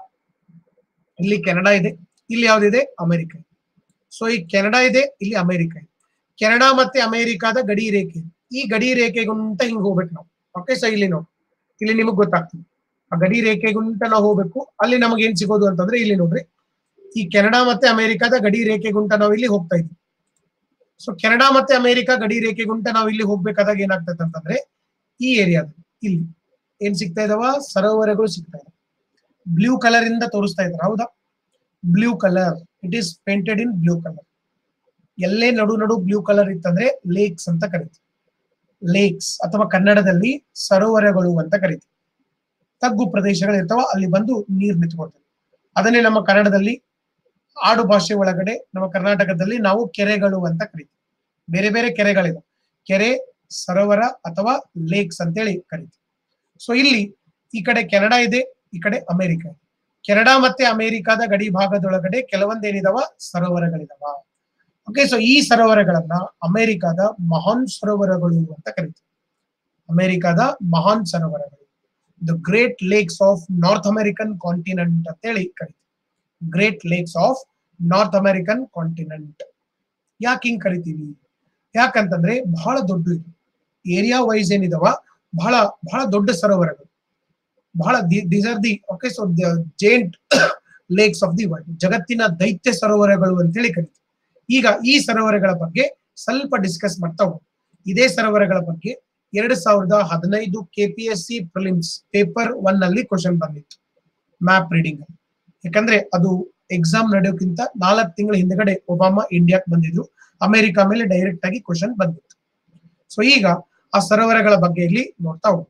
ಇಲ್ಲಿ ಕೆನಡಾ ಇದೆ ಇಲ್ಲಿ ಯಾವ್ದಿದೆ ಅಮೆರಿಕ ಇದೆ ಸೊ ಈ ಕೆನಡಾ ಇದೆ ಇಲ್ಲಿ ಅಮೆರಿಕ ಇದೆ ಕೆನಡಾ ಮತ್ತೆ ಅಮೆರಿಕಾದ ಗಡಿ ರೇಖೆ ಇದೆ. ಈ ಗಡಿ ರೇಖೆಗುಂಟ ಹಿಂಗ್ ಹೋಗ್ಬೇಕು ನಾವು ಓಕೆ ಸೊ ಇಲ್ಲಿ ನೋಡಿ ಇಲ್ಲಿ ನಿಮಗ್ ಗೊತ್ತಾಗ್ತದೆ ಆ ಗಡಿ ರೇಖೆಗುಂಟ ನಾವು ಹೋಗ್ಬೇಕು ಅಲ್ಲಿ ನಮಗೆ ಏನ್ ಸಿಗೋದು ಅಂತಂದ್ರೆ ಇಲ್ಲಿ ನೋಡ್ರಿ ಈ ಕೆನಡಾ ಮತ್ತೆ ಅಮೆರಿಕಾದ ಗಡಿ ರೇಖೆಗುಂಟ ನಾವು ಇಲ್ಲಿ ಹೋಗ್ತಾ ಇದ್ವಿ ಸೊ ಕೆನಡಾ ಮತ್ತೆ ಅಮೆರಿಕ ಗಡಿ ರೇಖೆಗುಂಟ ನಾವು ಇಲ್ಲಿ ಹೋಗ್ಬೇಕಾದಾಗ ಏನಾಗ್ತದೆ ಅಂತಂದ್ರೆ ಈ ಏರಿಯಾದಲ್ಲಿ ಇಲ್ಲಿ ಏನ್ ಸಿಗ್ತಾ ಇದಾವ ಸರೋವರಗಳು ಸಿಗ್ತಾ ಇದಾವೆ ಬ್ಲೂ ಕಲರ್ ಇಂದ ತೋರಿಸ್ತಾ ಇದ್ದಾರೆ ಹೌದಾ blue colour it is painted in blue colour ಎಲ್ಲೇ ನಡು ನಡು ಬ್ಲೂ ಕಲರ್ ಇತ್ತಂದ್ರೆ ಲೇಕ್ಸ್ ಅಂತ ಕರಿತೀವಿ ಲೇಕ್ಸ್ ಅಥವಾ ಕನ್ನಡದಲ್ಲಿ ಸರೋವರಗಳು ಅಂತ ಕರಿತೀವಿ ತಗ್ಗು ಪ್ರದೇಶಗಳು ಇರ್ತಾವ ಅಲ್ಲಿ ಬಂದು ನೀರ್ ನಿಂತ್ಕೊಳ್ತವೆ ಅದನ್ನೇ ನಮ್ಮ ಕನ್ನಡದಲ್ಲಿ ಆಡು ಭಾಷೆ ಒಳಗಡೆ ನಮ್ಮ ಕರ್ನಾಟಕದಲ್ಲಿ ನಾವು ಕೆರೆಗಳು ಅಂತ ಕರಿತೀವಿ ಬೇರೆ ಬೇರೆ ಕೆರೆಗಳಿವೆ ಕೆರೆ ಸರೋವರ ಅಥವಾ ಲೇಕ್ಸ್ ಅಂತೇಳಿ ಕರಿತೀವಿ ಸೊ ಇಲ್ಲಿ ಈ ಕಡೆ ಕೆನಡಾ ಇದೆ ಈ ಕಡೆ ಅಮೆರಿಕ ಇದೆ ಕೆನಡಾ ಮತ್ತೆ ಅಮೆರಿಕಾದ ಗಡಿ ಭಾಗದೊಳಗಡೆ ಕೆಲವೊಂದೇನಿದಾವ ಸರೋವರಗಳಿದಾವ ಓಕೆ ಸೊ ಈ ಸರೋವರಗಳನ್ನ ಅಮೆರಿಕಾದ ಮಹಾನ್ ಸರೋವರಗಳು ಅಂತ ಕರಿತೀವಿ ಅಮೆರಿಕಾದ ಮಹಾನ್ ಸರೋವರಗಳು the Great Lakes of North American continent ಅಂತೇಳಿ ಕರಿತೀವಿ Great Lakes of North American continent ಯಾಕೆ ಹಿಂಗ್ ಕರಿತೀವಿ ಯಾಕಂತಂದ್ರೆ ಬಹಳ ದೊಡ್ಡ ಇದು ಏರಿಯಾ ವೈಸ್ ಏನಿದಾವ ಬಹಳ ಬಹಳ ದೊಡ್ಡ ಸರೋವರಗಳು ಬಹಳ these are the okay so giant lakes of the world ಜಗತ್ತಿನ ದೈತ್ಯ ಸರೋವರಗಳು ಅಂತೇಳಿ ಕರಿತೀವಿ ಈಗ ಈ ಸರೋವರಗಳ ಬಗ್ಗೆ ಸ್ವಲ್ಪ ಡಿಸ್ಕಸ್ ಮಾಡ್ತಾ ಹೋಗೋಣ ಇದೇ ಸರೋವರಗಳ ಬಗ್ಗೆ ಎರಡ್ ಸಾವಿರದ ಹದಿನೈದು ಕೆಪಿಎಸ್ಸಿ ಪ್ರಿಲಿಮ್ಸ್ ಪೇಪರ್ ಒನ್ ಅಲ್ಲಿ ಕ್ವಶನ್ ಬಂದಿತ್ತು ಮ್ಯಾಪ್ ರೀಡಿಂಗ್ ಯಾಕಂದ್ರೆ ಅದು ಎಕ್ಸಾಮ್ ನಡೆಯೋಕ್ಕಿಂತ ನಾಲ್ಕು ತಿಂಗಳ ಹಿಂದಗಡೆ ಒಬಾಮಾ ಇಂಡಿಯಾಕ್ ಬಂದಿದ್ರು ಅಮೆರಿಕ ಮೇಲೆ ಡೈರೆಕ್ಟ್ ಆಗಿ ಕ್ವಶನ್ ಬಂದಿತ್ತು ಸೊ ಈಗ ಆ ಸರೋವರಗಳ ಬಗ್ಗೆ ಇಲ್ಲಿ ನೋಡ್ತಾ ಹೋಗೋಣ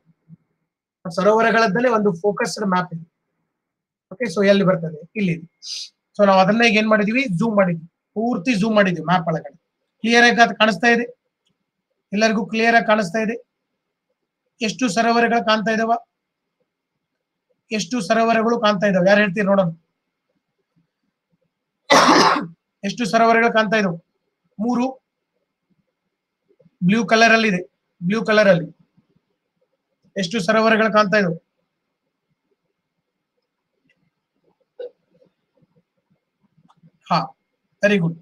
ಆ ಸರೋವರಗಳದ್ದಲ್ಲೇ ಒಂದು ಫೋಕಸ್ಡ್ ಮ್ಯಾಪ್ ಇದೆ ಓಕೆ ಸೊ ಎಲ್ಲಿ ಬರ್ತದೆ ಇಲ್ಲಿ ಸೊ ನಾವು ಅದನ್ನ ಈಗ ಏನ್ ಮಾಡಿದೀವಿ ಝೂಮ್ ಮಾಡಿದ್ವಿ ಪೂರ್ತಿ ಝೂಮ್ ಮಾಡಿದ್ವಿ ಮ್ಯಾಪ್ ಒಳಗಡೆ ಕ್ಲಿಯರ್ ಆಗಿ ಅದು ಕಾಣಿಸ್ತಾ ಇದೆ ಎಲ್ಲರಿಗೂ ಕ್ಲಿಯರ್ ಆಗಿ ಕಾಣಿಸ್ತಾ ಇದೆ ಎಷ್ಟು ಸರೋವರಗಳು ಕಾಣ್ತಾ ಇದಾವ ಎಷ್ಟು ಸರೋವರಗಳು ಕಾಣ್ತಾ ಇದಾವೆ ಯಾರು ಹೇಳ್ತೀರಿ ನೋಡೋಣ ಎಷ್ಟು ಸರೋವರಗಳು ಕಾಣ್ತಾ ಇದಾವೆ ಮೂರು ಬ್ಲೂ ಕಲರ್ ಅಲ್ಲಿ ಇದೆ ಬ್ಲೂ ಕಲರ್ ಅಲ್ಲಿ ಎಷ್ಟು ಸರೋವರಗಳು ಕಾಣ್ತಾ ಇದಾವೆ ಹಾ ವೆರಿ ಗುಡ್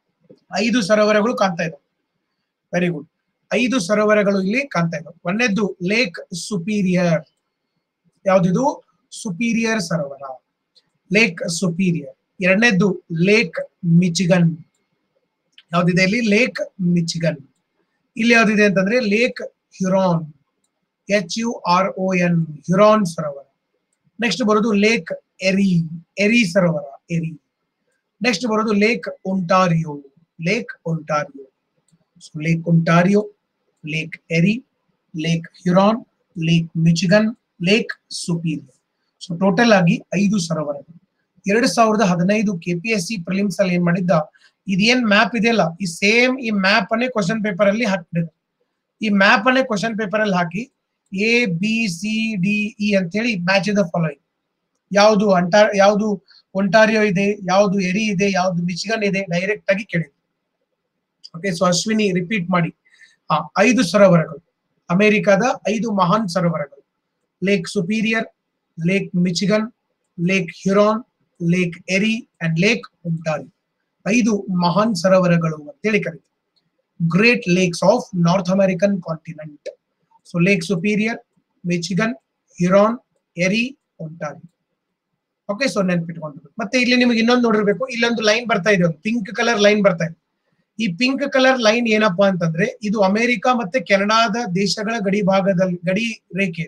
ಐದು ಸರೋವರಗಳು ಕಾಣ್ತಾ ಇದಾವೆ ವೆರಿ ಗುಡ್ ಐದು ಸರೋವರಗಳು ಇಲ್ಲಿ ಕಾಣ್ತಾ ಇದಾವೆ ಒಂದನೇದ್ದು ಲೇಕ್ ಸುಪೀರಿಯರ್ ಯಾವ್ದಿದು ಸುಪೀರಿಯರ್ ಸರೋವರ ಲೇಕ್ ಸುಪೀರಿಯರ್ ಎರಡನೇದ್ದು ಲೇಕ್ ಮಿಚಿಗನ್ ಯಾವ್ದಿದೆ ಇಲ್ಲಿ ಲೇಕ್ ಮಿಚಿಗನ್ ಇಲ್ಲಿ ಯಾವ್ದಿದೆ ಅಂತಂದ್ರೆ Lake Huron H U R O N Huron ಸರೋವರ ನೆಕ್ಸ್ಟ್ ಬರೋದು ಲೇಕ್ ಎರಿ ಎರಿ ಸರೋವರ ಎರಿ ನೆಕ್ಸ್ಟ್ ಬರೋದು Lake Ontario Lake Ontario so Lake Ontario Lake Erie Lake Huron Lake Michigan Lake Superior so total ಆಗಿ ಐದು ಸರೋವರಗಳು ಎರಡ್ ಸಾವಿರದ ಹದಿನೈದು ಕೆಪಿಎಸ್ಸಿ ಪ್ರಿಲಿಮ್ಸ್ ಅಲ್ಲಿ ಏನ್ ಮಾಡಿದ್ದ ಇದೇನ್ ಮ್ಯಾಪ್ ಇದೆಯಲ್ಲ ಈ ಸೇಮ್ ಈ ಮ್ಯಾಪ್ ಅನ್ನೇ ಕ್ವಶನ್ ಪೇಪರ್ ಅಲ್ಲಿ ಹಾಕ್ಬಿಡಿದ್ರು ಈ ಮ್ಯಾಪ್ ಅನ್ನೇ ಕ್ವಶನ್ ಪೇಪರ್ ಅಲ್ಲಿ ಹಾಕಿ A B C D E ಅಂತ ಹೇಳಿ ಮ್ಯಾಚ್ ದ ಫಾಲೋಯಿಂಗ್ ಯಾವುದು ಅಂಟಾ ಯಾವುದು ಒಂಟಾರಿಯೋ ಇದೆ ಯಾವುದು ಎರಿ ಇದೆ ಯಾವುದು ಮಿಚಿಗನ್ ಇದೆ ಡೈರೆಕ್ಟ್ ಆಗಿ ಕೇಳಿದ್ರು ಓಕೆ ಸೊ ಅಶ್ವಿನಿ ರಿಪೀಟ್ ಮಾಡಿ ಹಾ ಐದು ಸರೋವರಗಳು ಅಮೆರಿಕದ ಐದು ಮಹಾನ್ ಸರೋವರಗಳು Lake Superior Lake Michigan Lake Huron Lake Erie and lake Ontario ಐದು ಮಹಾನ್ ಸರೋವರಗಳು ಅಂತೇಳಿ ಕರೀತೀವಿ Great Lakes of North American continent so Lake Superior Michigan Huron Erie Ontario okay so ನೆನ್ಪಿಟ್ಕೊಂಡು ಮತ್ತೆ ಇಲ್ಲಿ ನಿಮಗೆ ಇನ್ನೊಂದು ನೋಡಿರ್ಬೇಕು ಇಲ್ಲೊಂದು ಲೈನ್ ಬರ್ತಾ ಇದೆ ಒಂದು ಪಿಂಕ್ ಕಲರ್ ಲೈನ್ ಬರ್ತಾ ಇದೆ ಈ ಪಿಂಕ್ ಕಲರ್ ಲೈನ್ ಏನಪ್ಪಾ ಅಂತಂದ್ರೆ ಇದು ಅಮೆರಿಕ ಮತ್ತೆ ಕೆನಡಾದ ದೇಶಗಳ ಗಡಿ ಭಾಗದಲ್ಲಿ ಗಡಿ ರೇಖೆ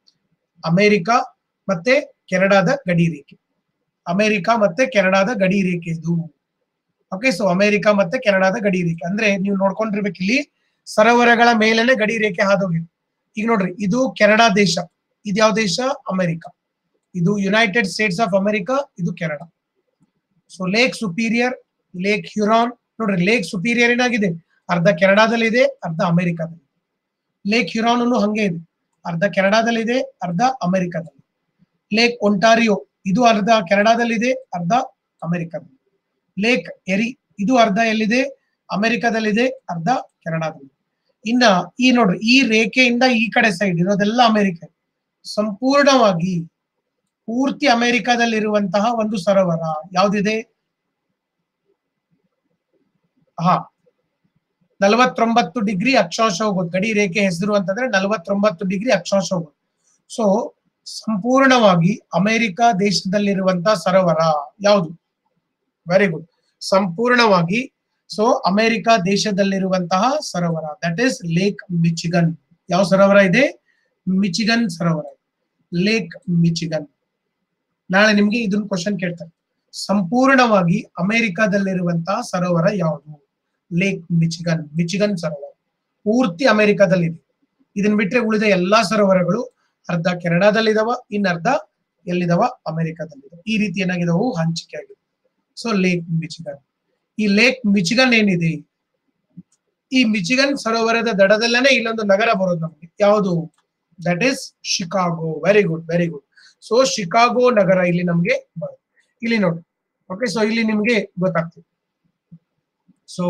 ಅಮೆರಿಕ ಮತ್ತೆ ಕೆನಡಾದ ಗಡಿ ರೇಖೆ ಅಮೆರಿಕ ಮತ್ತೆ ಕೆನಡಾದ ಗಡಿ ರೇಖೆ ಇದು ಓಕೆ ಸೊ ಅಮೆರಿಕ ಮತ್ತೆ ಕೆನಡಾದ ಗಡಿ ರೇಖೆ ಅಂದ್ರೆ ನೀವು ನೋಡ್ಕೊಂಡಿರ್ಬೇಕು ಇಲ್ಲಿ ಸರೋವರಗಳ ಮೇಲೆನೆ ಗಡಿ ರೇಖೆ ಹಾದೋಗಿದೆ ಈಗ ನೋಡ್ರಿ ಇದು ಕೆನಡಾ ದೇಶ ಇದು ಯಾವ ದೇಶ ಅಮೆರಿಕ ಇದು ಯುನೈಟೆಡ್ ಸ್ಟೇಟ್ಸ್ ಆಫ್ ಅಮೆರಿಕಾ ಇದು Canada so Lake Superior Lake Huron ನೋಡ್ರಿ ಲೇಕ್ ಸುಪೀರಿಯರ್ ಏನಾಗಿದೆ ಅರ್ಧ ಕೆನಡಾದಲ್ಲಿ ಇದೆ ಅರ್ಧ ಅಮೆರಿಕಾದಲ್ಲಿ ಲೇಕ್ ಹ್ಯುರಾನ್ ಹಂಗೆ ಇದೆ ಅರ್ಧ ಕೆನಡಾದಲ್ಲಿದೆ ಅರ್ಧ ಅಮೆರಿಕಾದಲ್ಲಿ ಲೇಕ್ ಒಂಟಾರಿಯೋ ಇದು ಅರ್ಧ ಕೆನಡಾದಲ್ಲಿದೆ ಅರ್ಧ ಅಮೆರಿಕಾದಲ್ಲಿ ಲೇಕ್ ಎರಿ ಇದು ಅರ್ಧ ಎಲ್ಲಿದೆ ಅಮೆರಿಕಾದಲ್ಲಿದೆ ಅರ್ಧ ಕೆನಡಾದಲ್ಲಿ ಇನ್ನ ಈ ನೋಡ್ರಿ ಈ ರೇಖೆಯಿಂದ ಈ ಕಡೆ ಸೈಡ್ ಇರೋದೆಲ್ಲ ಅಮೆರಿಕ ಸಂಪೂರ್ಣವಾಗಿ ಪೂರ್ತಿ ಅಮೆರಿಕಾದಲ್ಲಿರುವಂತಹ ಒಂದು ಸರೋವರ ಯಾವ್ದಿದೆ ಹಾ ನಲವತ್ತೊಂಬತ್ತು ಡಿಗ್ರಿ ಅಕ್ಷಾಂಶ ಹೋಗೋದು ಗಡಿ ರೇಖೆ ಹೆಸರು ಅಂತಂದ್ರೆ ನಲವತ್ತೊಂಬತ್ತು ಡಿಗ್ರಿ ಅಕ್ಷಾಂಶ ಹೋಗೋದು ಸೊ ಸಂಪೂರ್ಣವಾಗಿ ಅಮೆರಿಕ ದೇಶದಲ್ಲಿರುವಂತಹ ಸರೋವರ ಯಾವುದು ವೆರಿ ಗುಡ್ ಸಂಪೂರ್ಣವಾಗಿ ಸೊ ಅಮೆರಿಕ ದೇಶದಲ್ಲಿರುವಂತಹ ಸರೋವರ ದಟ್ ಇಸ್ ಲೇಕ್ ಮಿಚಿಗನ್ ಯಾವ ಸರೋವರ ಇದೆ ಮಿಚಿಗನ್ ಸರೋವರ ಲೇಕ್ ಮಿಚಿಗನ್ ನಾಳೆ ನಿಮ್ಗೆ ಇದನ್ನ ಕ್ವಶನ್ ಕೇಳ್ತಾರೆ ಸಂಪೂರ್ಣವಾಗಿ ಅಮೆರಿಕದಲ್ಲಿರುವಂತಹ ಸರೋವರ ಯಾವುದು ಲೇಕ್ ಮಿಚಿಗನ್ ಮಿಚಿಗನ್ ಸರೋವರ ಪೂರ್ತಿ ಅಮೆರಿಕದಲ್ಲಿದೆ ಇದನ್ನ ಬಿಟ್ರೆ ಉಳಿದ ಎಲ್ಲಾ ಸರೋವರಗಳು ಅರ್ಧ ಕೆನಡಾದಲ್ಲಿದಾವ ಇನ್ ಅರ್ಧ ಎಲ್ಲಿದಾವ ಅಮೆರಿಕದಲ್ಲಿದಾವ ಈ ರೀತಿ ಏನಾಗಿದಾವು ಹಂಚಿಕೆ ಆಗಿದೆ ಸೊ ಲೇಕ್ ಮಿಚಿಗನ್ ಈ ಲೇಕ್ ಮಿಚಿಗನ್ ಏನಿದೆ ಈ ಮಿಚಿಗನ್ ಸರೋವರದ ದಡದಲ್ಲೇನೆ ಇಲ್ಲೊಂದು ನಗರ ಬರೋದು ನಮಗೆ ಯಾವುದು that is Chicago very good very good so Chicago ನಗರ ಇಲ್ಲಿ ನಮ್ಗೆ ಬರುತ್ತೆ ಇಲ್ಲಿ ನೋಡಿ ಓಕೆ ಸೊ ಇಲ್ಲಿ ನಿಮ್ಗೆ ಗೊತ್ತಾಗ್ತದೆ ಸೊ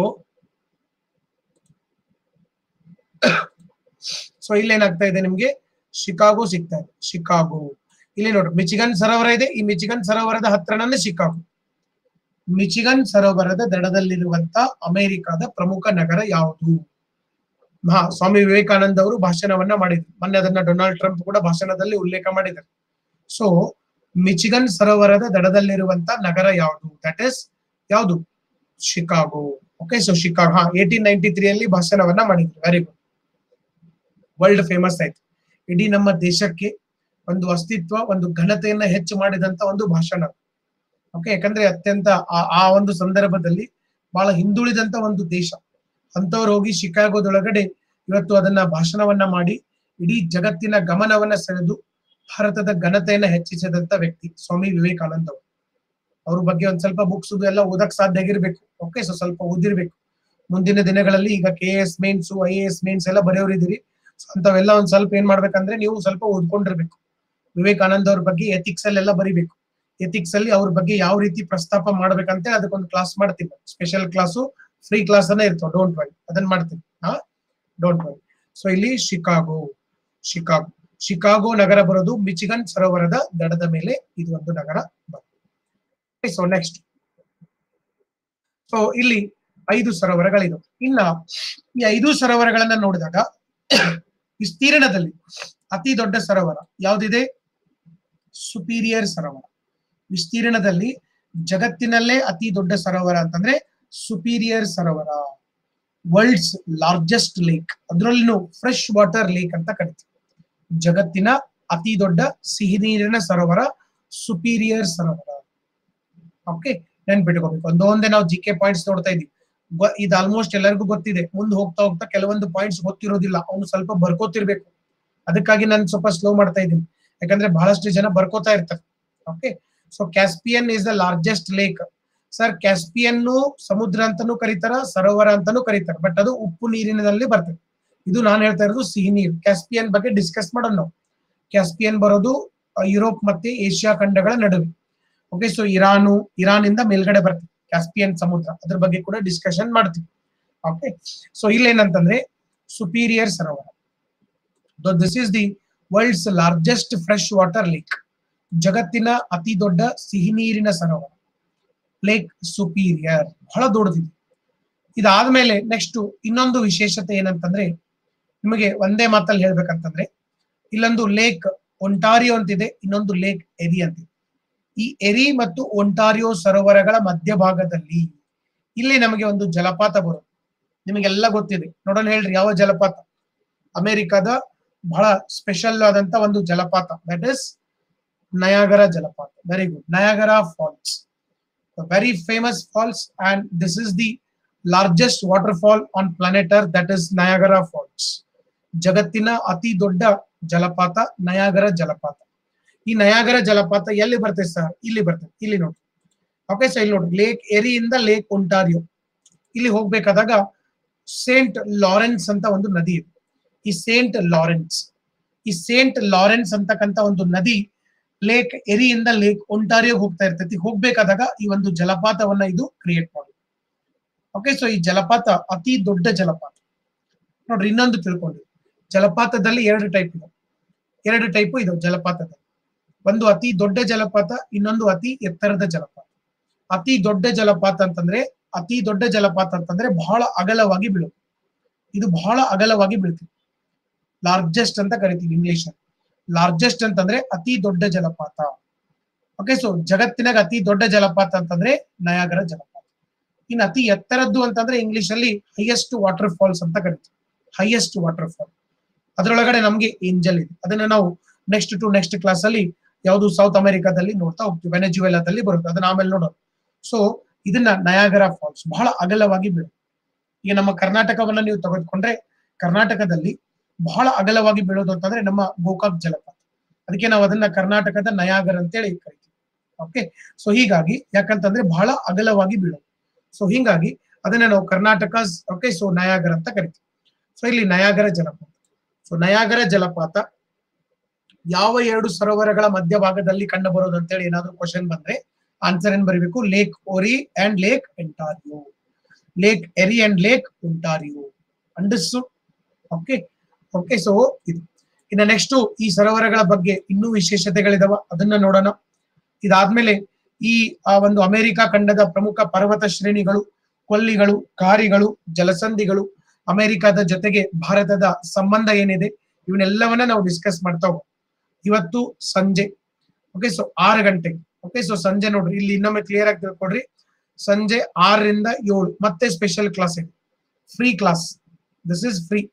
ಸೊ ಇಲ್ಲಿ ಏನಾಗ್ತಾ ಇದೆ ನಿಮ್ಗೆ ಶಿಕಾಗೋ ಸಿಗ್ತಾ ಇದೆ ಶಿಕಾಗೋ ಇಲ್ಲಿ ನೋಡಿ ಮಿಚಿಗನ್ ಸರೋವರ ಇದೆ ಈ ಮಿಚಿಗನ್ ಸರೋವರದ ಹತ್ರನೇ ಶಿಕಾಗೋ ಮಿಚಿಗನ್ ಸರೋವರದ ದಡದಲ್ಲಿರುವಂತ ಅಮೆರಿಕದ ಪ್ರಮುಖ ನಗರ ಯಾವುದು ಹಾ ಸ್ವಾಮಿ ವಿವೇಕಾನಂದ ಅವರು ಭಾಷಣವನ್ನ ಮಾಡಿದ್ರು ಮೊನ್ನೆ ಅದನ್ನ ಡೊನಾಲ್ಡ್ ಟ್ರಂಪ್ ಕೂಡ ಭಾಷಣದಲ್ಲಿ ಉಲ್ಲೇಖ ಮಾಡಿದ್ದಾರೆ ಸೊ ಮಿಚಿಗನ್ ಸರೋವರದ ದಡದಲ್ಲಿರುವಂತ ನಗರ ಯಾವುದು ದಟ್ ಇಸ್ ಯಾವುದು ಶಿಕಾಗೋ ಓಕೆ ಸೊ ಶಿಕಾಗೋ ಹಾ ಏಟೀನ್ ನೈನ್ಟಿ ತ್ರೀ ಅಲ್ಲಿ ಭಾಷಣವನ್ನ ಮಾಡಿದ್ರು ವೆರಿ ಗುಡ್ ವರ್ಲ್ಡ್ ಫೇಮಸ್ ಆಯ್ತು ಇಡೀ ನಮ್ಮ ದೇಶಕ್ಕೆ ಒಂದು ಅಸ್ತಿತ್ವ ಒಂದು ಘನತೆಯನ್ನ ಹೆಚ್ಚು ಮಾಡಿದಂತ ಒಂದು ಭಾಷಣ ಓಕೆ ಯಾಕಂದ್ರೆ ಅತ್ಯಂತ ಆ- ಆ ಒಂದು ಸಂದರ್ಭದಲ್ಲಿ ಬಹಳ ಹಿಂದುಳಿದಂತ ಒಂದು ದೇಶ ಅಂತವ್ರು ಹೋಗಿ ಶಿಕಾಗೋದೊಳಗಡೆ ಇವತ್ತು ಅದನ್ನ ಭಾಷಣವನ್ನ ಮಾಡಿ ಇಡೀ ಜಗತ್ತಿನ ಗಮನವನ್ನ ಸೆಳೆದು ಭಾರತದ ಘನತೆಯನ್ನ ಹೆಚ್ಚಿಸಿದಂತ ವ್ಯಕ್ತಿ ಸ್ವಾಮಿ ವಿವೇಕಾನಂದ ಅವರು ಅವ್ರ ಬಗ್ಗೆ ಒಂದ್ ಸ್ವಲ್ಪ ಬುಕ್ಸ್ ಎಲ್ಲ ಓದಕ್ ಸಾಧ್ಯ ಆಗಿರ್ಬೇಕು ಓಕೆ ಸೊ ಸ್ವಲ್ಪ ಓದಿರ್ಬೇಕು ಮುಂದಿನ ದಿನಗಳಲ್ಲಿ ಈಗ K S mains I A S mains ಎಲ್ಲ ಬರೆಯೋರಿದ್ದೀರಿ ಸೊ ಅಂತವೆಲ್ಲ ಒಂದ್ ಸ್ವಲ್ಪ ಏನ್ ಮಾಡ್ಬೇಕಂದ್ರೆ ನೀವು ಸ್ವಲ್ಪ ಓದ್ಕೊಂಡಿರ್ಬೇಕು ವಿವೇಕಾನಂದ ಅವ್ರ ಬಗ್ಗೆ ಎಥಿಕ್ಸ್ ಅಲ್ಲೆಲ್ಲ ಬರಿಬೇಕು ಎಥಿಕ್ಸ್ ಅಲ್ಲಿ ಅವ್ರ ಬಗ್ಗೆ ಯಾವ ರೀತಿ ಪ್ರಸ್ತಾಪ ಮಾಡ್ಬೇಕಂತ ಅದಕ್ಕೊಂದು ಕ್ಲಾಸ್ ಮಾಡ್ತೀವಿ ಸ್ಪೆಷಲ್ ಕ್ಲಾಸು ಫ್ರೀ ಕ್ಲಾಸ್ ಅನ್ನ ಇರ್ತಾವ ಡೋಂಟ್ ವರಿ ಅದನ್ನ ಮಾಡ್ತೀವಿ ಹಾ ಡೋಂಟ್ ವರಿ ಸೊ ಇಲ್ಲಿ ಶಿಕಾಗೋ ಶಿಕಾಗೋ ಶಿಕಾಗೋ ನಗರ ಬರೋದು ಮಿಚಿಗನ್ ಸರೋವರದ ದಡದ ಮೇಲೆ ಇದು ಒಂದು ನಗರ ಬರುತ್ತೆ ಸೊ ನೆಕ್ಸ್ಟ್ ಸೊ ಇಲ್ಲಿ ಐದು ಸರೋವರಗಳಿದು ಇನ್ನ ಈ ಐದು ಸರೋವರಗಳನ್ನ ನೋಡಿದಾಗ ವಿಸ್ತೀರ್ಣದಲ್ಲಿ ಅತಿ ದೊಡ್ಡ ಸರೋವರ ಯಾವ್ದಿದೆ ಸುಪೀರಿಯರ್ ಸರೋವರ ವಿಸ್ತೀರ್ಣದಲ್ಲಿ ಜಗತ್ತಿನಲ್ಲೇ ಅತಿ ದೊಡ್ಡ ಸರೋವರ ಅಂತಂದ್ರೆ ಸುಪೀರಿಯರ್ ಸರೋವರ ವರ್ಲ್ಡ್ಸ್ ಲಾರ್ಜೆಸ್ಟ್ ಲೇಕ್ ಅದರಲ್ಲಿನೂ ಫ್ರೆಶ್ ವಾಟರ್ ಲೇಕ್ ಅಂತ ಕರಿತೀವಿ ಜಗತ್ತಿನ ಅತಿ ದೊಡ್ಡ ಸಿಹಿ ನೀರಿನ ಸರೋವರ ಸುಪೀರಿಯರ್ ಸರೋವರ ಓಕೆ ನೆನ್ಪಿಟ್ಕೋಬೇಕು ಒಂದೊಂದೇ ನಾವು ಜಿ ಕೆ ಪಾಯಿಂಟ್ಸ್ ನೋಡ್ತಾ ಇದೀವಿ ಗೊ- ಇದು ಆಲ್ಮೋಸ್ಟ್ ಎಲ್ಲರಿಗೂ ಗೊತ್ತಿದೆ ಮುಂದೆ ಹೋಗ್ತಾ ಹೋಗ್ತಾ ಕೆಲವೊಂದು ಪಾಯಿಂಟ್ಸ್ ಗೊತ್ತಿರೋದಿಲ್ಲ ಅವನು ಸ್ವಲ್ಪ ಬರ್ಕೋತಿರ್ಬೇಕು ಅದಕ್ಕಾಗಿ ನಾನು ಸ್ವಲ್ಪ ಸ್ಲೋ ಮಾಡ್ತಾ ಇದ್ದೀನಿ ಯಾಕಂದ್ರೆ ಬಹಳಷ್ಟು ಜನ ಬರ್ಕೋತಾ ಇರ್ತಾರೆ okay so Caspian is the largest lake sir Caspian ಸಮುದ್ರ ಅಂತಾನೂ ಕರೀತಾರ ಸರೋವರ ಅಂತಾನೂ ಕರೀತಾರೆ ಬಟ್ ಅದು ಉಪ್ಪು ನೀರಿನಲ್ಲಿ ಬರ್ತದೆ ಇದು ನಾನು ಹೇಳ್ತಾ ಇರೋದು ಸಿಹಿ ನೀರು ಕ್ಯಾಸ್ಪಿಯನ್ ಬಗ್ಗೆ ಡಿಸ್ಕಸ್ ಮಾಡೋಣ ನಾವು ಕ್ಯಾಸ್ಪಿಯನ್ ಬರೋದು ಆ, ಯುರೋಪ್ ಮತ್ತೆ ಏಷ್ಯಾ ಖಂಡಗಳ ನಡುವೆ ಓಕೆ ಸೊ ಇರಾನು ಇರಾನ್ ಇಂದ ಮೇಲ್ಗಡೆ ಬರ್ತದೆ ಕ್ಯಾಸ್ಪಿಯನ್ ಸಮುದ್ರ ಅದ್ರ ಬಗ್ಗೆ ಕೂಡ ಡಿಸ್ಕಷನ್ ಮಾಡ್ತೀವಿ ಓಕೆ ಸೊ ಇಲ್ಲೇನಂತಂದ್ರೆ ಸುಪೀರಿಯರ್ ಸರೋವರ this is the world's largest fresh water lake ಜಗತ್ತಿನ ಅತಿ ದೊಡ್ಡ ಸಿಹಿ ನೀರಿನ ಸರೋವರ ಲೇಕ್ ಸುಪೀರಿಯರ್ ಬಹಳ ದೊಡ್ಡದಿದೆ ಇದಾದ್ಮೇಲೆ ನೆಕ್ಸ್ಟ್ ಇನ್ನೊಂದು ವಿಶೇಷತೆ ಏನಂತಂದ್ರೆ ನಿಮಗೆ ಒಂದೇ ಮಾತಲ್ಲಿ ಹೇಳ್ಬೇಕಂತಂದ್ರೆ ಇಲ್ಲೊಂದು ಲೇಕ್ ಒಂಟಾರಿಯೋ ಅಂತಿದೆ ಇನ್ನೊಂದು ಲೇಕ್ ಎರಿ ಅಂತಿದೆ ಈ ಎರಿ ಮತ್ತು ಒಂಟಾರಿಯೋ ಸರೋವರಗಳ ಮಧ್ಯಭಾಗದಲ್ಲಿ ಇಲ್ಲಿ ನಮಗೆ ಒಂದು ಜಲಪಾತ ಬರುತ್ತೆ ನಿಮಗೆಲ್ಲ ಗೊತ್ತಿದೆ ನೋಡೋಣ ಹೇಳ್ರಿ ಯಾವ ಜಲಪಾತ ಅಮೆರಿಕದ ಬಹಳ ಸ್ಪೆಷಲ್ ಆದಂತ ಒಂದು ಜಲಪಾತ ದಟ್ ಇಸ್ ನಯಾಗರ ಜಲಪಾತ very good Niagara falls very famous falls and this is the largest water fall on planet uh that is Niagara falls ಜಗತ್ತಿನ ಅತಿ ದೊಡ್ಡ ಜಲಪಾತ ನಯಾಗರ ಜಲಪಾತ ಈ ನಯಾಗರ ಜಲಪಾತ ಎಲ್ಲಿ ಬರ್ತದೆ ಸರ್ ಇಲ್ಲಿ ಬರ್ತದೆ ಇಲ್ಲಿ ನೋಡಿ ಓಕೆ ಸೊ ಇಲ್ಲಿ ನೋಡಿ ಲೇಕ್ ಎರಿಯಿಂದ ಲೇಕ್ ಒಂಟಾರಿಯೋ ಇಲ್ಲಿ ಹೋಗ್ಬೇಕಾದಾಗ ಸೇಂಟ್ ಲಾರೆನ್ಸ್ ಅಂತ ಒಂದು ನದಿ ಇದೆ ಈ ಸೇಂಟ್ ಲಾರೆನ್ಸ್ ಈ ಸೇಂಟ್ ಲಾರೆನ್ಸ್ ಅಂತಕ್ಕಂತ ಒಂದು ನದಿ ಲೇಕ್ ಎರಿಯಿಂದ ಲೇಕ್ ಒಂಟಾರಿಯೋ ಹೋಗ್ತಾ ಇರ್ತೈತಿ ಹೋಗ್ಬೇಕಾದಾಗ ಈ ಒಂದು ಜಲಪಾತವನ್ನ ಇದು ಕ್ರಿಯೇಟ್ ಮಾಡಿ ಓಕೆ ಸೊ ಈ ಜಲಪಾತ ಅತಿ ದೊಡ್ಡ ಜಲಪಾತ ನೋಡ್ರಿ ಇನ್ನೊಂದು ತಿಳ್ಕೊಂಡ್ರಿ ಜಲಪಾತದಲ್ಲಿ ಎರಡು ಟೈಪ್ ಇದೆ ಎರಡು ಟೈಪ್ ಇದೆ ಜಲಪಾತದಲ್ಲಿ ಒಂದು ಅತಿ ದೊಡ್ಡ ಜಲಪಾತ ಇನ್ನೊಂದು ಅತಿ ಎತ್ತರದ ಜಲಪಾತ ಅತಿ ದೊಡ್ಡ ಜಲಪಾತ ಅಂತಂದ್ರೆ ಅತಿ ದೊಡ್ಡ ಜಲಪಾತ ಅಂತಂದ್ರೆ ಬಹಳ ಅಗಲವಾಗಿ ಬೀಳುತ್ತೆ ಇದು ಬಹಳ ಅಗಲವಾಗಿ ಬೀಳ್ತೀವಿ ಲಾರ್ಜೆಸ್ಟ್ ಅಂತ ಕರಿತೀವಿ ಇಂಗ್ಲಿಷ್ ಲಾರ್ಜೆಸ್ಟ್ ಅಂತಂದ್ರೆ ಅತಿ ದೊಡ್ಡ ಜಲಪಾತ ಓಕೆ ಸೊ ಜಗತ್ತಿನಾಗ ಅತಿ ದೊಡ್ಡ ಜಲಪಾತ ಅಂತಂದ್ರೆ ನಯಾಗರ ಜಲಪಾತ ಇನ್ನು ಅತಿ ಎತ್ತರದ್ದು ಅಂತಂದ್ರೆ ಇಂಗ್ಲಿಷ್ ಅಲ್ಲಿ ಹೈಯೆಸ್ಟ್ ವಾಟರ್ ಫಾಲ್ಸ್ ಅಂತ ಕರಿತೀವಿ ಹೈಯೆಸ್ಟ್ ವಾಟರ್ ಫಾಲ್ ಅದರೊಳಗಡೆ ನಮ್ಗೆ ಏಂಜಲ್ ಇದೆ ಅದನ್ನ ನಾವು ನೆಕ್ಸ್ಟ್ ಟು ನೆಕ್ಸ್ಟ್ ಕ್ಲಾಸ್ ಅಲ್ಲಿ ಯಾವುದು ಸೌತ್ ಅಮೆರಿಕಾದಲ್ಲಿ ನೋಡ್ತಾ ಹೋಗ್ತೀವಿ ವೆನೆಜುವೆಲಾದಲ್ಲಿ ಬರುತ್ತೆ ಅದನ್ನ ಆಮೇಲೆ ನೋಡೋಣ ಸೊ ಇದನ್ನ ನಯಾಗರ ಫಾಲ್ಸ್ ಬಹಳ ಅಗಲವಾಗಿ ಬೀಳುತ್ತೆ ಈಗ ನಮ್ಮ ಕರ್ನಾಟಕವನ್ನ ನೀವು ತೆಗೆದುಕೊಂಡ್ರೆ ಕರ್ನಾಟಕದಲ್ಲಿ ಬಹಳ ಅಗಲವಾಗಿ ಬೀಳೋದು ಅಂತಂದ್ರೆ ನಮ್ಮ ಗೋಕಾಕ್ ಜಲಪಾತ ಅದಕ್ಕೆ ನಾವು ಅದನ್ನ ಕರ್ನಾಟಕದ ನಯಾಗರ ಅಂತೇಳಿ ಕರಿತೀವಿ ಓಕೆ ಸೊ ಹೀಗಾಗಿ ಯಾಕಂತಂದ್ರೆ ಬಹಳ ಅಗಲವಾಗಿ ಬೀಳೋದು ಸೊ ಹೀಗಾಗಿ ಅದನ್ನ ನಾವು ಕರ್ನಾಟಕ ಓಕೆ ಸೊ ನಯಾಗರ ಅಂತ ಕರಿತೀವಿ ಸೊ ಇಲ್ಲಿ ನಯಾಗರ ಜಲಪಾತ ಸೊ ನಯಾಗರ ಜಲಪಾತ ಯಾವ ಎರಡು ಸರೋವರಗಳ ಮಧ್ಯಭಾಗದಲ್ಲಿ ಕಂಡು ಬರೋದು ಅಂತೇಳಿ ಏನಾದ್ರು ಕ್ವಶನ್ ಬಂದ್ರೆ ಆನ್ಸರ್ ಏನ್ ಬರೀಬೇಕು lake Erie and lake Ontario lake Erie and lake Ontario understood okay okay so ಇದು ಇನ್ನು ನೆಕ್ಸ್ಟ್ ಈ ಸರೋವರಗಳ ಬಗ್ಗೆ ಇನ್ನೂ ವಿಶೇಷತೆಗಳಿದಾವ ಅದನ್ನ ನೋಡೋಣ ಇದಾದ್ಮೇಲೆ ಈ ಆ ಒಂದು ಅಮೆರಿಕ ಖಂಡದ ಪ್ರಮುಖ ಪರ್ವತ ಶ್ರೇಣಿಗಳು ಕೊಲ್ಲಿಗಳು ಕಾರಿಗಳು ಜಲಸಂಧಿಗಳು ಅಮೆರಿಕದ ಜೊತೆಗೆ ಭಾರತದ ಸಂಬಂಧ ಏನಿದೆ ಇವನ್ನೆಲ್ಲವನ್ನ ನಾವು ಡಿಸ್ಕಸ್ ಮಾಡ್ತಾ ಹೋಗೋಣ ಇವತ್ತು ಸಂಜೆ ಓಕೆ ಸೊ ಆರು ಗಂಟೆಗೆ ಓಕೆ ಸೊ ಸಂಜೆ ನೋಡ್ರಿ ಇಲ್ಲಿ ಇನ್ನೊಮ್ಮೆ ಕ್ಲಿಯರ್ ಆಗಿ ತಿಳ್ಕೊಡ್ರಿ ಸಂಜೆ ಆರರಿಂದ ಏಳು ಮತ್ತೆ ಸ್ಪೆಷಲ್ ಕ್ಲಾಸ್ ಇದೆ free class this is free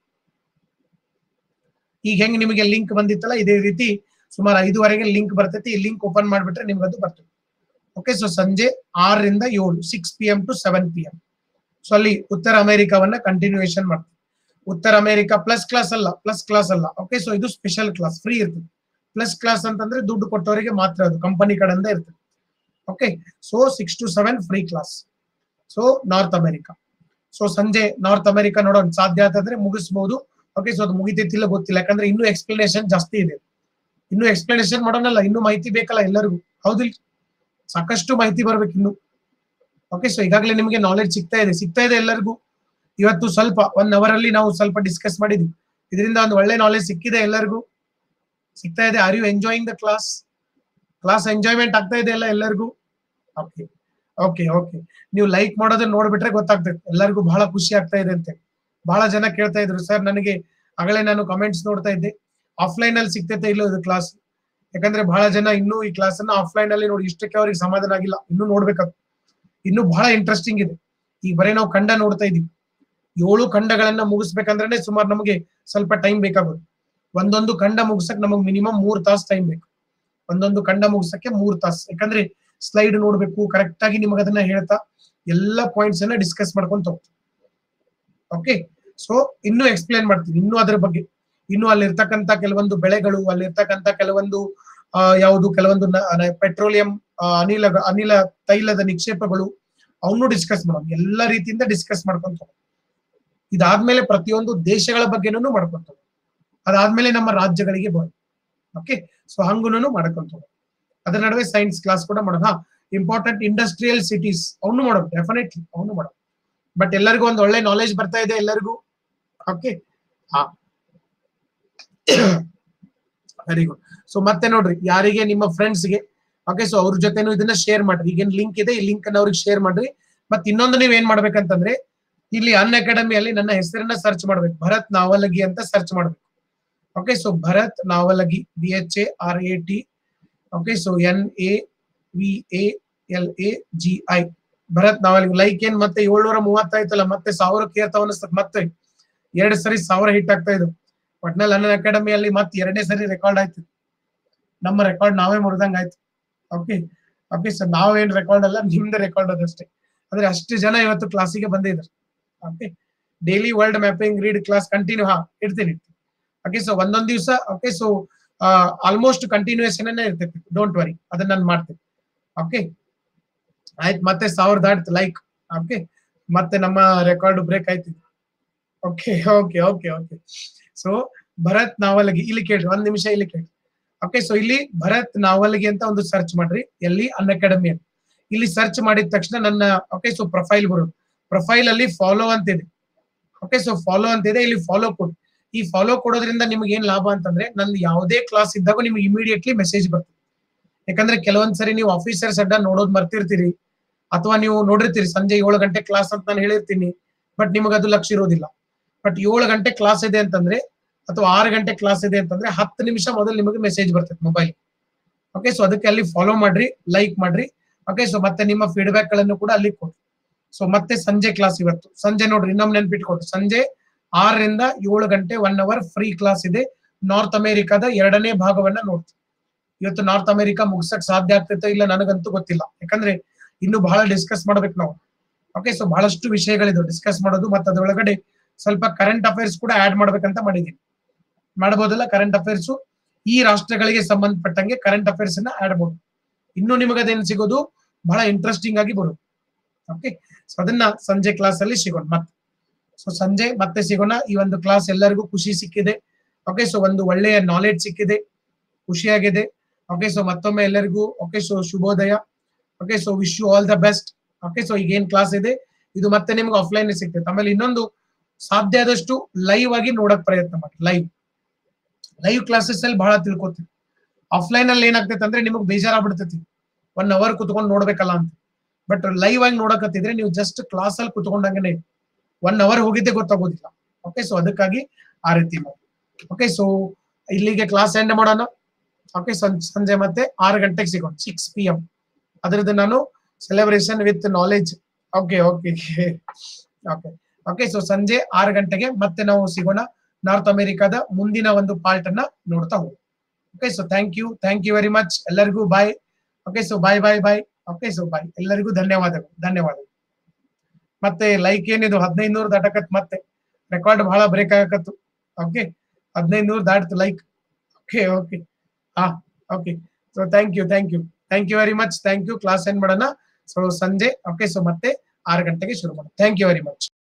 ಈಗ ಹೆಂಗ್ ನಿಮಗೆ ಲಿಂಕ್ ಬಂದಿತ್ತಲ್ಲ ಇದೇ ರೀತಿ ಸುಮಾರು ಐದುವರೆಗೆ ಲಿಂಕ್ ಬರ್ತೈತಿ ಈ ಲಿಂಕ್ ಓಪನ್ ಮಾಡ್ಬಿಟ್ರೆ ನಿಮ್ಗೆ ಅದು ಬರ್ತದೆ ಓಕೆ ಸೊ ಸಂಜೆ ಆರರಿಂದ ಏಳು six P M to seven P M so ಅಲ್ಲಿ ಉತ್ತರ ಅಮೆರಿಕವನ್ನ ಕಂಟಿನ್ಯೂಯೇಷನ್ ಮಾಡ್ತೀವಿ ಉತ್ತರ ಅಮೆರಿಕ ಪ್ಲಸ್ ಕ್ಲಾಸ್ ಅಲ್ಲ ಪ್ಲಸ್ ಕ್ಲಾಸ್ ಅಲ್ಲ ಓಕೆ ಸೊ ಇದು ಸ್ಪೆಷಲ್ ಕ್ಲಾಸ್ ಫ್ರೀ ಇರ್ತದೆ ಪ್ಲಸ್ ಕ್ಲಾಸ್ ಅಂತಂದ್ರೆ ದುಡ್ಡು ಕೊಟ್ಟವರಿಗೆ ಮಾತ್ರ ಅದು ಕಂಪನಿ ಕಡೆಯಿಂದ ಇರ್ತದೆ okay so six to seven free class so north America so ಸಂಜೆ ನಾರ್ತ್ ಅಮೆರಿಕಾ ನೋಡೋಣ ಸಾಧ್ಯ ಆದ್ರೆ ಮುಗಿಸ್ಬಹುದು ಓಕೆ ಸೊ ಅದು ಮುಗಿತೈತಿಲ್ಲ ಗೊತ್ತಿಲ್ಲ ಯಾಕಂದ್ರೆ ಇನ್ನೂ ಎಕ್ಸ್ಪ್ಲನೇಷನ್ ಜಾಸ್ತಿ ಇದೆ ಇನ್ನು ಎಕ್ಸ್ಪ್ಲನೇಷನ್ ಮಾಡೋಣಲ್ಲ ಇನ್ನೂ ಮಾಹಿತಿ ಬೇಕಲ್ಲ ಎಲ್ಲರಿಗೂ ಹೌದಿಲ್ಲ ಸಾಕಷ್ಟು ಮಾಹಿತಿ ಬರ್ಬೇಕು ಇನ್ನು ಓಕೆ ಸೊ ಈಗಾಗಲೇ ನಿಮಗೆ ನಾಲೆಡ್ಜ್ ಸಿಗ್ತಾ ಇದೆ ಸಿಗ್ತಾ ಇದೆ ಎಲ್ಲರಿಗೂ ಇವತ್ತು ಸ್ವಲ್ಪ ಒನ್ ಅವರ್ ಅಲ್ಲಿ ನಾವು ಸ್ವಲ್ಪ ಡಿಸ್ಕಸ್ ಮಾಡಿದ್ವಿ ಇದರಿಂದ ಒಂದು ಒಳ್ಳೆ ನಾಲೆಜ್ ಸಿಕ್ಕಿದೆ ಎಲ್ಲರಿಗೂ ಸಿಗ್ತಾ ಇದೆ are you enjoying the class class enjoyment ಆಗ್ತಾ ಇದೆ ಅಲ್ಲ ಎಲ್ಲರಿಗೂ ಓಕೆ ಓಕೆ ಓಕೆ ನೀವು ಲೈಕ್ ಮಾಡೋದನ್ನ ನೋಡ್ಬಿಟ್ರೆ ಗೊತ್ತಾಗ್ತದೆ ಎಲ್ಲರಿಗೂ ಬಹಳ ಖುಷಿ ಆಗ್ತಾ ಇದೆ ಅಂತ ಬಹಳ ಜನ ಕೇಳ್ತಾ ಇದ್ರು ಸರ್ ನನಗೆ ಆಗಲೇ ನಾನು ಕಮೆಂಟ್ಸ್ ನೋಡ್ತಾ ಇದ್ದೆ ಆಫ್ಲೈನ್ ಅಲ್ಲಿ ಸಿಗ್ತೈತೆ ಇಲ್ಲೋ ಇದು ಕ್ಲಾಸ್ ಯಾಕಂದ್ರೆ ಬಹಳ ಜನ ಇನ್ನೂ ಈ ಕ್ಲಾಸ್ ಅನ್ನ ಆಫ್ಲೈನ್ ಅಲ್ಲಿ ನೋಡಿ ಇಷ್ಟಕ್ಕೆ ಅವ್ರಿಗೆ ಸಮಾಧಾನ ಆಗಿಲ್ಲ ಇನ್ನೂ ನೋಡ್ಬೇಕದು ಇನ್ನು ಬಹಳ ಇಂಟ್ರೆಸ್ಟಿಂಗ್ ಇದೆ ಈಗ ಬರೀ ನಾವು ಖಂಡ ನೋಡ್ತಾ ಇದೀವಿ ಏಳು ಖಂಡಗಳನ್ನ ಮುಗಿಸ್ಬೇಕಂದ್ರೆ ಸುಮಾರು ನಮಗೆ ಸ್ವಲ್ಪ ಟೈಮ್ ಬೇಕಾಗುತ್ತೆ ಒಂದೊಂದು ಖಂಡ ಮುಗಿಸಕ್ ನಮಗೆ ಮಿನಿಮಮ್ ಮೂರ್ ತಾಸು ಟೈಮ್ ಬೇಕು ಒಂದೊಂದು ಖಂಡ ಮುಗಿಸಕ್ಕೆ ಮೂರ್ ತಾಸು ಯಾಕಂದ್ರೆ ಸ್ಲೈಡ್ ನೋಡ್ಬೇಕು ಕರೆಕ್ಟ್ ಆಗಿ ನಿಮಗೆ ಅದನ್ನ ಹೇಳ್ತಾ ಎಲ್ಲ ಪಾಯಿಂಟ್ಸ್ ಅನ್ನ ಡಿಸ್ಕಸ್ ಮಾಡ್ಕೊಂತ ಹೋಗ್ತೀವಿ ಓಕೆ ಸೊ ಇನ್ನೂ ಎಕ್ಸ್ಪ್ಲೇನ್ ಮಾಡ್ತೀನಿ ಇನ್ನೂ ಅದ್ರ ಬಗ್ಗೆ ಇನ್ನು ಅಲ್ಲಿರ್ತಕ್ಕಂತ ಕೆಲವೊಂದು ಬೆಳೆಗಳು ಅಲ್ಲಿರ್ತಕ್ಕಂತ ಕೆಲವೊಂದು ಆ, ಯಾವುದು ಕೆಲವೊಂದು ಪೆಟ್ರೋಲಿಯಂ ಅನಿಲ ಅನಿಲ ತೈಲದ ನಿಕ್ಷೇಪಗಳು ಅವನು ಡಿಸ್ಕಸ್ ಮಾಡೋಣ ಎಲ್ಲ ರೀತಿಯಿಂದ ಡಿಸ್ಕಸ್ ಮಾಡ್ಕೊಂತ ಹೋಗೋಣ. ಇದಾದ್ಮೇಲೆ ಪ್ರತಿಯೊಂದು ದೇಶಗಳ ಬಗ್ಗೆನೂ ಮಾಡ್ಕೊಂತ ಹೋಗೋಣ. ಅದಾದ್ಮೇಲೆ ನಮ್ಮ ರಾಜ್ಯಗಳಿಗೆ ಬರೋದು ಓಕೆ ಸೊ ಹಂಗುನು ಮಾಡ್ಕೊಂತ ಹೋಗೋಣ. ಅದರ ನಡುವೆ ಸೈನ್ಸ್ ಕ್ಲಾಸ್ ಕೂಡ ಮಾಡೋಣ ಇಂಪಾರ್ಟೆಂಟ್ ಇಂಡಸ್ಟ್ರಿಯಲ್ ಸಿಟೀಸ್ ಅವನು ಮಾಡೋಣ ಡೆಫಿನೆಟ್ಲಿ ಅವನು ಮಾಡೋಣ ಬಟ್ ಎಲ್ಲರಿಗೂ ಒಂದು ಒಳ್ಳೆ ನಾಲೆಜ್ ಬರ್ತಾ ಇದೆ ಎಲ್ಲರಿಗೂ ಓಕೆ ಹಾ ವೆರಿ ಗುಡ್ ಸೊ ಮತ್ತೆ ನೋಡ್ರಿ ಯಾರಿಗೆ ನಿಮ್ಮ ಫ್ರೆಂಡ್ಸ್ಗೆ ಓಕೆ ಸೊ ಅವ್ರ ಜೊತೆನೂ ಇದನ್ನ ಶೇರ್ ಮಾಡ್ರಿ ಈಗೇನ್ ಲಿಂಕ್ ಇದೆ ಈ ಲಿಂಕ್ ಅನ್ನ ಅವ್ರಿಗೆ ಶೇರ್ ಮಾಡ್ರಿ ಮತ್ತೆ ಇನ್ನೊಂದು ನೀವ್ ಏನ್ ಮಾಡ್ಬೇಕಂತಂದ್ರೆ ಇಲ್ಲಿ ಅನ್ ಅಕಾಡೆಮಿಯಲ್ಲಿ ನನ್ನ ಹೆಸರನ್ನ ಸರ್ಚ್ ಮಾಡ್ಬೇಕು ಭರತ್ ನಾವಲಗಿ ಅಂತ ಸರ್ಚ್ ಮಾಡ್ಬೇಕು okay so Bharat Navalagi B H A R A T okay so N A V A L A G I Bharat Navalagi like ಏನ್ ಮತ್ತೆ ಏಳ್ನೂರ ಮೂವತ್ತಾಯ್ತಲ್ಲ ಮತ್ತೆ ಸಾವಿರಕ್ಕೆ ಏರ್ತಾವ ಅನಿಸ್ತದೆ ಮತ್ತೆ ಎರಡು ಸರಿ ಸಾವಿರ ಹಿಟ್ ಆಗ್ತಾ ಇದ್ರು ಒಟ್ನಲ್ಲಿ ಅನ್ನ ಅಕಾಡೆಮಿಯಲ್ಲಿ ಮತ್ತೆ ಎರಡನೇ ಸರಿ ರೆಕಾರ್ಡ್ ಆಯ್ತು ನಮ್ಮ ರೆಕಾರ್ಡ್ ನಾವೇ ಮುರಿದಂಗ ಆಯ್ತು ಓಕೆ ಓಕೆ ಸರ್ ನಾವೇನ್ ರೆಕಾರ್ಡ್ ಅಲ್ಲ ನಿಮ್ದು ರೆಕಾರ್ಡ್ ಅದಷ್ಟೇ ಅಂದ್ರೆ ಅಷ್ಟು ಜನ ಇವತ್ತು ಕ್ಲಾಸಿಗೆ ಬಂದಿದ್ದಾರೆ okay daily world mapping read class continue ಹಾ ಇಡ್ತೀನಿ ಓಕೆ ಸೊ ಒಂದೊಂದ್ ದಿವಸ ಓಕೆ ಸೊ ಆಲ್ಮೋಸ್ಟ್ ಕಂಟಿನ್ಯೂಯೇಷನ್ ಇರ್ತೈತಿ ಡೋಂಟ್ ವರಿ ಅದನ್ನ ನಾನು ಮಾಡ್ತೀನಿ ಓಕೆ ಆಯ್ತು ಮತ್ತೆ ಸಾವಿರದ ಆಡ್ತು ಲೈಕ್ ಓಕೆ ಮತ್ತೆ ನಮ್ಮ ರೆಕಾರ್ಡ್ ಬ್ರೇಕ್ ಆಯ್ತು okay okay okay okay so Bharat Navalgi ಇಲ್ಲಿ ಕೇಳ್ರಿ ಒಂದ್ ನಿಮಿಷ ಇಲ್ಲಿ ಕೇಳ್ರಿ ಓಕೆ ಸೊ ಇಲ್ಲಿ ಭರತ್ ನಾವಲ್ಗಿ ಅಂತ ಒಂದು ಸರ್ಚ್ ಮಾಡ್ರಿ ಎಲ್ಲಿ ಅನ್ ಅಕಾಡೆಮಿ ಅಂತ ಇಲ್ಲಿ ಸರ್ಚ್ ಮಾಡಿದ ತಕ್ಷಣ ನನ್ನ ಓಕೆ ಸೊ ಪ್ರೊಫೈಲ್ ಬರೋದು ಪ್ರೊಫೈಲ್ ಅಲ್ಲಿ ಫಾಲೋ ಅಂತಿದೆ ಓಕೆ ಸೊ ಫಾಲೋ ಅಂತಿದೆ ಇಲ್ಲಿ ಫಾಲೋ ಕೊಡಿ ಈ ಫಾಲೋ ಕೊಡೋದ್ರಿಂದ ನಿಮ್ಗೆ ಏನ್ ಲಾಭ ಅಂತಂದ್ರೆ ನಂದು ಯಾವುದೇ ಕ್ಲಾಸ್ ಇದ್ದಾಗ ನಿಮ್ಗೆ ಇಮಿಡಿಯೇಟ್ಲಿ ಮೆಸೇಜ್ ಬರ್ತದೆ ಯಾಕಂದ್ರೆ ಕೆಲವೊಂದ್ ಸರಿ ನೀವು ಆಫೀಸರ್ಸ್ ಅಡ್ಡ ನೋಡೋದ್ ಮರ್ತಿರ್ತೀರಿ ಅಥವಾ ನೀವು ನೋಡಿರ್ತೀರಿ ಸಂಜೆ ಏಳು ಗಂಟೆ ಕ್ಲಾಸ್ ಅಂತ ನಾನು ಹೇಳಿರ್ತೀನಿ ಬಟ್ ನಿಮಗೆ ಅದು ಲಕ್ಷ ಇರೋದಿಲ್ಲ ಬಟ್ ಏಳು ಗಂಟೆ ಕ್ಲಾಸ್ ಇದೆ ಅಂತಂದ್ರೆ ಅಥವಾ ಆರು ಗಂಟೆ ಕ್ಲಾಸ್ ಇದೆ ಅಂತಂದ್ರೆ ಹತ್ತು ನಿಮಿಷ ಮೊದಲು ನಿಮಗೆ ಮೆಸೇಜ್ ಬರ್ತದೆ ಮೊಬೈಲ್ ಓಕೆ ಸೊ ಅದಕ್ಕೆ ಅಲ್ಲಿ ಫಾಲೋ ಮಾಡ್ರಿ ಲೈಕ್ ಮಾಡ್ರಿ ಓಕೆ ಸೊ ಮತ್ತೆ ನಿಮ್ಮ ಫೀಡ್ಬ್ಯಾಕ್ ಗಳನ್ನು ಕೂಡ ಅಲ್ಲಿ ಕೊಡ್ರಿ ಸೊ ಮತ್ತೆ ಸಂಜೆ ಕ್ಲಾಸ್ ಇವತ್ತು ಸಂಜೆ ನೋಡ್ರಿ ಇನ್ನೊಮ್ಮೆ ನೆನ್ಪಿಟ್ಕೊಡ್ರಿ ಸಂಜೆ ಆರರಿಂದ ಏಳು ಗಂಟೆ ಒನ್ ಅವರ್ ಫ್ರೀ ಕ್ಲಾಸ್ ಇದೆ ನಾರ್ತ್ ಅಮೆರಿಕಾದ ಎರಡನೇ ಭಾಗವನ್ನ ನೋಡ್ತೀವಿ ಇವತ್ತು ನಾರ್ತ್ ಅಮೆರಿಕಾ ಮುಗಿಸಕ್ ಸಾಧ್ಯ ಆಗ್ತೈತೋ ಇಲ್ಲ ನನಗಂತೂ ಗೊತ್ತಿಲ್ಲ ಯಾಕಂದ್ರೆ ಇನ್ನು ಬಹಳ ಡಿಸ್ಕಸ್ ಮಾಡ್ಬೇಕು ನಾವು ಓಕೆ ಸೊ ಬಹಳಷ್ಟು ವಿಷಯಗಳಿದೆ ಡಿಸ್ಕಸ್ ಮಾಡೋದು ಮತ್ತೆ ಅದ್ರೊಳಗಡೆ ಸ್ವಲ್ಪ ಕರೆಂಟ್ ಅಫೇರ್ಸ್ ಕೂಡ ಆಡ್ ಮಾಡ್ಬೇಕಂತ ಮಾಡಿದೀನಿ ಮಾಡಬಹುದಲ್ಲ ಕರೆಂಟ್ ಅಫೇರ್ಸ್ ಈ ರಾಷ್ಟ್ರಗಳಿಗೆ ಸಂಬಂಧಪಟ್ಟಂಗೆ ಕರೆಂಟ್ ಅಫೇರ್ಸ್ ಅನ್ನ ಆಡ್ ಮಾಡ್ಬೋದು ಇನ್ನು ನಿಮಗದೇನು ಸಿಗೋದು ಬಹಳ ಇಂಟ್ರೆಸ್ಟಿಂಗ್ ಆಗಿ ಬರುತ್ತೆ ಓಕೆ ಸೊ ಅದನ್ನ ಸಂಜೆ ಕ್ಲಾಸ್ ಅಲ್ಲಿ ಸಿಗೋಣ ಮತ್ತೆ ಸೊ ಸಂಜೆ ಮತ್ತೆ ಸಿಗೋಣ ಈ ಒಂದು ಕ್ಲಾಸ್ ಎಲ್ಲರಿಗೂ ಖುಷಿ ಸಿಕ್ಕಿದೆ ಓಕೆ ಸೊ ಒಂದು ಒಳ್ಳೆಯ ನಾಲೆಡ್ಜ್ ಸಿಕ್ಕಿದೆ ಖುಷಿಯಾಗಿದೆ ಓಕೆ ಸೊ ಮತ್ತೊಮ್ಮೆ ಎಲ್ಲರಿಗೂ ಓಕೆ ಸೊ ಶುಭೋದಯ okay so wish you all the best okay so ಈಗ ಏನ್ ಕ್ಲಾಸ್ ಇದೆ ಇದು ಮತ್ತೆ ನಿಮ್ಗೆ ಆಫ್ಲೈನ್ ಸಿಗ್ತೈತೆ ಆಮೇಲೆ ಇನ್ನೊಂದು ಸಾಧ್ಯ ಆದಷ್ಟು ಲೈವ್ ಆಗಿ ನೋಡಕ್ ಪ್ರಯತ್ನ ಮಾಡಿ ಲೈವ್ ಲೈವ್ ಕ್ಲಾಸಸ್ ಅಲ್ಲಿ ಬಹಳ ತಿಳ್ಕೊತೀವಿ ಆಫ್ಲೈನ್ ಅಲ್ಲಿ ಏನಾಗ್ತೈತೆ ಅಂದ್ರೆ ನಿಮಗೆ ಬೇಜಾರಾಗ್ಬಿಡ್ತೈತಿ ಒನ್ ಅವರ್ ಕುತ್ಕೊಂಡು ನೋಡ್ಬೇಕಲ್ಲ ಅಂತ ಬಟ್ ಲೈವ್ ಆಗಿ ನೋಡಕತ್ತಿದ್ರೆ ನೀವು ಜಸ್ಟ್ ಕ್ಲಾಸ್ ಅಲ್ಲಿ ಕುತ್ಕೊಂಡಂಗೆ ಒನ್ ಅವರ್ ಹೋಗಿದ್ದೆ ಗೊತ್ತಾಗೋದಿಲ್ಲ ಓಕೆ ಸೊ ಅದಕ್ಕಾಗಿ ಆ ರೀತಿ ಮಾಡಿ ಓಕೆ ಸೊ ಇಲ್ಲಿಗೆ ಕ್ಲಾಸ್ ಎಂಡ್ ಮಾಡೋಣ ಓಕೆ ಸಂಜೆ ಮತ್ತೆ ಆರು ಗಂಟೆಗೆ ಸಿಗೋಣ ಸಿಕ್ಸ್ ಪಿ ಎಂ ಅದ್ರದ್ದು ನಾನು celebration with knowledge okay okay okay okay so ಸಂಜೆ ಆರು ಗಂಟೆಗೆ ಮತ್ತೆ ನಾವು ಸಿಗೋಣ ನಾರ್ತ್ ಅಮೆರಿಕಾದ ಮುಂದಿನ ಒಂದು ಪಾರ್ಟ್ ಅನ್ನ ನೋಡ್ತಾ ಹೋಗಿ okay so thank you thank you very much ಎಲ್ಲರಿಗೂ bye okay so bye bye bye okay so bye ಎಲ್ಲರಿಗೂ ಧನ್ಯವಾದಗಳು ಧನ್ಯವಾದಗಳು ಮತ್ತೆ ಲೈಕ್ ಏನಿದು ಹದಿನೈದು ನೂರು ದಾಟಕತ್ ಮತ್ತೆ ರೆಕಾರ್ಡ್ ಬಹಳ ಬ್ರೇಕ್ ಆಗಕತ್ತು ಓಕೆ ಹದಿನೈದು ನೂರು ದಾಟ್ತು ಲೈಕ್ ಓಕೆ ಓಕೆ ಹಾ okay so thank you thank you thank you very much thank you class ಏನ್ ಮಾಡೋಣ ಸೊ ಸಂಜೆ ಓಕೆ ಸೊ ಮತ್ತೆ ಆರು ಗಂಟೆಗೆ ಶುರು ಮಾಡೋಣ ಥ್ಯಾಂಕ್ ಯು ವೆರಿ ಮಚ್